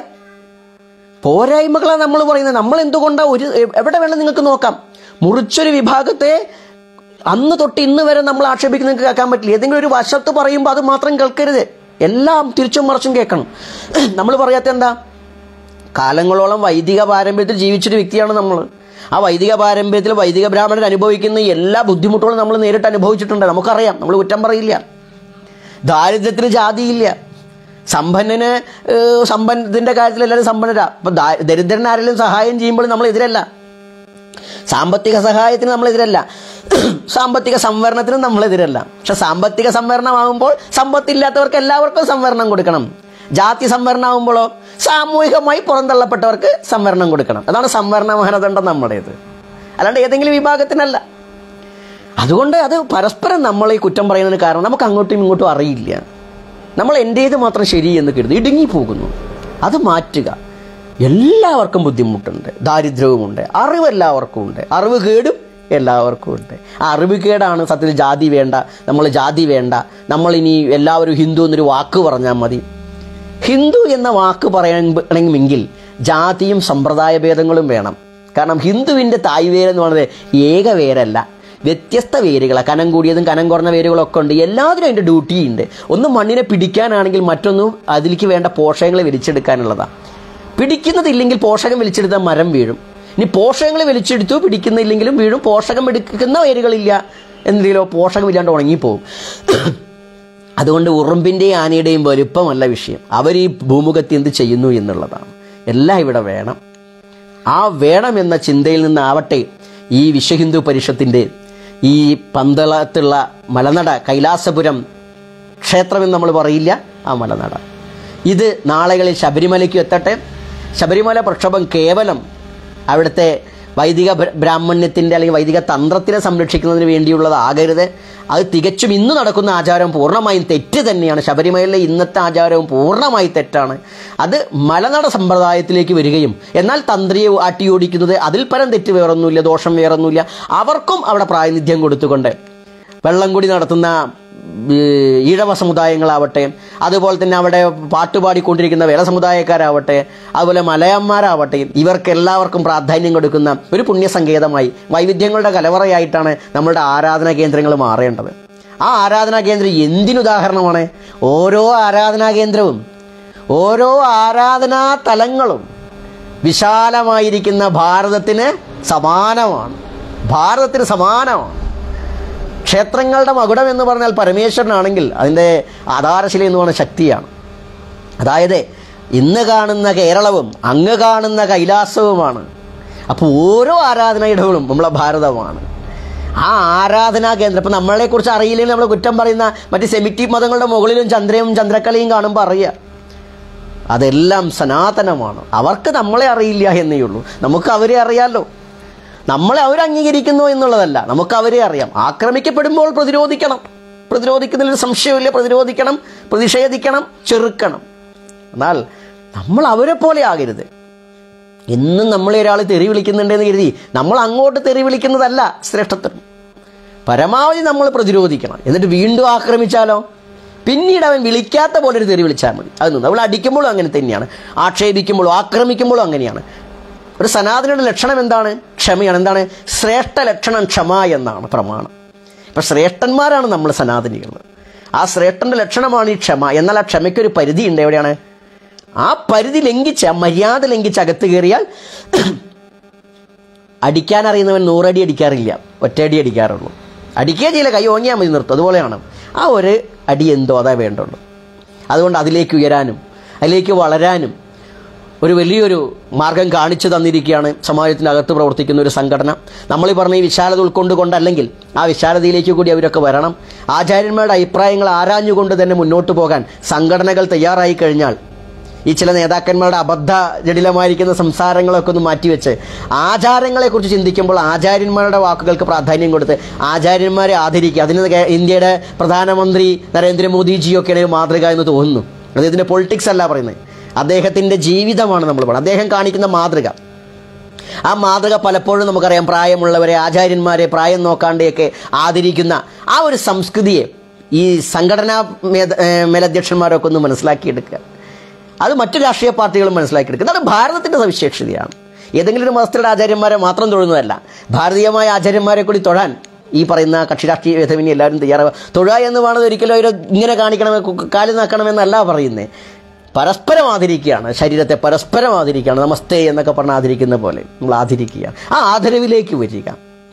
പോരായ്മകളാണ് നമ്മൾ പറയുന്നത് നമ്മൾ എന്തുകൊണ്ടാ ഒരു എവിടെ വേണം നിങ്ങൾക്ക് നോക്കാം മുറിച്ചൊരു വിഭാഗത്തെ അന്ന് തൊട്ട് ഇന്ന് വരെ നമ്മൾ ആക്ഷേപിക്കുന്ന നിങ്ങൾക്ക് കേൾക്കാൻ പറ്റില്ല ഏതെങ്കിലും ഒരു വശത്ത് പറയുമ്പോൾ അത് മാത്രം കേൾക്കരുത് എല്ലാം തിരിച്ചും മറിച്ചും കേൾക്കണം നമ്മൾ പറയാത്ത എന്താ കാലങ്ങളോളം വൈദിക പാരമ്പര്യത്തിൽ ജീവിച്ചൊരു വ്യക്തിയാണ് നമ്മൾ ആ വൈദിക പാരമ്പര്യത്തിൽ വൈദിക ബ്രാഹ്മണർ അനുഭവിക്കുന്ന എല്ലാ ബുദ്ധിമുട്ടുകളും നമ്മൾ നേരിട്ട് അനുഭവിച്ചിട്ടുണ്ട് നമുക്കറിയാം നമ്മൾ കുറ്റം പറയില്ല ദാരിദ്ര്യത്തിന് ജാതിയില്ല സമ്പന്നന് ഏഹ്, സമ്പന്നത്തിന്റെ കാര്യത്തിൽ എല്ലാവരും സമ്പന്നരാ അപ്പൊ ദാ- ദരിദ്രന് ആരെങ്കിലും സഹായം ചെയ്യുമ്പോൾ നമ്മൾ എതിരല്ല സാമ്പത്തിക സഹായത്തിന് നമ്മൾ എതിരല്ല സാമ്പത്തിക സംവരണത്തിനും നമ്മൾ എതിരല്ല പക്ഷെ സാമ്പത്തിക സംവരണമാകുമ്പോൾ സമ്പത്തില്ലാത്തവർക്ക് എല്ലാവർക്കും സംവരണം കൊടുക്കണം ജാതി സംവരണമാകുമ്പോഴോ സാമൂഹികമായി പുറന്തള്ളപ്പെട്ടവർക്ക് സംവരണം കൊടുക്കണം അതാണ് സംവരണ മാനദണ്ഡം നമ്മുടേത് അല്ലാണ്ട് ഏതെങ്കിലും വിഭാഗത്തിനല്ല അതുകൊണ്ട് അത് പരസ്പരം നമ്മൾ ഈ കുറ്റം പറയുന്നതിന് കാരണം നമുക്ക് അങ്ങോട്ടും ഇങ്ങോട്ടും അറിയില്ല നമ്മൾ എൻ്റേത് മാത്രം ശരി എന്ന് കരുതി ഇടുങ്ങി പോകുന്നു അത് മാറ്റുക എല്ലാവർക്കും ബുദ്ധിമുട്ടുണ്ട് ദാരിദ്ര്യവുമുണ്ട് അറിവ് എല്ലാവർക്കും ഉണ്ട് അറിവ് കേടും എല്ലാവർക്കും ഉണ്ട് ആ അറിവ് കേടാണ് സത്യത്തിൽ ജാതി വേണ്ട നമ്മൾ ജാതി വേണ്ട നമ്മൾ ഇനി എല്ലാവരും ഹിന്ദു എന്നൊരു വാക്ക് പറഞ്ഞാൽ മതി ഹിന്ദു എന്ന വാക്ക് പറയണമെങ്കിൽ ജാതിയും സമ്പ്രദായ ഭേദങ്ങളും വേണം കാരണം ഹിന്ദുവിൻ്റെ തായ് വേരെന്ന് പറയുന്നത് ഏക വേരല്ല വ്യത്യസ്ത വേരുകളാണ് കനം കൂടിയതും കനം കുറഞ്ഞ വേരുകളൊക്കെ ഉണ്ട് എല്ലാത്തിനും അതിൻ്റെ ഡ്യൂട്ടി ഉണ്ട് ഒന്ന് മണ്ണിനെ പിടിക്കാനാണെങ്കിൽ മറ്റൊന്ന് അതിലേക്ക് വേണ്ട പോഷകങ്ങൾ വലിച്ചെടുക്കാനുള്ളതാണ് പിടിക്കുന്നതില്ലെങ്കിൽ പോഷകം വലിച്ചെടുത്താൽ മരം വീഴും ഇനി പോഷകങ്ങൾ വലിച്ചെടുത്തു പിടിക്കുന്നില്ലെങ്കിലും വീഴും പോഷകം എടുക്കുന്ന വേരുകളില്ല എന്തെങ്കിലോ പോഷകമില്ലാണ്ട് ഉണങ്ങിപ്പോവും അതുകൊണ്ട് ഉറുമ്പിൻ്റെയും ആനയുടെയും വലുപ്പമല്ല വിഷയം അവർ ഈ ഭൂമുഖത്ത് എന്ത് ചെയ്യുന്നു എന്നുള്ളതാണ് എല്ലാം ഇവിടെ വേണം ആ വേണം എന്ന ചിന്തയിൽ നിന്നാവട്ടെ ഈ വിശ്വഹിന്ദു പരിഷത്തിൻ്റെ ഈ പന്തളത്തുള്ള മലനട കൈലാസപുരം ക്ഷേത്രമെന്ന് നമ്മൾ പറയില്ല ആ മലനട ഇത് നാളെകളിൽ ശബരിമലയ്ക്ക് എത്തട്ടെ ശബരിമല പ്രക്ഷോഭം കേവലം അവിടുത്തെ വൈദിക ബ്ര- ബ്രാഹ്മണ്യത്തിൻ്റെ അല്ലെങ്കിൽ വൈദിക തന്ത്രത്തിനെ സംരക്ഷിക്കുന്നതിന് വേണ്ടിയുള്ളതാകരുത് അത് തികച്ചും ഇന്ന് നടക്കുന്ന ആചാരം പൂർണ്ണമായും തെറ്റ് തന്നെയാണ് ശബരിമലയിലെ ഇന്നത്തെ ആചാരവും പൂർണ്ണമായി തെറ്റാണ് അത് മലനട സമ്പ്രദായത്തിലേക്ക് വരികയും എന്നാൽ തന്ത്രിയെ ആട്ടിയോടിക്കുന്നത് അതിൽ പരം തെറ്റ് വേറൊന്നുമില്ല ദോഷം വേറൊന്നുമില്ല അവർക്കും അവിടെ പ്രാതിനിധ്യം കൊടുത്തുകൊണ്ട് വെള്ളംകുടി നടത്തുന്ന ഏഹ്, ഈഴവ സമുദായങ്ങളാവട്ടെ അതുപോലെ തന്നെ അവിടെ പാട്ടുപാടിക്കൊണ്ടിരിക്കുന്ന വേല സമുദായക്കാരാവട്ടെ അതുപോലെ മലയന്മാരാവട്ടെ ഇവർക്ക് എല്ലാവർക്കും പ്രാധാന്യം കൊടുക്കുന്ന ഒരു പുണ്യസങ്കേതമായി വൈവിധ്യങ്ങളുടെ കലവറയായിട്ടാണ് നമ്മളുടെ ആരാധനാ കേന്ദ്രങ്ങൾ മാറേണ്ടത് ആ ആരാധനാ കേന്ദ്രം എന്തിനുദാഹരണമാണ് ഓരോ ആരാധനാ കേന്ദ്രവും ഓരോ ആരാധനാ തലങ്ങളും വിശാലമായിരിക്കുന്ന ഭാരതത്തിന് സമാനമാണ് ഭാരതത്തിന് സമാനമാണ് ക്ഷേത്രങ്ങളുടെ മകുടം എന്ന് പറഞ്ഞാൽ പരമേശ്വരനാണെങ്കിൽ അതിൻ്റെ ആധാരശില എന്ന് പറയുന്ന ശക്തിയാണ് അതായത് ഇന്ന് കാണുന്ന കേരളവും അങ്ങ് കാണുന്ന കൈലാസവുമാണ് അപ്പോൾ ഓരോ ആരാധനയിടങ്ങളും നമ്മളെ ഭാരതമാണ് ആ ആരാധനാ കേന്ദ്രം ഇപ്പം നമ്മളെക്കുറിച്ച് അറിയില്ലെങ്കിൽ നമ്മൾ കുറ്റം പറയുന്ന മറ്റ് സെമിറ്റിക് മതങ്ങളുടെ മുകളിലും ചന്ദ്രയും ചന്ദ്രക്കലയും കാണുമ്പോൾ അറിയാം അതെല്ലാം സനാതനമാണ് അവർക്ക് നമ്മളെ അറിയില്ല എന്നേ ഉള്ളൂ നമുക്ക് അവരെ അറിയാമല്ലോ നമ്മളെ അവർ അംഗീകരിക്കുന്നു എന്നുള്ളതല്ല നമുക്ക് അവരെ അറിയാം ആക്രമിക്കപ്പെടുമ്പോൾ പ്രതിരോധിക്കണം പ്രതിരോധിക്കുന്നതിൽ സംശയമില്ല പ്രതിരോധിക്കണം പ്രതിഷേധിക്കണം ചെറുക്കണം എന്നാൽ നമ്മൾ അവരെ പോലെ ആകരുത് എന്നും നമ്മളെ ഒരാൾ തെറി വിളിക്കുന്നുണ്ടെന്ന് കരുതി നമ്മൾ അങ്ങോട്ട് തെറി വിളിക്കുന്നതല്ല ശ്രേഷ്ഠത്വം പരമാവധി നമ്മൾ പ്രതിരോധിക്കണം എന്നിട്ട് വീണ്ടും ആക്രമിച്ചാലോ പിന്നീട് അവൻ വിളിക്കാത്ത പോലെ ഒരു തെറി വിളിച്ചാൽ മതി അത് നിന്ന് അവൾ അടിക്കുമ്പോഴും അങ്ങനെ തന്നെയാണ് ആക്ഷേപിക്കുമ്പോഴും ആക്രമിക്കുമ്പോഴും അങ്ങനെയാണ് ഒരു സനാതനയുടെ ലക്ഷണം എന്താണ് ക്ഷമയാണ് എന്താണ് ശ്രേഷ്ഠ ലക്ഷണം ക്ഷമ എന്നാണ് പ്രമാണം ഇപ്പം ശ്രേഷ്ഠന്മാരാണ് നമ്മൾ സനാതനികൾ ആ ശ്രേഷ്ഠൻ്റെ ലക്ഷണമാണ് ഈ ക്ഷമ എന്നാൽ ആ ക്ഷമയ്ക്കൊരു പരിധിയുണ്ട് എവിടെയാണ് ആ പരിധി ലംഘിച്ച് ആ മര്യാദ ലംഘിച്ച് അകത്ത് കയറിയാൽ അടിക്കാൻ അറിയുന്നവൻ നൂറടി അടിക്കാറില്ല ഒറ്റയടി അടിക്കാറുള്ളൂ അടിക്കുക ചെയ്യില്ല കൈ ഓങ്ങിയാൽ മതി നിർത്തും അതുപോലെയാണ് ആ ഒരു അടി എന്തോ അതേ വേണ്ടുള്ളൂ അതുകൊണ്ട് അതിലേക്ക് ഉയരാനും അതിലേക്ക് വളരാനും ഒരു വലിയൊരു മാർഗം കാണിച്ചു തന്നിരിക്കുകയാണ് സമാജത്തിനകത്ത് പ്രവർത്തിക്കുന്ന ഒരു സംഘടന നമ്മൾ ഈ പറഞ്ഞ ഈ വിശാലത ഉൾക്കൊണ്ടുകൊണ്ടല്ലെങ്കിൽ ആ വിശാലതയിലേക്ക് കൂടി അവരൊക്കെ വരണം ആചാര്യന്മാരുടെ അഭിപ്രായങ്ങൾ ആരാഞ്ഞുകൊണ്ട് തന്നെ മുന്നോട്ട് പോകാൻ സംഘടനകൾ തയ്യാറായി കഴിഞ്ഞാൽ ഈ ചില നേതാക്കന്മാരുടെ അബദ്ധ ജടിലമായിരിക്കുന്ന സംസാരങ്ങളൊക്കെ ഒന്ന് മാറ്റിവെച്ച് ആചാരങ്ങളെക്കുറിച്ച് ചിന്തിക്കുമ്പോൾ ആചാര്യന്മാരുടെ വാക്കുകൾക്ക് പ്രാധാന്യം കൊടുത്ത് ആചാര്യന്മാരെ ആദരിക്കുക അതിന് കേ- ഇന്ത്യയുടെ പ്രധാനമന്ത്രി നരേന്ദ്രമോദിജിയൊക്കെയാണ് ഒരു മാതൃക എന്ന് തോന്നുന്നു അദ്ദേഹത്തിൻ്റെ പൊളിറ്റിക്സ് അല്ല പറയുന്നത് അദ്ദേഹത്തിൻ്റെ ജീവിതമാണ് നമ്മൾ പറയുന്നത് അദ്ദേഹം കാണിക്കുന്ന മാതൃക ആ മാതൃക പലപ്പോഴും നമുക്കറിയാം പ്രായമുള്ളവരെ ആചാര്യന്മാരെ പ്രായം നോക്കാണ്ടെയൊക്കെ ആദരിക്കുന്ന ആ ഒരു സംസ്കൃതിയെ ഈ സംഘടനാ മേധ ഏഹ് മേലധ്യക്ഷന്മാരൊക്കെ ഒന്ന് മനസ്സിലാക്കിയെടുക്കുക അത് മറ്റു രാഷ്ട്രീയ പാർട്ടികളും മനസ്സിലാക്കിയെടുക്കുന്നത് അത് ഭാരതത്തിൻ്റെ സവിശേഷതയാണ് ഏതെങ്കിലും ഒരു മതസ്ഥരുടെ ആചാര്യന്മാരെ മാത്രം തൊഴുന്നതല്ല ഭാരതീയമായ ആചാര്യന്മാരെ കൂടി തൊഴാൻ ഈ പറയുന്ന കക്ഷി രാഷ്ട്രീയ ഭേദവിനി എല്ലാവരും തയ്യാറാവുക തൊഴുക എന്ന് പറയുന്നത് ഒരിക്കലും ഒരു ഇങ്ങനെ കാണിക്കണമേ കു- കാല് നാക്കണമെന്നല്ല പറയുന്നത് പരസ്പരം ആദരിക്കുകയാണ് ശരീരത്തെ പരസ്പരം ആദരിക്കുകയാണ് നമസ്തേ എന്നൊക്കെ പറഞ്ഞ് ആദരിക്കുന്ന പോലെ നമ്മൾ ആദരിക്കുകയാണ് ആ ആദരവിലേക്ക് വരിക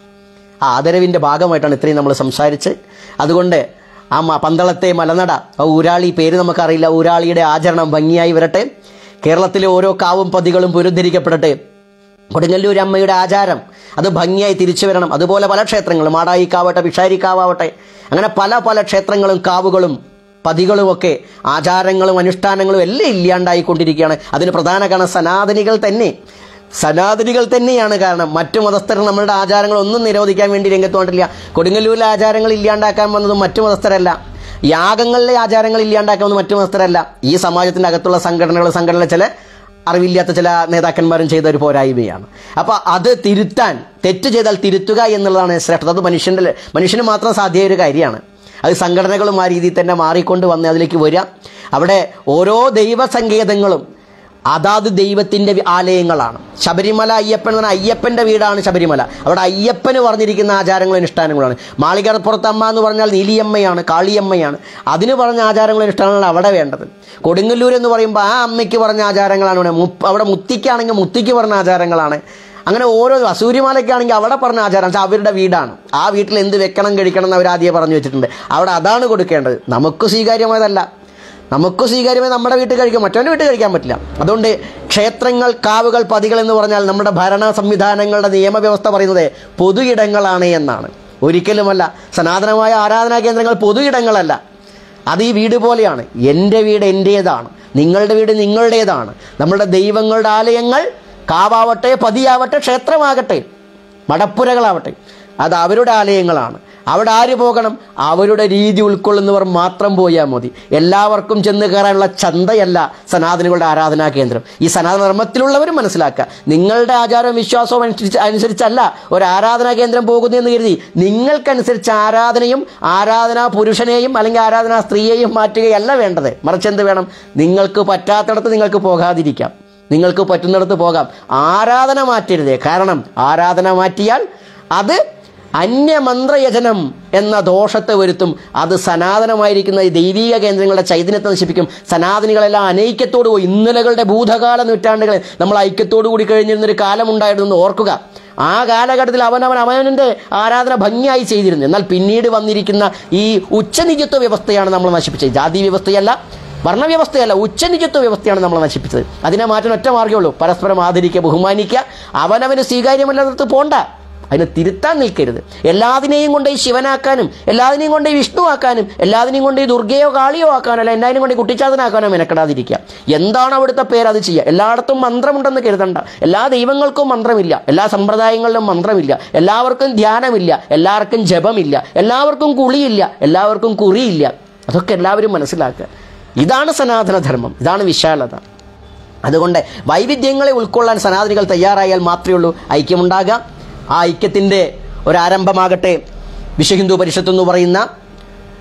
ആ ആദരവിൻ്റെ ഭാഗമായിട്ടാണ് ഇത്രയും നമ്മൾ സംസാരിച്ച് അതുകൊണ്ട് ആ മ- പന്തളത്തെ മലനട ആ ഊരാളി പേര് നമുക്കറിയില്ല ഊരാളിയുടെ ആചരണം ഭംഗിയായി വരട്ടെ കേരളത്തിലെ ഓരോ കാവും പതികളും പുനരുദ്ധരിക്കപ്പെടട്ടെ കൊടുങ്ങല്ലൂർ അമ്മയുടെ ആചാരം അത് ഭംഗിയായി തിരിച്ചു വരണം അതുപോലെ പല ക്ഷേത്രങ്ങളും മാടായിക്കാവട്ടെ പിഷാരിക്കാവട്ടെ അങ്ങനെ പല പല ക്ഷേത്രങ്ങളും കാവുകളും പതികളുമൊക്കെ ആചാരങ്ങളും അനുഷ്ഠാനങ്ങളും എല്ലാം ഇല്ലാണ്ടായിക്കൊണ്ടിരിക്കുകയാണ് അതിന് പ്രധാന കാരണം സനാതനികൾ തന്നെ സനാതനികൾ തന്നെയാണ് കാരണം മറ്റു മതസ്ഥർ നമ്മളുടെ ആചാരങ്ങൾ ഒന്നും നിരോധിക്കാൻ വേണ്ടി രംഗത്ത് വന്നിട്ടില്ല കൊടുങ്ങല്ലൂരിലെ ആചാരങ്ങൾ ഇല്ലാണ്ടാക്കാൻ വന്നതും മറ്റു മതസ്ഥരല്ല യാഗങ്ങളിലെ ആചാരങ്ങൾ ഇല്ലാണ്ടാക്കാൻ വന്നത് മറ്റു മതസ്ഥരല്ല ഈ സമാജത്തിൻ്റെ അകത്തുള്ള സംഘടനകൾ സംഘടനയിലെ ചില അറിവില്ലാത്ത ചില നേതാക്കന്മാരും ചെയ്ത ഒരു പോരായ്മയാണ് അപ്പോൾ അത് തിരുത്താൻ തെറ്റ് ചെയ്താൽ തിരുത്തുക എന്നുള്ളതാണ് ശ്രേഷ്ഠത അത് മനുഷ്യൻ്റെ മനുഷ്യന് മാത്രം സാധ്യമായ ഒരു കാര്യമാണ് അത് സംഘടനകളും ആ രീതിയിൽ തന്നെ മാറിക്കൊണ്ട് വന്ന് അതിലേക്ക് വരിക അവിടെ ഓരോ ദൈവസങ്കേതങ്ങളും അതാത് ദൈവത്തിൻ്റെ വി- ആലയങ്ങളാണ് ശബരിമല അയ്യപ്പൻ എന്ന് പറഞ്ഞാൽ അയ്യപ്പൻ്റെ വീടാണ് ശബരിമല അവിടെ അയ്യപ്പന് പറഞ്ഞിരിക്കുന്ന ആചാരങ്ങളും അനുഷ്ഠാനങ്ങളാണ് മാളികപ്പുറത്തമ്മ എന്ന് പറഞ്ഞാൽ നീലിയമ്മയാണ് കാളിയമ്മയാണ് അതിന് പറഞ്ഞ ആചാരങ്ങളും അനുഷ്ഠാനങ്ങളാണ് അവിടെ വേണ്ടത് കൊടുങ്ങല്ലൂർ എന്ന് പറയുമ്പോൾ ആ അമ്മയ്ക്ക് പറഞ്ഞ ആചാരങ്ങളാണ് ഇവിടെ മുപ്പ് അവിടെ മുത്തിക്കാണെങ്കിൽ മുത്തിക്ക് പറഞ്ഞ ആചാരങ്ങളാണ് അങ്ങനെ ഓരോ അസൂര്യമാലയ്ക്കാണെങ്കിൽ അവിടെ പറഞ്ഞ ആചാരം വെച്ചാൽ അവരുടെ വീടാണ് ആ വീട്ടിൽ എന്ത് വെക്കണം കഴിക്കണം എന്ന് അവർ ആദ്യം പറഞ്ഞു വെച്ചിട്ടുണ്ട് അവിടെ അതാണ് കൊടുക്കേണ്ടത് നമുക്ക് സ്വീകാര്യമായതല്ല നമുക്ക് സ്വീകാര്യമായി നമ്മുടെ വീട്ടിൽ കഴിക്കാം മറ്റവൻ്റെ വീട്ടിൽ കഴിക്കാൻ പറ്റില്ല അതുകൊണ്ട് ക്ഷേത്രങ്ങൾ കാവുകൾ പതികൾ എന്ന് പറഞ്ഞാൽ നമ്മുടെ ഭരണ സംവിധാനങ്ങളുടെ നിയമവ്യവസ്ഥ പറയുന്നത് പൊതു ഇടങ്ങളാണ് എന്നാണ് ഒരിക്കലുമല്ല സനാതനമായ ആരാധനാ കേന്ദ്രങ്ങൾ പൊതു ഇടങ്ങളല്ല അത് ഈ വീട് പോലെയാണ് എൻ്റെ വീട് എൻ്റേതാണ് നിങ്ങളുടെ വീട് നിങ്ങളുടേതാണ് നമ്മളുടെ ദൈവങ്ങളുടെ ആലയങ്ങൾ കാവാവട്ടെ പതിയാവട്ടെ ക്ഷേത്രമാകട്ടെ മടപ്പുരകളാവട്ടെ അത് അവരുടെ ആലയങ്ങളാണ് അവിടെ ആര് പോകണം അവരുടെ രീതി ഉൾക്കൊള്ളുന്നവർ മാത്രം പോയാൽ മതി എല്ലാവർക്കും ചെന്ന് കയറാനുള്ള ചന്തയല്ല സനാതനികളുടെ ആരാധനാ കേന്ദ്രം ഈ സനാതന ധർമ്മത്തിലുള്ളവരും മനസ്സിലാക്കുക നിങ്ങളുടെ ആചാരവും വിശ്വാസവും അനുസരിച്ച് അനുസരിച്ചല്ല ഒരു ആരാധനാ കേന്ദ്രം പോകുന്നതെന്ന് കരുതി നിങ്ങൾക്കനുസരിച്ച് ആരാധനയും ആരാധനാ പുരുഷനെയും അല്ലെങ്കിൽ ആരാധനാ സ്ത്രീയെയും മാറ്റുകയല്ല വേണ്ടത് മറിച്ച് എന്ത് വേണം നിങ്ങൾക്ക് പറ്റാത്തിടത്ത് നിങ്ങൾക്ക് പോകാതിരിക്കാം നിങ്ങൾക്ക് പറ്റുന്നിടത്ത് പോകാം ആരാധന മാറ്റരുത് കാരണം ആരാധന മാറ്റിയാൽ അത് അന്യമന്ത്രയജനം എന്ന ദോഷത്തെ വരുത്തും അത് സനാതനമായിരിക്കുന്ന ഈ ദൈവീക കേന്ദ്രങ്ങളുടെ ചൈതന്യത്തെ നശിപ്പിക്കും സനാതനികളെല്ലാം അനൈക്യത്തോടു പോയി ഇന്നലകളുടെ ഭൂതകാല നൂറ്റാണ്ടുകളിൽ നമ്മൾ ഐക്യത്തോടു കൂടി കഴിഞ്ഞിരുന്നൊരു കാലമുണ്ടായിരുന്നു ഓർക്കുക ആ കാലഘട്ടത്തിൽ അവനവൻ അവനവൻ്റെ ആരാധന ഭംഗിയായി ചെയ്തിരുന്നു എന്നാൽ പിന്നീട് വന്നിരിക്കുന്ന ഈ ഉച്ചനിജത്വ വ്യവസ്ഥയാണ് നമ്മൾ നശിപ്പിച്ചത് ജാതി വ്യവസ്ഥയല്ല വർണ്ണവ്യവസ്ഥയല്ല ഉച്ചനിജത്വ വ്യവസ്ഥയാണ് നമ്മൾ നശിപ്പിച്ചത് അതിനെ മാറ്റാൻ ഒറ്റ മാർഗ്ഗമേ ഉള്ളൂ പരസ്പരം ആദരിക്കുക ബഹുമാനിക്കുക അവനവന് സ്വീകാര്യമല്ലാത്തത് പോണ്ട അതിനെ തിരുത്താൻ നിൽക്കരുത് എല്ലാതിനെയും കൊണ്ട് ഈ ശിവനാക്കാനും എല്ലാതിനെയും കൊണ്ട് ഈ വിഷ്ണുവാക്കാനും എല്ലാതിനെയും കൊണ്ട് ഈ ദുർഗയോ കാളിയോ ആക്കാനോ അല്ല എല്ലാതിനെയും കൊണ്ട് ഈ കുട്ടിച്ചാതനാക്കാനോ മെനക്കെടാതിരിക്കുക എന്താണ് അവിടുത്തെ പേര് അത് ചെയ്യുക എല്ലായിടത്തും മന്ത്രമുണ്ടെന്ന് കരുതണ്ട എല്ലാ ദൈവങ്ങൾക്കും മന്ത്രമില്ല എല്ലാ സമ്പ്രദായങ്ങളിലും മന്ത്രമില്ല എല്ലാവർക്കും ധ്യാനമില്ല എല്ലാവർക്കും ജപമില്ല എല്ലാവർക്കും കുളിയില്ല എല്ലാവർക്കും കുറിയില്ല അതൊക്കെ എല്ലാവരും മനസ്സിലാക്കുക ഇതാണ് സനാതനധർമ്മം ഇതാണ് വിശാലത അതുകൊണ്ട് വൈവിധ്യങ്ങളെ ഉൾക്കൊള്ളാൻ സനാതനികൾ തയ്യാറായാൽ മാത്രമേ ഉള്ളൂ ഐക്യമുണ്ടാകാം ആ ഐക്യത്തിൻ്റെ ഒരാരംഭമാകട്ടെ വിശ്വഹിന്ദു പരിഷത്ത് എന്ന് പറയുന്ന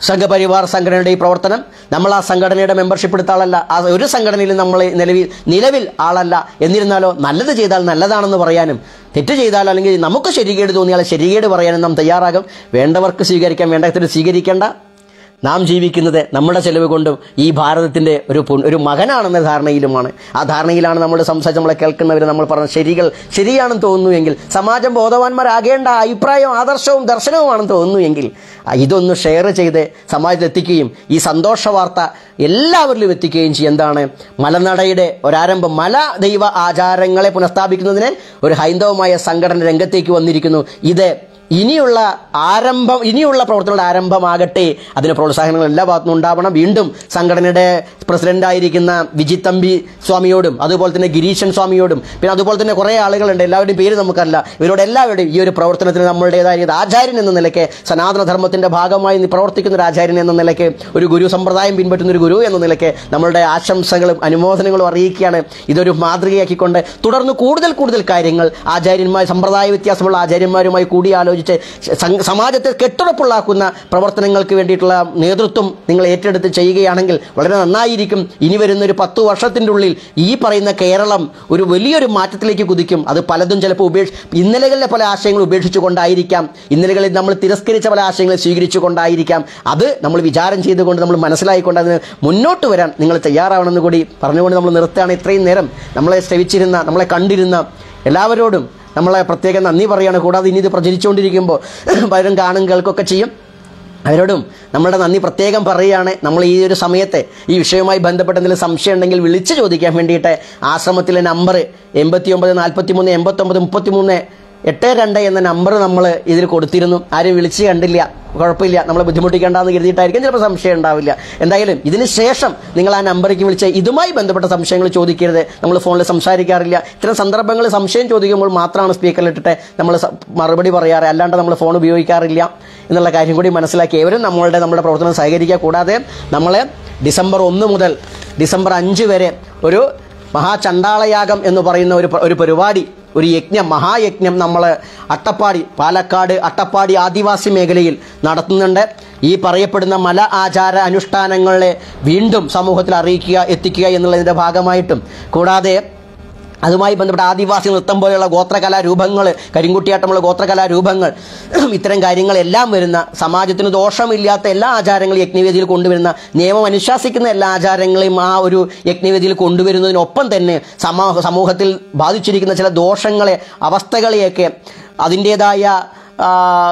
സംഘപരിവാർ സംഘടനയുടെ ഈ പ്രവർത്തനം നമ്മൾ ആ സംഘടനയുടെ മെമ്പർഷിപ്പ് എടുത്ത ആളല്ല ആ ഒരു സംഘടനയിലും നമ്മൾ നിലവിൽ നിലവിൽ ആളല്ല എന്നിരുന്നാലോ നല്ലത് ചെയ്താൽ നല്ലതാണെന്ന് പറയാനും തെറ്റ് ചെയ്താൽ അല്ലെങ്കിൽ നമുക്ക് ശരികേട് തോന്നിയാൽ ശരികേട് പറയാനും നാം തയ്യാറാകും വേണ്ടവർക്ക് സ്വീകരിക്കാം വേണ്ടത്തിന് സ്വീകരിക്കേണ്ട നാം ജീവിക്കുന്നത് നമ്മുടെ ചെലവ് കൊണ്ടും ഈ ഭാരതത്തിൻ്റെ ഒരു പു- ഒരു മകനാണെന്ന ധാരണയിലുമാണ് ആ ധാരണയിലാണ് നമ്മൾ സംസാരിച്ച് നമ്മളെ കേൾക്കുന്നവർ നമ്മൾ പറഞ്ഞ ശരികൾ ശരിയാണെന്ന് തോന്നുന്നുവെങ്കിൽ സമാജം ബോധവാന്മാരാകേണ്ട അഭിപ്രായവും ആദർശവും ദർശനവുമാണെന്ന് തോന്നുന്നുവെങ്കിൽ ആ, ഇതൊന്ന് ഷെയർ ചെയ്ത് സമാജത്തിൽ എത്തിക്കുകയും ഈ സന്തോഷ വാർത്ത എല്ലാവരിലും എത്തിക്കുകയും ചെയ്യും എന്താണ് മലനടയുടെ ഒരാരംഭം മല ദൈവ ആചാരങ്ങളെ പുനഃസ്ഥാപിക്കുന്നതിന് ഒരു ഹൈന്ദവമായ സംഘടന രംഗത്തേക്ക് വന്നിരിക്കുന്നു ഇത് ഇനിയുള്ള ആരംഭം ഇനിയുള്ള പ്രവർത്തനങ്ങളുടെ ആരംഭമാകട്ടെ അതിന് പ്രോത്സാഹനങ്ങൾ എല്ലാ ഭാഗത്തുനിന്നും ഉണ്ടാവണം വീണ്ടും സംഘടനയുടെ പ്രസിഡന്റായിരിക്കുന്ന വിജിത് തമ്പി സ്വാമിയോടും അതുപോലെ തന്നെ ഗിരീശൻ സ്വാമിയോടും പിന്നെ അതുപോലെ തന്നെ കുറേ ആളുകളുണ്ട് എല്ലാവരുടെയും പേര് നമുക്കല്ല ഇവരോട് എല്ലാവരുടെയും ഈ ഒരു പ്രവർത്തനത്തിന് നമ്മളുടേതായ ഒരു ആചാര്യൻ എന്ന നിലയ്ക്ക് സനാതനധർമ്മത്തിന്റെ ഭാഗമായി നി- പ്രവർത്തിക്കുന്ന ഒരു ആചാര്യൻ എന്ന നിലയ്ക്ക് ഒരു ഗുരു സമ്പ്രദായം പിൻപറ്റുന്ന ഒരു ഗുരു എന്ന നിലയ്ക്ക് നമ്മളുടെ ആശംസകളും അനുമോദനങ്ങളും അറിയിക്കുകയാണ് ഇതൊരു മാതൃകയാക്കിക്കൊണ്ട് തുടർന്ന് കൂടുതൽ കൂടുതൽ കാര്യങ്ങൾ ആചാര്യന്മാർ സമ്പ്രദായ വ്യത്യാസമുള്ള ആചാര്യന്മാരുമായി കൂടിയാലോചിച്ച് സം- സമാജത്തെ കെട്ടുറപ്പുള്ളാക്കുന്ന പ്രവർത്തനങ്ങൾക്ക് വേണ്ടിയിട്ടുള്ള നേതൃത്വം നിങ്ങൾ ഏറ്റെടുത്ത് ചെയ്യുകയാണെങ്കിൽ വളരെ നന്നായിരിക്കും ഇനി വരുന്ന ഒരു പത്ത് വർഷത്തിൻ്റെ ഉള്ളിൽ ഈ പറയുന്ന കേരളം ഒരു വലിയൊരു മാറ്റത്തിലേക്ക് കുതിക്കും അത് പലതും ചിലപ്പോൾ ഉപേക്ഷ ഇന്നലകളിലെ പല ആശയങ്ങൾ ഉപേക്ഷിച്ചുകൊണ്ടായിരിക്കാം ഇന്നലകളിൽ നമ്മൾ തിരസ്കരിച്ച പല ആശയങ്ങൾ സ്വീകരിച്ചുകൊണ്ടായിരിക്കാം അത് നമ്മൾ വിചാരം ചെയ്തുകൊണ്ട് നമ്മൾ മനസ്സിലായിക്കൊണ്ട് അതിന് മുന്നോട്ട് വരാൻ നിങ്ങൾ തയ്യാറാവണമെന്ന് കൂടി പറഞ്ഞുകൊണ്ട് നമ്മൾ നിർത്തുകയാണ് ഇത്രയും നേരം നമ്മളെ ശ്രവിച്ചിരുന്ന നമ്മളെ കണ്ടിരുന്ന എല്ലാവരോടും നമ്മളെ പ്രത്യേകം നന്ദി പറയുകയാണ് കൂടാതെ ഇനി ഇത് പ്രചരിച്ചുകൊണ്ടിരിക്കുമ്പോൾ പലരും കാണും കേൾക്കുകയൊക്കെ ചെയ്യും അവരോടും നമ്മളുടെ നന്ദി പ്രത്യേകം പറയുകയാണ് നമ്മൾ ഈ ഒരു സമയത്ത് ഈ വിഷയവുമായി ബന്ധപ്പെട്ട എന്തെങ്കിലും സംശയം ഉണ്ടെങ്കിൽ വിളിച്ച് ചോദിക്കാൻ വേണ്ടിയിട്ട് ആശ്രമത്തിലെ നമ്പർ എൺപത്തി ഒമ്പത് നാൽപ്പത്തി മൂന്ന് എൺപത്തൊമ്പത് മുപ്പത്തി മൂന്ന് എട്ട് രണ്ട് എന്ന നമ്പർ നമ്മൾ ഇതിൽ കൊടുത്തിരുന്നു ആരും വിളിച്ച് കണ്ടില്ല കുഴപ്പമില്ല നമ്മളെ ബുദ്ധിമുട്ടിക്കേണ്ടെന്ന് കരുതിയിട്ടായിരിക്കും ചിലപ്പോൾ സംശയം ഉണ്ടാവില്ല എന്തായാലും ഇതിന് ശേഷം നിങ്ങൾ ആ നമ്പറിലേക്ക് വിളിച്ച് ഇതുമായി ബന്ധപ്പെട്ട സംശയങ്ങൾ ചോദിക്കരുത് നമ്മൾ ഫോണിൽ സംസാരിക്കാറില്ല ഇത്തരം സന്ദർഭങ്ങളിൽ സംശയം ചോദിക്കുമ്പോൾ മാത്രമാണ് സ്പീക്കറിലിട്ടിട്ട് നമ്മൾ സ- മറുപടി പറയാറ് അല്ലാണ്ട് നമ്മൾ ഫോൺ ഉപയോഗിക്കാറില്ല എന്നുള്ള കാര്യം കൂടി മനസ്സിലാക്കി ഏവരും നമ്മളുടെ നമ്മുടെ പ്രവർത്തനം സഹകരിക്കുക കൂടാതെ നമ്മൾ ഡിസംബർ ഒന്ന് മുതൽ ഡിസംബർ അഞ്ച് വരെ ഒരു മഹാചണ്ടാളയാഗം എന്ന് പറയുന്ന ഒരു പ- ഒരു പരിപാടി ഒരു യജ്ഞം മഹായജ്ഞം നമ്മൾ അട്ടപ്പാടി പാലക്കാട് അട്ടപ്പാടി ആദിവാസി മേഖലയിൽ നടത്തുന്നുണ്ട് ഈ പറയപ്പെടുന്ന മല ആചാര അനുഷ്ഠാനങ്ങളെ വീണ്ടും സമൂഹത്തിൽ അറിയിക്കുക എത്തിക്കുക എന്നുള്ളതിൻ്റെ ഭാഗമായിട്ടും കൂടാതെ അതുമായി ബന്ധപ്പെട്ട ആദിവാസി നൃത്തം പോലെയുള്ള ഗോത്രകലാരൂപങ്ങൾ കരിങ്കുട്ടിയാട്ടമുള്ള ഗോത്രകലാരൂപങ്ങൾ ഇത്തരം കാര്യങ്ങളെല്ലാം വരുന്ന സമാജത്തിന് ദോഷമില്ലാത്ത എല്ലാ ആചാരങ്ങളും യജ്ഞവേദിയിൽ കൊണ്ടുവരുന്ന നിയമം അനുശാസിക്കുന്ന എല്ലാ ആചാരങ്ങളെയും ആ ഒരു യജ്ഞവേദിയിൽ കൊണ്ടുവരുന്നതിനൊപ്പം തന്നെ സമൂഹ സമൂഹത്തിൽ ബാധിച്ചിരിക്കുന്ന ചില ദോഷങ്ങളെ അവസ്ഥകളെയൊക്കെ അതിൻ്റേതായ ആ,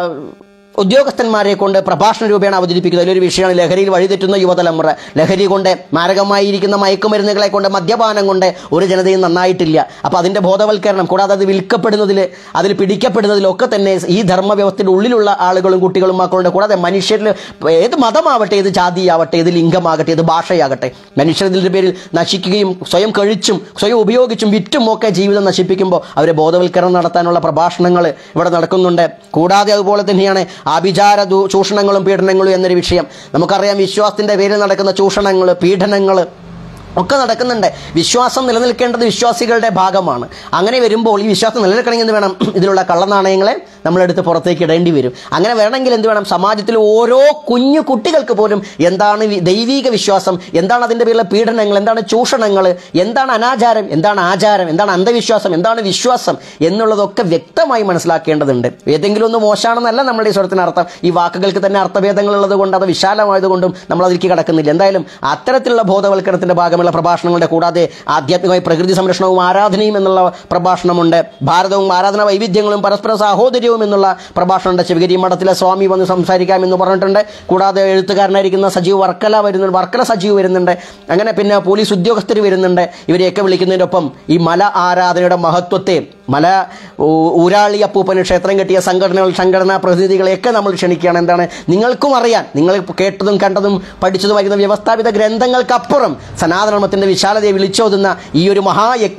ഉദ്യോഗസ്ഥന്മാരെ കൊണ്ട് പ്രഭാഷണ രൂപേണ അവതരിപ്പിക്കുന്നത് അതിലൊരു വിഷയമാണ് ലഹരിയിൽ വഴിതെറ്റുന്ന യുവതലമുറ ലഹരി കൊണ്ട് മാരകമായിരിക്കുന്ന മയക്കുമരുന്നുകളെ കൊണ്ട് മദ്യപാനം കൊണ്ട് ഒരു ജനതയും നന്നായിട്ടില്ല അപ്പോൾ അതിൻ്റെ ബോധവൽക്കരണം കൂടാതെ അത് വിൽക്കപ്പെടുന്നതിൽ അതിൽ പിടിക്കപ്പെടുന്നതിലൊക്കെ തന്നെ ഈ ധർമ്മവ്യവസ്ഥയുടെ ഉള്ളിലുള്ള ആളുകളും കുട്ടികളും മക്കളുടെ കൂടാതെ മനുഷ്യരിൽ ഏത് മതമാവട്ടെ ഏത് ജാതിയാവട്ടെ ഏത് ലിംഗമാകട്ടെ ഏത് ഭാഷയാകട്ടെ മനുഷ്യർ ഇതിൻ്റെ പേരിൽ നശിക്കുകയും സ്വയം കഴിച്ചും സ്വയം ഉപയോഗിച്ചും വിറ്റും ഒക്കെ ജീവിതം നശിപ്പിക്കുമ്പോൾ അവരെ ബോധവൽക്കരണം നടത്താനുള്ള പ്രഭാഷണങ്ങൾ ഇവിടെ നടക്കുന്നുണ്ട് കൂടാതെ അതുപോലെ തന്നെയാണ് ആഭിചാര ദൂ- ചൂഷണങ്ങളും പീഡനങ്ങളും എന്നൊരു വിഷയം നമുക്കറിയാം വിശ്വാസത്തിൻ്റെ പേരിൽ നടക്കുന്ന ചൂഷണങ്ങൾ പീഡനങ്ങൾ ഒക്കെ നടക്കുന്നുണ്ട് വിശ്വാസം നിലനിൽക്കേണ്ടത് വിശ്വാസികളുടെ ഭാഗമാണ് അങ്ങനെ വരുമ്പോൾ ഈ വിശ്വാസം നിലനിൽക്കണമെങ്കിൽ എന്ത് വേണം ഇതിലുള്ള കള്ളനാണയങ്ങളെ നമ്മളെടുത്ത് പുറത്തേക്ക് ഇടേണ്ടി വരും അങ്ങനെ വേണമെങ്കിൽ എന്ത് വേണം സമാജത്തിൽ ഓരോ കുഞ്ഞു കുട്ടികൾക്ക് പോലും എന്താണ് വി- ദൈവീക വിശ്വാസം എന്താണ് അതിൻ്റെ പേരിലുള്ള പീഡനങ്ങൾ എന്താണ് ചൂഷണങ്ങൾ എന്താണ് അനാചാരം എന്താണ് ആചാരം എന്താണ് അന്ധവിശ്വാസം എന്താണ് വിശ്വാസം എന്നുള്ളതൊക്കെ വ്യക്തമായി മനസ്സിലാക്കേണ്ടതുണ്ട് ഏതെങ്കിലും ഒന്ന് മോശമാണെന്നല്ല നമ്മുടെ ഈ സ്വരത്തിന് അർത്ഥം ഈ വാക്കുകൾക്ക് തന്നെ അർത്ഥഭേദങ്ങൾ ഉള്ളത് കൊണ്ട് അത് വിശാലമായതുകൊണ്ടും നമ്മൾ അതിലേക്ക് കടക്കുന്നില്ല എന്തായാലും അത്തരത്തിലുള്ള ബോധവൽക്കരണത്തിന്റെ ഭാഗമുള്ള പ്രഭാഷണങ്ങളുടെ കൂടാതെ ആധ്യാത്മികമായി പ്രകൃതി സംരക്ഷണവും ആരാധനയും എന്നുള്ള പ്രഭാഷണമുണ്ട് ഭാരതവും ആരാധന വൈവിധ്യങ്ങളും പരസ്പര സാഹോദര്യവും എന്നുള്ള പ്രഭാഷണമുണ്ട് ശിവഗിരി മഠത്തിലെ സ്വാമി വന്ന് സംസാരിക്കാം എന്ന് പറഞ്ഞിട്ടുണ്ട് കൂടാതെ എഴുത്തുകാരനായിരിക്കുന്ന സജീവ് വർക്കല വരുന്നുണ്ട് വർക്കല സജീവ് വരുന്നുണ്ട് അങ്ങനെ പിന്നെ പോലീസ് ഉദ്യോഗസ്ഥർ വരുന്നുണ്ട് ഇവരെയൊക്കെ വിളിക്കുന്നതിനൊപ്പം ഈ മല ആരാധനയുടെ മഹത്വത്തെ മല ഊ- ഊരാളി അപ്പൂപ്പന് ക്ഷേത്രം കെട്ടിയ സംഘടനകൾ സംഘടനാ പ്രതിനിധികളെയൊക്കെ നമ്മൾ ക്ഷണിക്കുകയാണ് എന്താണ് നിങ്ങൾക്കും അറിയാൻ നിങ്ങൾ കേട്ടതും കണ്ടതും പഠിച്ചതുമായിരുന്ന വ്യവസ്ഥാപിത ഗ്രന്ഥങ്ങൾക്കപ്പുറം സനാതനമത്തിന്റെ വിശാലതയെ വിളിച്ചോതുന്ന ഈ ഒരു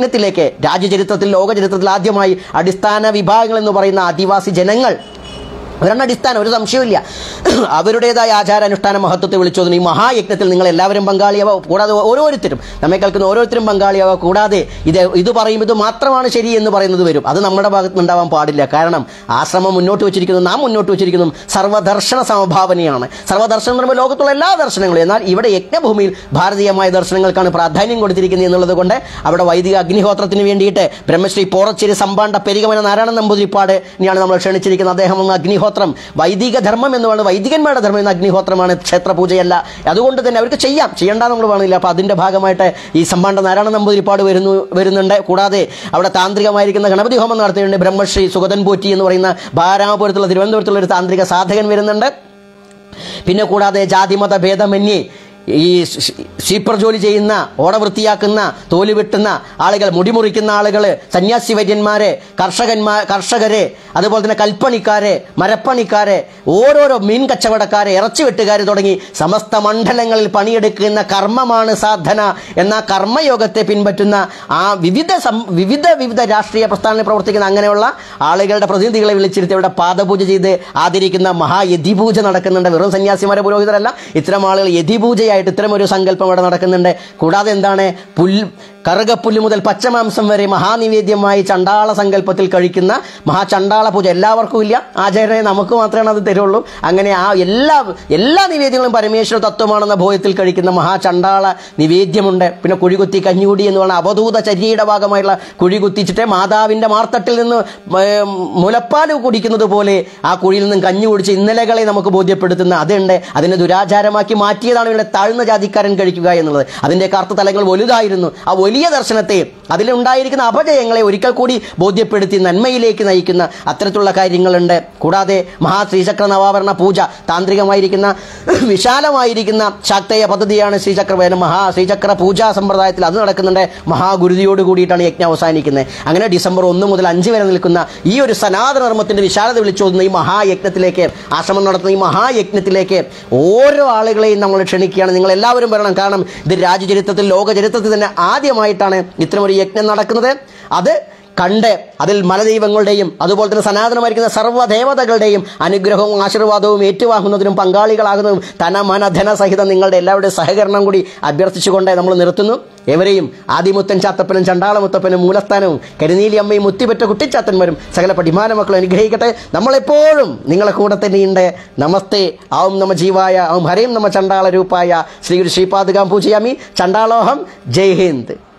മഹായജ്ഞത്തിലേക്ക് രാജ്യചരിത്രത്തിൽ ലോകചരിത്രത്തിൽ ആദ്യമായി അടിസ്ഥാന വിഭാഗങ്ങൾ എന്ന് പറയുന്ന ആദിവാസി ജനങ്ങൾ അവരാണ് അടിസ്ഥാനം ഒരു സംശയമില്ല അവരുടേതായ ആചാരാനുഷ്ഠാന മഹത്വത്തെ വിളിച്ചോതുന്ന ഈ മഹായജ്ഞത്തിൽ നിങ്ങൾ എല്ലാവരും പങ്കാളിയാവുക കൂടാതെ ഓരോരുത്തരും നമ്മെ കേൾക്കുന്ന ഓരോരുത്തരും പങ്കാളിയാവുക കൂടാതെ ഇത് ഇത് പറയും ഇത് മാത്രമാണ് ശരി എന്ന് പറയുന്നത് വരും അത് നമ്മുടെ ഭാഗത്ത് ഉണ്ടാവാൻ പാടില്ല കാരണം ആശ്രമം മുന്നോട്ട് വെച്ചിരിക്കുന്നത് നാം മുന്നോട്ട് വെച്ചിരിക്കുന്നതും സർവ്വദർശന സമഭാവനയാണ് സർവ്വദർശനം എന്ന് പറയുമ്പോൾ ലോകത്തുള്ള എല്ലാ ദർശനങ്ങളും എന്നാൽ ഇവിടെ യജ്ഞഭൂമിയിൽ ഭാരതീയമായ ദർശനങ്ങൾക്കാണ് പ്രാധാന്യം കൊടുത്തിരിക്കുന്നത് എന്നുള്ളത് കൊണ്ട് അവിടെ വൈദിക അഗ്നിഹോത്രത്തിന് വേണ്ടിയിട്ട് ബ്രഹ്മശ്രീ പോറച്ചേരി സമ്പാണ്ട പെരികമന നാരായണ നമ്പൂതിരിപ്പാട് ഇനിയാണ് നമ്മൾ ക്ഷണിച്ചിരിക്കുന്നത് അദ്ദേഹം ഒന്ന് അഗ്നിഹോത്രം വൈദിക ധർമ്മം എന്ന് പറയുന്നത് വൈദികന്മാരുടെ ധർമ്മം എന്ന അഗ്നിഹോത്രമാണ് ക്ഷേത്രപൂജയല്ല അതുകൊണ്ട് തന്നെ അവർക്ക് ചെയ്യാം ചെയ്യേണ്ട നമ്മൾ പറയുന്നില്ല അപ്പോൾ അതിൻ്റെ ഭാഗമായിട്ട് ഈ സമ്പാണ്ട നാരായണ നമ്പൂതിരിപ്പാട് വരുന്നു വരുന്നുണ്ട് കൂടാതെ അവിടെ താന്ത്രികമായിരിക്കുന്ന ഗണപതി ഹോമം നടത്തിയിട്ടുണ്ട് ബ്രഹ്മശ്രീ സുഗതൻ പോറ്റി എന്ന് പറയുന്ന ബാരാമപുരത്തുള്ള തിരുവനന്തപുരത്തുള്ള ഒരു താന്ത്രിക സാധകൻ വരുന്നുണ്ട് പിന്നെ കൂടാതെ ജാതിമത ഭേദമന്യേ ഈ സ്വീപ്പർ ജോലി ചെയ്യുന്ന ഓട വൃത്തിയാക്കുന്ന തോല് വെട്ടുന്ന ആളുകൾ മുടിമുറിക്കുന്ന ആളുകൾ സന്യാസി വര്യന്മാരെ കർഷകന്മാർ കർഷകരെ അതുപോലെ തന്നെ കൽപ്പണിക്കാരെ മരപ്പണിക്കാരെ ഓരോരോ മീൻ കച്ചവടക്കാരെ ഇറച്ചി വെട്ടുകാർ തുടങ്ങി സമസ്ത മണ്ഡലങ്ങളിൽ പണിയെടുക്കുന്ന കർമ്മമാണ് സാധന എന്ന കർമ്മയോഗത്തെ പിൻപറ്റുന്ന ആ വിവിധ സം- വിവിധ വിവിധ രാഷ്ട്രീയ പ്രസ്ഥാനങ്ങളിൽ പ്രവർത്തിക്കുന്ന അങ്ങനെയുള്ള ആളുകളുടെ പ്രതിനിധികളെ വിളിച്ചിരുത്തി അവിടെ പാദപൂജ ചെയ്ത് ആദരിക്കുന്ന മഹായതിപൂജ നടക്കുന്നുണ്ട് വെറും സന്യാസിമാരെ പുരോഹിതരല്ല ഇത്തരം ആളുകൾ യതിപൂജയായിട്ട് ഇത്തരം ഒരു സങ്കല്പം അവിടെ നടക്കുന്നുണ്ട് കൂടാതെ എന്താണ് പുൽ കറുകപ്പുല്ല് മുതൽ പച്ചമാംസം വരെ മഹാനിവേദ്യമായി ചണ്ടാള സങ്കല്പത്തിൽ കഴിക്കുന്ന മഹാചണ്ടാള പൂജ എല്ലാവർക്കും ഇല്ല ആചാര്യനെ നമുക്ക് മാത്രമേ അത് തരുള്ളൂ അങ്ങനെ ആ എല്ലാ എല്ലാ നിവേദ്യങ്ങളും പരമേശ്വര തത്വമാണെന്ന ബോധത്തിൽ കഴിക്കുന്ന മഹാചണ്ടാള നിവേദ്യമുണ്ട് പിന്നെ കുഴികുത്തി കഞ്ഞുകൂടി എന്ന് പറഞ്ഞ അവധൂത ചര്യയുടെ ഭാഗമായുള്ള കുഴി കുത്തിച്ചിട്ട് മാതാവിന്റെ മാർത്തട്ടിൽ നിന്ന് ഏം, മുലപ്പാല് കുടിക്കുന്നത് പോലെ ആ കുഴിയിൽ നിന്നും കഞ്ഞി കുടിച്ച് ഇന്നലകളെ നമുക്ക് ബോധ്യപ്പെടുത്തുന്ന അതുണ്ട് അതിനെ ദുരാചാരമാക്കി മാറ്റിയതാണ് ഇവിടെ താഴ്ന്ന ജാതിക്കാരൻ കഴിക്കുക എന്നുള്ളത് അതിന്റെ കറുത്ത തലങ്ങൾ വലുതായിരുന്നു ആ വലിയ ദർശനത്തെ അതിലുണ്ടായിരിക്കുന്ന അപജയങ്ങളെ ഒരിക്കൽ കൂടി ബോധ്യപ്പെടുത്തി നന്മയിലേക്ക് നയിക്കുന്ന അത്തരത്തിലുള്ള കാര്യങ്ങളുണ്ട് കൂടാതെ മഹാശ്രീചക്ര നവാവരണ പൂജ താന്ത്രികമായിരിക്കുന്ന വിശാലമായിരിക്കുന്ന ശാക്തേയ പദ്ധതിയാണ് ശ്രീചക്ര വേല മഹാ ശ്രീചക്ര പൂജാ സമ്പ്രദായത്തിൽ അത് നടക്കുന്നുണ്ട് മഹാഗുരുതിയോട് കൂടിയിട്ടാണ് യജ്ഞം അവസാനിക്കുന്നത് അങ്ങനെ ഡിസംബർ ഒന്ന് മുതൽ അഞ്ച് വരെ നിൽക്കുന്ന ഈ ഒരു സനാതന ധർമ്മത്തിന്റെ വിശാലത വിളിച്ചോതുന്ന ഈ മഹായജ്ഞത്തിലേക്ക് ആശ്രമം നടത്തുന്ന ഈ മഹായജ്ഞത്തിലേക്ക് ഓരോ ആളുകളെയും നമ്മൾ ക്ഷണിക്കുകയാണ് നിങ്ങൾ എല്ലാവരും വരണം കാരണം ഇത് രാജ്യചരിത്രത്തിൽ ലോക ചരിത്രത്തിൽ തന്നെ ആദ്യമായിട്ടാണ് ഇത്തരമൊരു യജ്ഞം നടക്കുന്നത് അത് കണ്ട് അതിൽ മലദൈവങ്ങളുടെയും അതുപോലെ തന്നെ സനാതനമായിരിക്കുന്ന സർവ്വദേവതകളുടെയും അനുഗ്രഹവും ആശീർവാദവും ഏറ്റുവാങ്ങുന്നതിനും പങ്കാളികളാകുന്നതും തന മന ധന സഹിതം നിങ്ങളുടെ എല്ലാവരുടെയും സഹകരണം കൂടി അഭ്യർത്ഥിച്ചുകൊണ്ട് നമ്മൾ നിർത്തുന്നു എവരെയും ആദിമുത്തൻ ചാത്തപ്പനും ചണ്ടാളമുത്തപ്പനും മൂലസ്ഥാനവും കരുനീലി അമ്മയും മുത്തിപെറ്റ കുട്ടിച്ചാത്തന്മാരും സകല പഠിമാന മക്കളും അനുഗ്രഹിക്കട്ടെ നമ്മളെപ്പോഴും നിങ്ങളെ കൂടെ തന്നെയുണ്ട് നമസ്തേ ആവും നമ ജീവായ ആവും ഹരയും നമ ചണ്ടാള രൂപായ ശ്രീ ശ്രീപാദുകാം പൂജയാമി ചണ്ടാളോഹം ജയ് ഹിന്ദ്